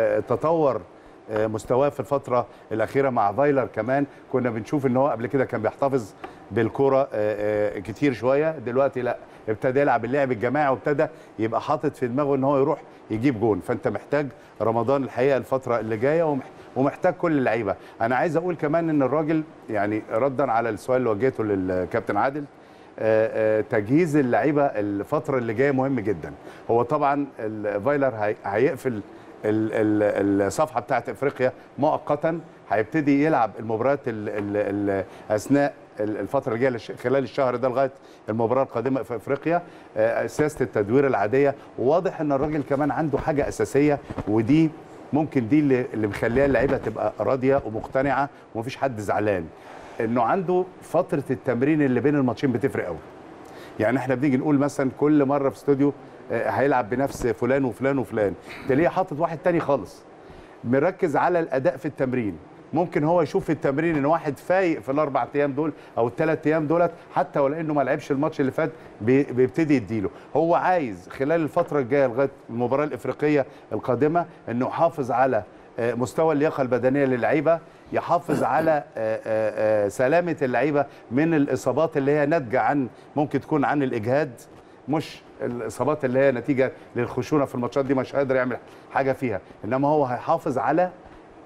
وتطور آه، مستواه في الفتره الاخيره مع فايلر كمان كنا بنشوف ان هو قبل كده كان بيحتفظ بالكره آه، آه، كتير شويه دلوقتي لا ابتدى يلعب اللعب الجماعي وابتدى يبقى حاطط في دماغه ان هو يروح يجيب جون فانت محتاج رمضان الحقيقه الفتره اللي جايه ومح- ومحتاج كل اللعيبه انا عايز اقول كمان ان الراجل يعني ردا على السؤال اللي وجهته للكابتن عادل آه، آه، تجهيز اللعيبه الفتره اللي جايه مهم جدا هو طبعا الفايلر هي- هيقفل ال- ال- الصفحه بتاعت افريقيا مؤقتا هيبتدي يلعب المباريات ال- ال- ال- اثناء ال- الفتره الجايه للش- خلال الشهر ده لغايه المباراه القادمه في افريقيا آه، سياسه التدوير العاديه وواضح ان الراجل كمان عنده حاجه اساسيه ودي ممكن دي اللي اللي مخليها اللعيبه تبقى راضيه ومقتنعه ومفيش حد زعلان انه عنده فتره التمرين اللي بين الماتشين بتفرق قوي يعني احنا بنيجي نقول مثلا كل مره في استوديو آه، هيلعب بنفس فلان وفلان وفلان تلاقيه حاطط واحد تاني خالص مركز على الاداء في التمرين ممكن هو يشوف في التمرين ان واحد فايق في الاربع ايام دول او الثلاث ايام دولت حتى ولو انه ما لعبش الماتش اللي فات بي- بيبتدي يديله هو عايز خلال الفتره الجايه لغايه المباراه الافريقيه القادمه انه يحافظ على آه، مستوى اللياقه البدنيه للعيبه يحافظ على آه، آه، آه، سلامه اللعيبه من الاصابات اللي هي ناتجه عن ممكن تكون عن الاجهاد مش الاصابات اللي هي نتيجه للخشونه في الماتشات دي مش قادر يعمل حاجه فيها انما هو هيحافظ على آه،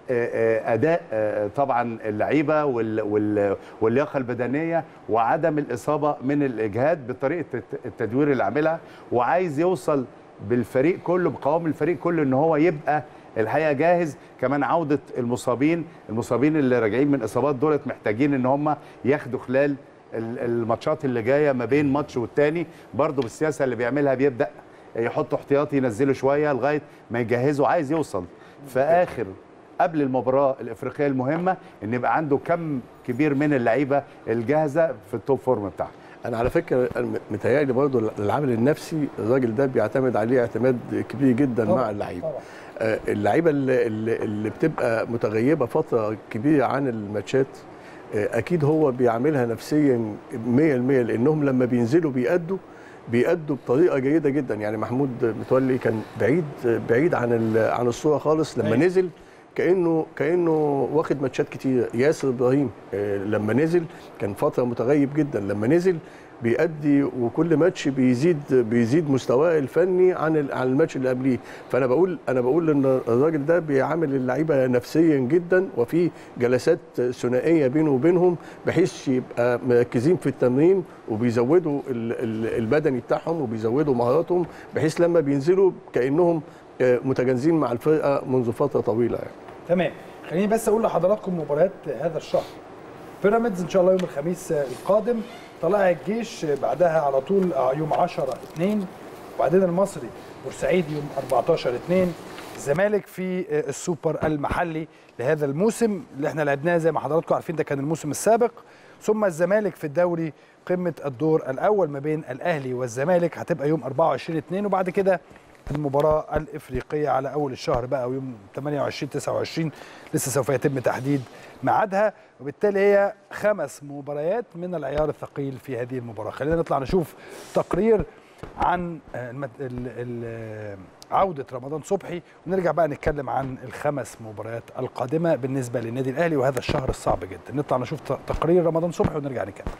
آه، اداء آه، طبعا اللعيبه وال- وال- واللياقه البدنيه وعدم الاصابه من الاجهاد بطريقه الت- التدوير اللي عاملها وعايز يوصل بالفريق كله بقوام الفريق كله ان هو يبقى الحقيقه جاهز كمان عوده المصابين المصابين اللي راجعين من اصابات دولت محتاجين ان هم ياخدوا خلال ال- الماتشات اللي جايه ما بين ماتش والتاني برضه بالسياسه اللي بيعملها بيبدا يحطوا احتياطي ينزلوا شويه لغايه ما يجهزوا عايز يوصل في اخر قبل المباراه الافريقيه المهمه ان يبقى عنده كم كبير من اللعيبه الجاهزه في التوب فورم بتاعها انا على فكره أنا متهيألي برضو العامل النفسي الراجل ده بيعتمد عليه اعتماد كبير جدا طبعاً، مع اللعيبه طبعاً. آه، اللعيبه اللي, اللي اللي بتبقى متغيبه فتره كبيره عن الماتشات آه، اكيد هو بيعملها نفسيا 100% لانهم لما بينزلوا بيأدوا بيأدوا بطريقه جيده جدا يعني محمود متولي كان بعيد بعيد عن ال- عن الصوره خالص لما أيوة. نزل كانه كانه واخد ماتشات كتير ياسر ابراهيم آه، لما نزل كان فتره متغيب جدا لما نزل بيأدي وكل ماتش بيزيد بيزيد مستواه الفني عن ال- عن الماتش اللي قبليه فانا بقول انا بقول ان الراجل ده بيعامل اللعيبه نفسيا جدا وفي جلسات ثنائيه بينه وبينهم بحيث يبقى مركزين في التمرين وبيزودوا ال- ال- البدني بتاعهم وبيزودوا مهاراتهم بحيث لما بينزلوا كانهم آه، متجانسين مع الفرقه منذ فتره طويله يعني. تمام خليني بس اقول لحضراتكم مباريات هذا الشهر بيراميدز ان شاء الله يوم الخميس القادم طلائع الجيش بعدها على طول يوم 10 2 وبعدين المصري بورسعيد يوم 14 2 الزمالك في السوبر المحلي لهذا الموسم اللي احنا لعبناه زي ما حضراتكم عارفين ده كان الموسم السابق ثم الزمالك في الدوري قمه الدور الاول ما بين الاهلي والزمالك هتبقى يوم 24 2 وبعد كده المباراة الإفريقية على أول الشهر بقى ويوم 28 29 لسه سوف يتم تحديد ميعادها وبالتالي هي خمس مباريات من العيار الثقيل في هذه المباراة خلينا نطلع نشوف تقرير عن آه، المت... ال... ال... عودة رمضان صبحي ونرجع بقى نتكلم عن الخمس مباريات القادمة بالنسبة للنادي الأهلي وهذا الشهر الصعب جدا نطلع نشوف ت- تقرير رمضان صبحي ونرجع نكمل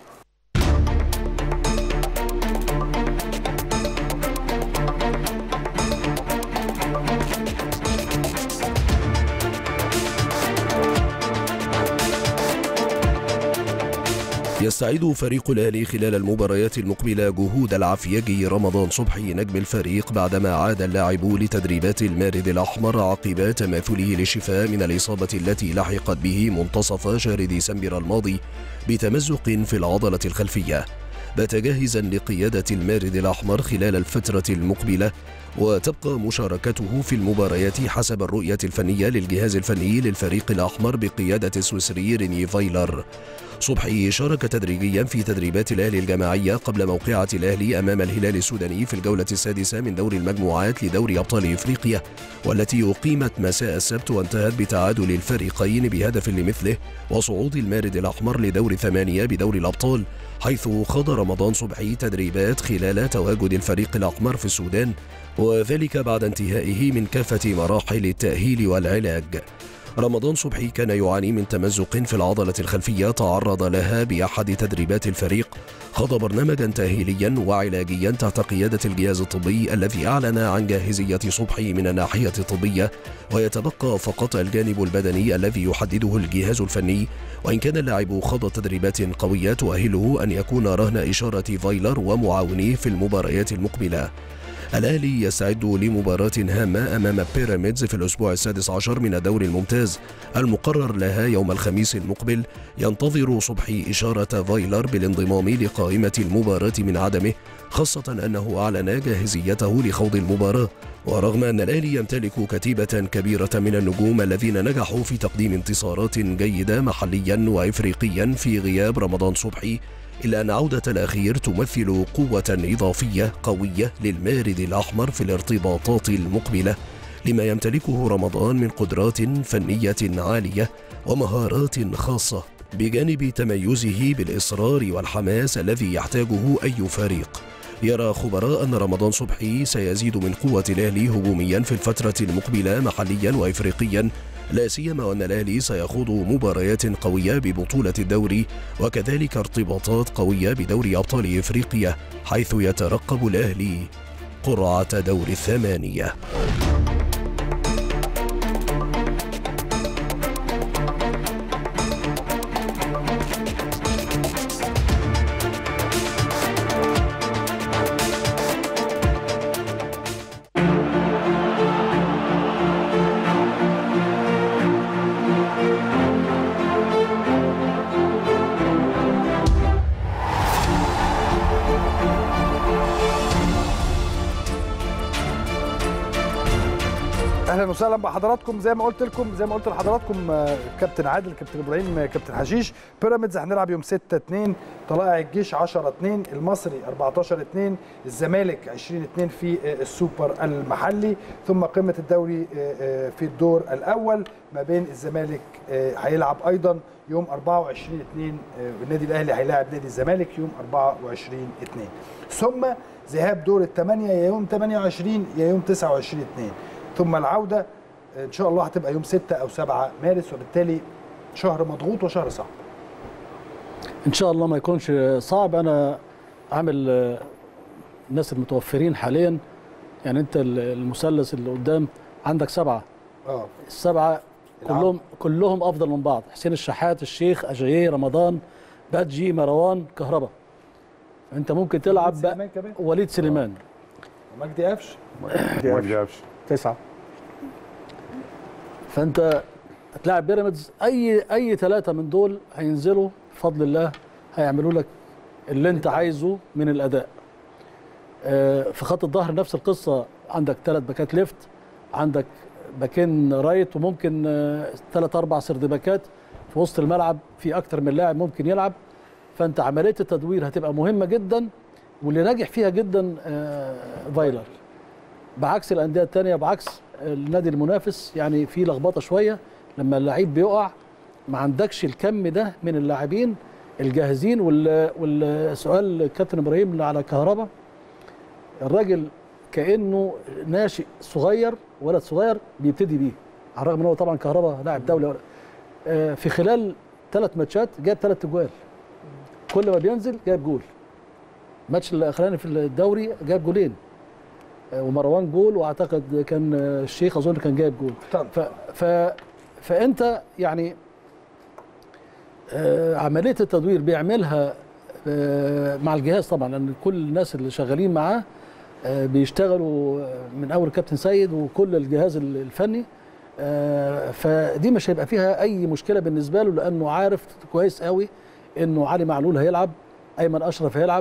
يستعيد فريق الأهلي خلال المباريات المقبلة جهود العفيجي رمضان صبحي نجم الفريق بعدما عاد اللاعب لتدريبات المارد الأحمر عقب تماثله للشفاء من الإصابة التي لحقت به منتصف شهر ديسمبر الماضي بتمزق في العضلة الخلفية بات جاهزا لقيادة المارد الأحمر خلال الفترة المقبلة وتبقى مشاركته في المباريات حسب الرؤية الفنية للجهاز الفني للفريق الأحمر بقيادة السويسري ريني فايلر صبحي شارك تدريجيا في تدريبات الأهلي الجماعية قبل موقعة الأهلي أمام الهلال السوداني في الجولة السادسة من دور المجموعات لدوري أبطال إفريقيا والتي أقيمت مساء السبت وانتهت بتعادل الفريقين بهدف لمثله وصعود المارد الأحمر لدور ثمانية بدور الأبطال حيث خاض رمضان صبحي تدريبات خلال تواجد الفريق الأحمر في السودان وذلك بعد انتهائه من كافة مراحل التأهيل والعلاج رمضان صبحي كان يعاني من تمزق في العضلة الخلفية تعرض لها بأحد تدريبات الفريق خاض برنامجا تأهيليا وعلاجيا تحت قيادة الجهاز الطبي الذي أعلن عن جاهزية صبحي من الناحية الطبية ويتبقى فقط الجانب البدني الذي يحدده الجهاز الفني وإن كان اللاعب خاض تدريبات قوية تؤهله أن يكون رهن إشارة فايلر ومعاونيه في المباريات المقبلة الأهلي يستعد لمباراة هامة أمام بيراميدز في الأسبوع السادس عشر من الدوري الممتاز المقرر لها يوم الخميس المقبل ينتظر صبحي إشارة فايلر بالانضمام لقائمة المباراة من عدمه خاصة أنه أعلن جاهزيته لخوض المباراة ورغم أن الأهلي يمتلك كتيبة كبيرة من النجوم الذين نجحوا في تقديم انتصارات جيدة محليا وإفريقيا في غياب رمضان صبحي إلا أن عودة الأخير تمثل قوة إضافية قوية للمارد الأحمر في الارتباطات المقبلة لما يمتلكه رمضان من قدرات فنية عالية ومهارات خاصة بجانب تميزه بالإصرار والحماس الذي يحتاجه أي فريق يرى خبراء أن رمضان صبحي سيزيد من قوة الأهلي هجوميا في الفترة المقبلة محليا وإفريقيا لا سيما وأن الأهلي سيخوض مباريات قوية ببطولة الدوري وكذلك ارتباطات قوية بدوري أبطال إفريقيا حيث يترقب الأهلي قرعة دور الثمانية اهلا وسهلا بحضراتكم زي ما قلت لكم زي ما قلت لحضراتكم آه، كابتن عادل كابتن ابراهيم آه، كابتن حشيش بيراميدز هنلعب يوم 6 2 طلائع الجيش 10 2 المصري 14 2 الزمالك 20 2 في آه، السوبر المحلي ثم قمه الدوري آه، آه، في الدور الاول ما بين الزمالك آه، هيلعب ايضا يوم 24 2 آه، النادي الاهلي هيلاعب نادي الزمالك يوم 24 2 ثم ذهاب دور الثمانيه يا يوم 28 يا يوم 29 2 ثم العوده ان شاء الله هتبقى يوم 6 او 7 مارس وبالتالي شهر مضغوط وشهر صعب ان شاء الله ما يكونش صعب انا عامل آه، الناس المتوفرين حاليا يعني انت ال- المثلث اللي قدام عندك سبعه اه السبعه العرب. كلهم كلهم افضل من بعض حسين الشحات الشيخ اجاييه رمضان بادجي مروان كهربا انت ممكن تلعب بقى سليمان كمان وليد سليمان ومجدي قفش ما جابش تسعه فانت هتلاعب بيراميدز اي اي ثلاثه من دول هينزلوا بفضل الله هيعملوا لك اللي انت عايزه من الاداء آه، في خط الظهر نفس القصه عندك ثلاث باكات ليفت عندك باكين رايت وممكن ثلاث اربع سرد باكات في وسط الملعب في اكتر من لاعب ممكن يلعب فانت عمليه التدوير هتبقى مهمه جدا واللي ناجح فيها جدا آه، فايلر بعكس الانديه الثانيه بعكس النادي المنافس يعني في لخبطه شويه لما اللعيب بيقع ما عندكش الكم ده من اللاعبين الجاهزين وال- والسؤال الكابتن ابراهيم اللي على كهربا الراجل كانه ناشئ صغير ولد صغير بيبتدي بيه على الرغم ان هو طبعا كهربا لاعب دولي آه، في خلال ثلاث ماتشات جاب ثلاث اجوال كل ما بينزل جاب جول الماتش الاخراني في الدوري جاب جولين آه، ومروان جول واعتقد كان آه، الشيخ اظن كان جايب جول ف ف فانت يعني آه، عمليه التدوير بيعملها آه، مع الجهاز طبعا لان كل الناس اللي شغالين معاه آه، بيشتغلوا من اول كابتن سيد وكل الجهاز الفني آه، فدي مش هيبقى فيها اي مشكله بالنسبه له لانه عارف كويس قوي انه علي معلول هيلعب ايمن اشرف هيلعب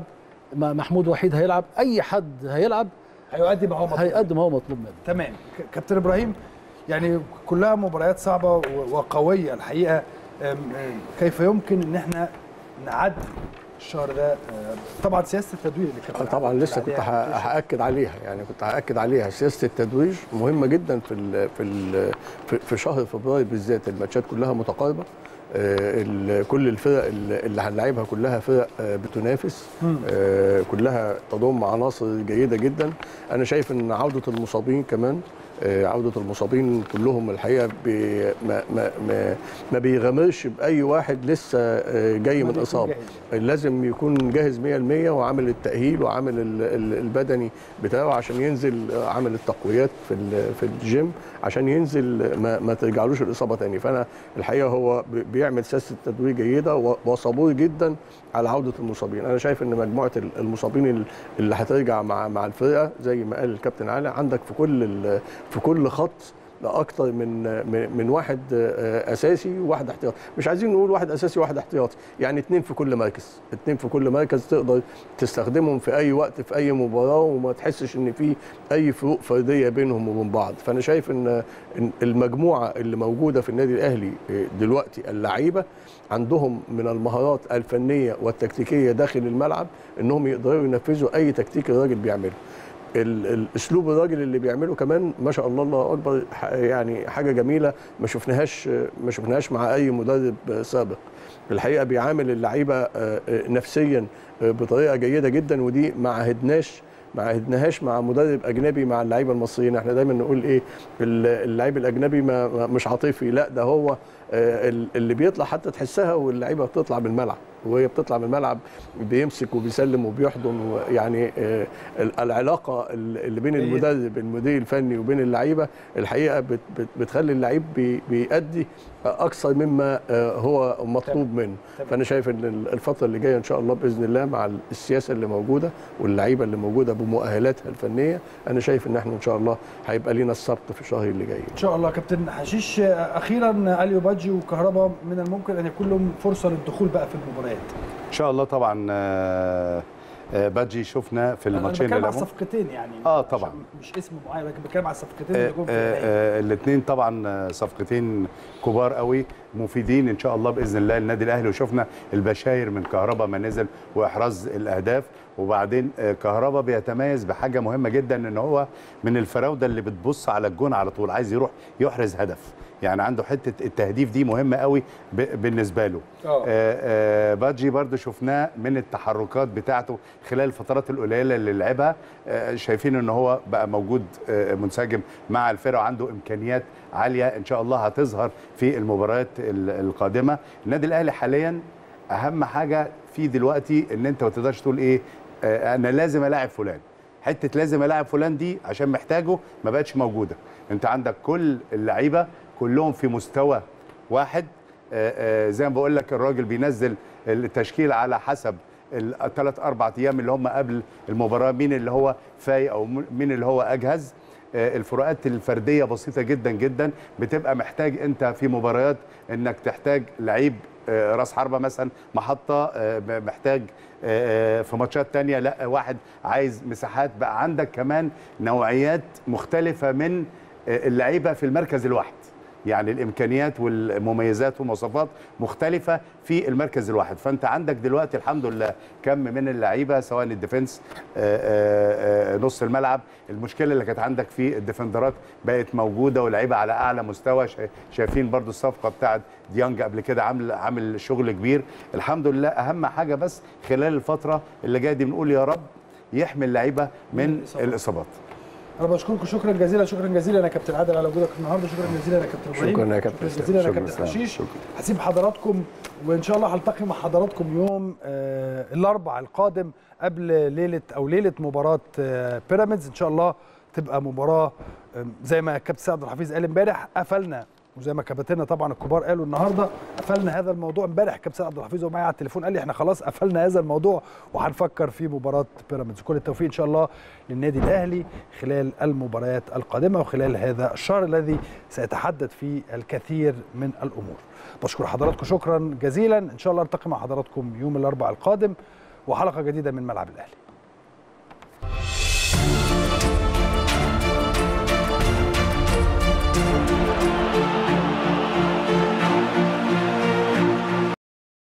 ما- محمود وحيد هيلعب اي حد هيلعب هيؤدي ما هو مطلوب هيقدم ما هو مطلوب منه تمام ك- كابتن ابراهيم يعني كلها مباريات صعبه و- وقويه الحقيقه أم، أم، كيف يمكن ان احنا نعدي الشهر ده أم، طبعا سياسه التدوير اللي آه كابتن طبعا عادل لسه قال كنت عليها. ه- هاكد عليها يعني كنت هاكد عليها سياسه التدوير مهمه جدا في ال في ال في- في شهر فبراير بالذات الماتشات كلها متقاربه آه، ال- كل الفرق اللي اللي هنلعبها كلها فرق آه، بتنافس آه، كلها تضم عناصر جيده جدا انا شايف ان عوده المصابين كمان آه، عوده المصابين كلهم الحقيقه بي ما ما ما, ما بيغامرش باي واحد لسه آه، جاي من يكون اصابه جاهز. لازم يكون جاهز 100% وعامل التأهيل وعامل ال- ال- البدني بتاعه عشان ينزل عامل التقويات في ال- في الجيم عشان ينزل ما, ما ترجعلوش الإصابة تاني فأنا الحقيقة هو بي- بيعمل سياسة تدوير جيدة و- وصبور جدا على عودة المصابين أنا شايف إن مجموعة ال- المصابين ال- اللي هترجع مع مع الفرقة زي ما قال الكابتن علي عندك في كل ال- في كل خط اكتر من من- من واحد آه، اساسي وواحد احتياطي مش عايزين نقول واحد اساسي وواحد احتياطي يعني اتنين في كل مركز اتنين في كل مركز تقدر تستخدمهم في اي وقت في اي مباراه وما تحسش ان في اي فروق فرديه بينهم وبين بعض فانا شايف ان إن المجموعه اللي موجوده في النادي الاهلي آه، دلوقتي اللعيبه عندهم من المهارات الفنيه والتكتيكيه داخل الملعب انهم يقدروا ينفذوا اي تكتيك الراجل بيعمله ال- الاسلوب الراجل اللي بيعمله كمان ما شاء الله الله اكبر ح- يعني حاجه جميله ما شفناهاش ما شفناهاش مع اي مدرب سابق الحقيقه بيعامل اللعيبه آه، آه، نفسيا آه، بطريقه جيده جدا ودي ما عهدناش ما عهدناهاش مع مدرب اجنبي مع اللعيبه المصريين احنا دايما نقول ايه ال- اللعيب الاجنبي ما ما- مش عاطفي لا ده هو آه، ال- اللي بيطلع حتى تحسها واللعيبه بتطلع من الملعب وهي بتطلع من الملعب بيمسك وبيسلم وبيحضن يعني آه، ال- العلاقه ال- اللي بين هي- المدرب المدير الفني وبين اللعيبه الحقيقه بت- بت- بتخلي اللعيب بي- بيأدي اكثر مما آه، هو مطلوب منه تمام. فانا شايف ان ال- الفتره اللي جايه ان شاء الله باذن الله مع السياسه اللي موجوده واللعيبه اللي موجوده بمؤهلاتها الفنيه انا شايف ان احنا ان شاء الله هيبقى لينا السبق في الشهر اللي جاي ان شاء الله كابتن حشيش آه، اخيرا اليو بادجي وكهربا من الممكن ان يكون لهم فرصه للدخول بقى في المباريات ان شاء الله طبعا آه، آه، بادجي شفنا في انا الماتشين بتكلم اللي على لعبهم. الصفقتين يعني آه، عشان طبعا. مش اسم معين لكن بتكلم على الصفقتين اللي جم في النهائي. الاثنين طبعا آه، صفقتين كبار قوي مفيدين ان شاء الله باذن الله النادي الاهلي وشفنا البشاير من كهربا ما نزل واحراز الاهداف وبعدين آه، كهربا بيتميز بحاجه مهمه جدا ان هو من الفراوده اللي بتبص على الجون على طول عايز يروح يحرز هدف يعني عنده حته التهديف دي مهمه قوي ب- بالنسبه له آه. آه، آه، بادجي برضو شفناه من التحركات بتاعته خلال الفترات القليله اللي لعبها آه، شايفين ان هو بقى موجود آه، منسجم مع الفرقه وعنده امكانيات عاليه ان شاء الله هتظهر في المباريات ال- القادمه النادي الاهلي حاليا اهم حاجه فيه دلوقتي ان انت ما تقدرش تقول ايه آه، انا لازم الاعب فلان حته لازم الاعب فلان دي عشان محتاجه ما بقتش موجوده انت عندك كل اللعيبه كلهم في مستوى واحد آه، آه، زي ما بقول لك الراجل بينزل التشكيل على حسب الثلاث اربع ايام اللي هم قبل المباراه مين اللي هو فايق او مين اللي هو اجهز آه، الفروقات الفرديه بسيطه جدا جدا بتبقى محتاج انت في مباريات انك تحتاج لعيب آه، راس حربه مثلا محطه آه، محتاج آه، في ماتشات تانية لا واحد عايز مساحات بقى عندك كمان نوعيات مختلفه من آه، اللعيبه في المركز الواحد يعني الامكانيات والمميزات والمواصفات مختلفه في المركز الواحد فانت عندك دلوقتي الحمد لله كم من اللعيبه سواء الديفنس آه، آه، آه، نص الملعب المشكله اللي كانت عندك في الديفندرات بقت موجوده ولعيبه على اعلى مستوى شا- شايفين برضو الصفقه بتاعت ديانج قبل كده عامل عامل شغل كبير الحمد لله اهم حاجه بس خلال الفتره اللي جايه دي بنقول يا رب يحمي اللعيبه من الإصابات. الاصابات انا بشكركم شكرا جزيلا شكرا جزيلا يا كابتن عادل على وجودك النهارده شكرا جزيلا يا كابتن ابراهيم شكرا يا كابتن شكرا جزيلا يا شكرا كابتن سلام. حشيش شكرا. هسيب حضراتكم وان شاء الله هلتقي مع حضراتكم يوم آه الاربع القادم قبل ليله او ليله مباراه آه بيراميدز ان شاء الله تبقى مباراه آه زي ما كابتن سعد الحفيظ قال امبارح قفلنا وزي ما كباتننا طبعا الكبار قالوا النهارده قفلنا هذا الموضوع امبارح كابتن سعد عبد الحفيظ ومعايا على التليفون قال لي احنا خلاص قفلنا هذا الموضوع وهنفكر في مباراه بيراميدز كل التوفيق ان شاء الله للنادي الاهلي خلال المباريات القادمه وخلال هذا الشهر الذي سيتحدد فيه الكثير من الامور بشكر حضراتكم شكرا جزيلا ان شاء الله التقي مع حضراتكم يوم الاربعاء القادم وحلقه جديده من ملعب الاهلي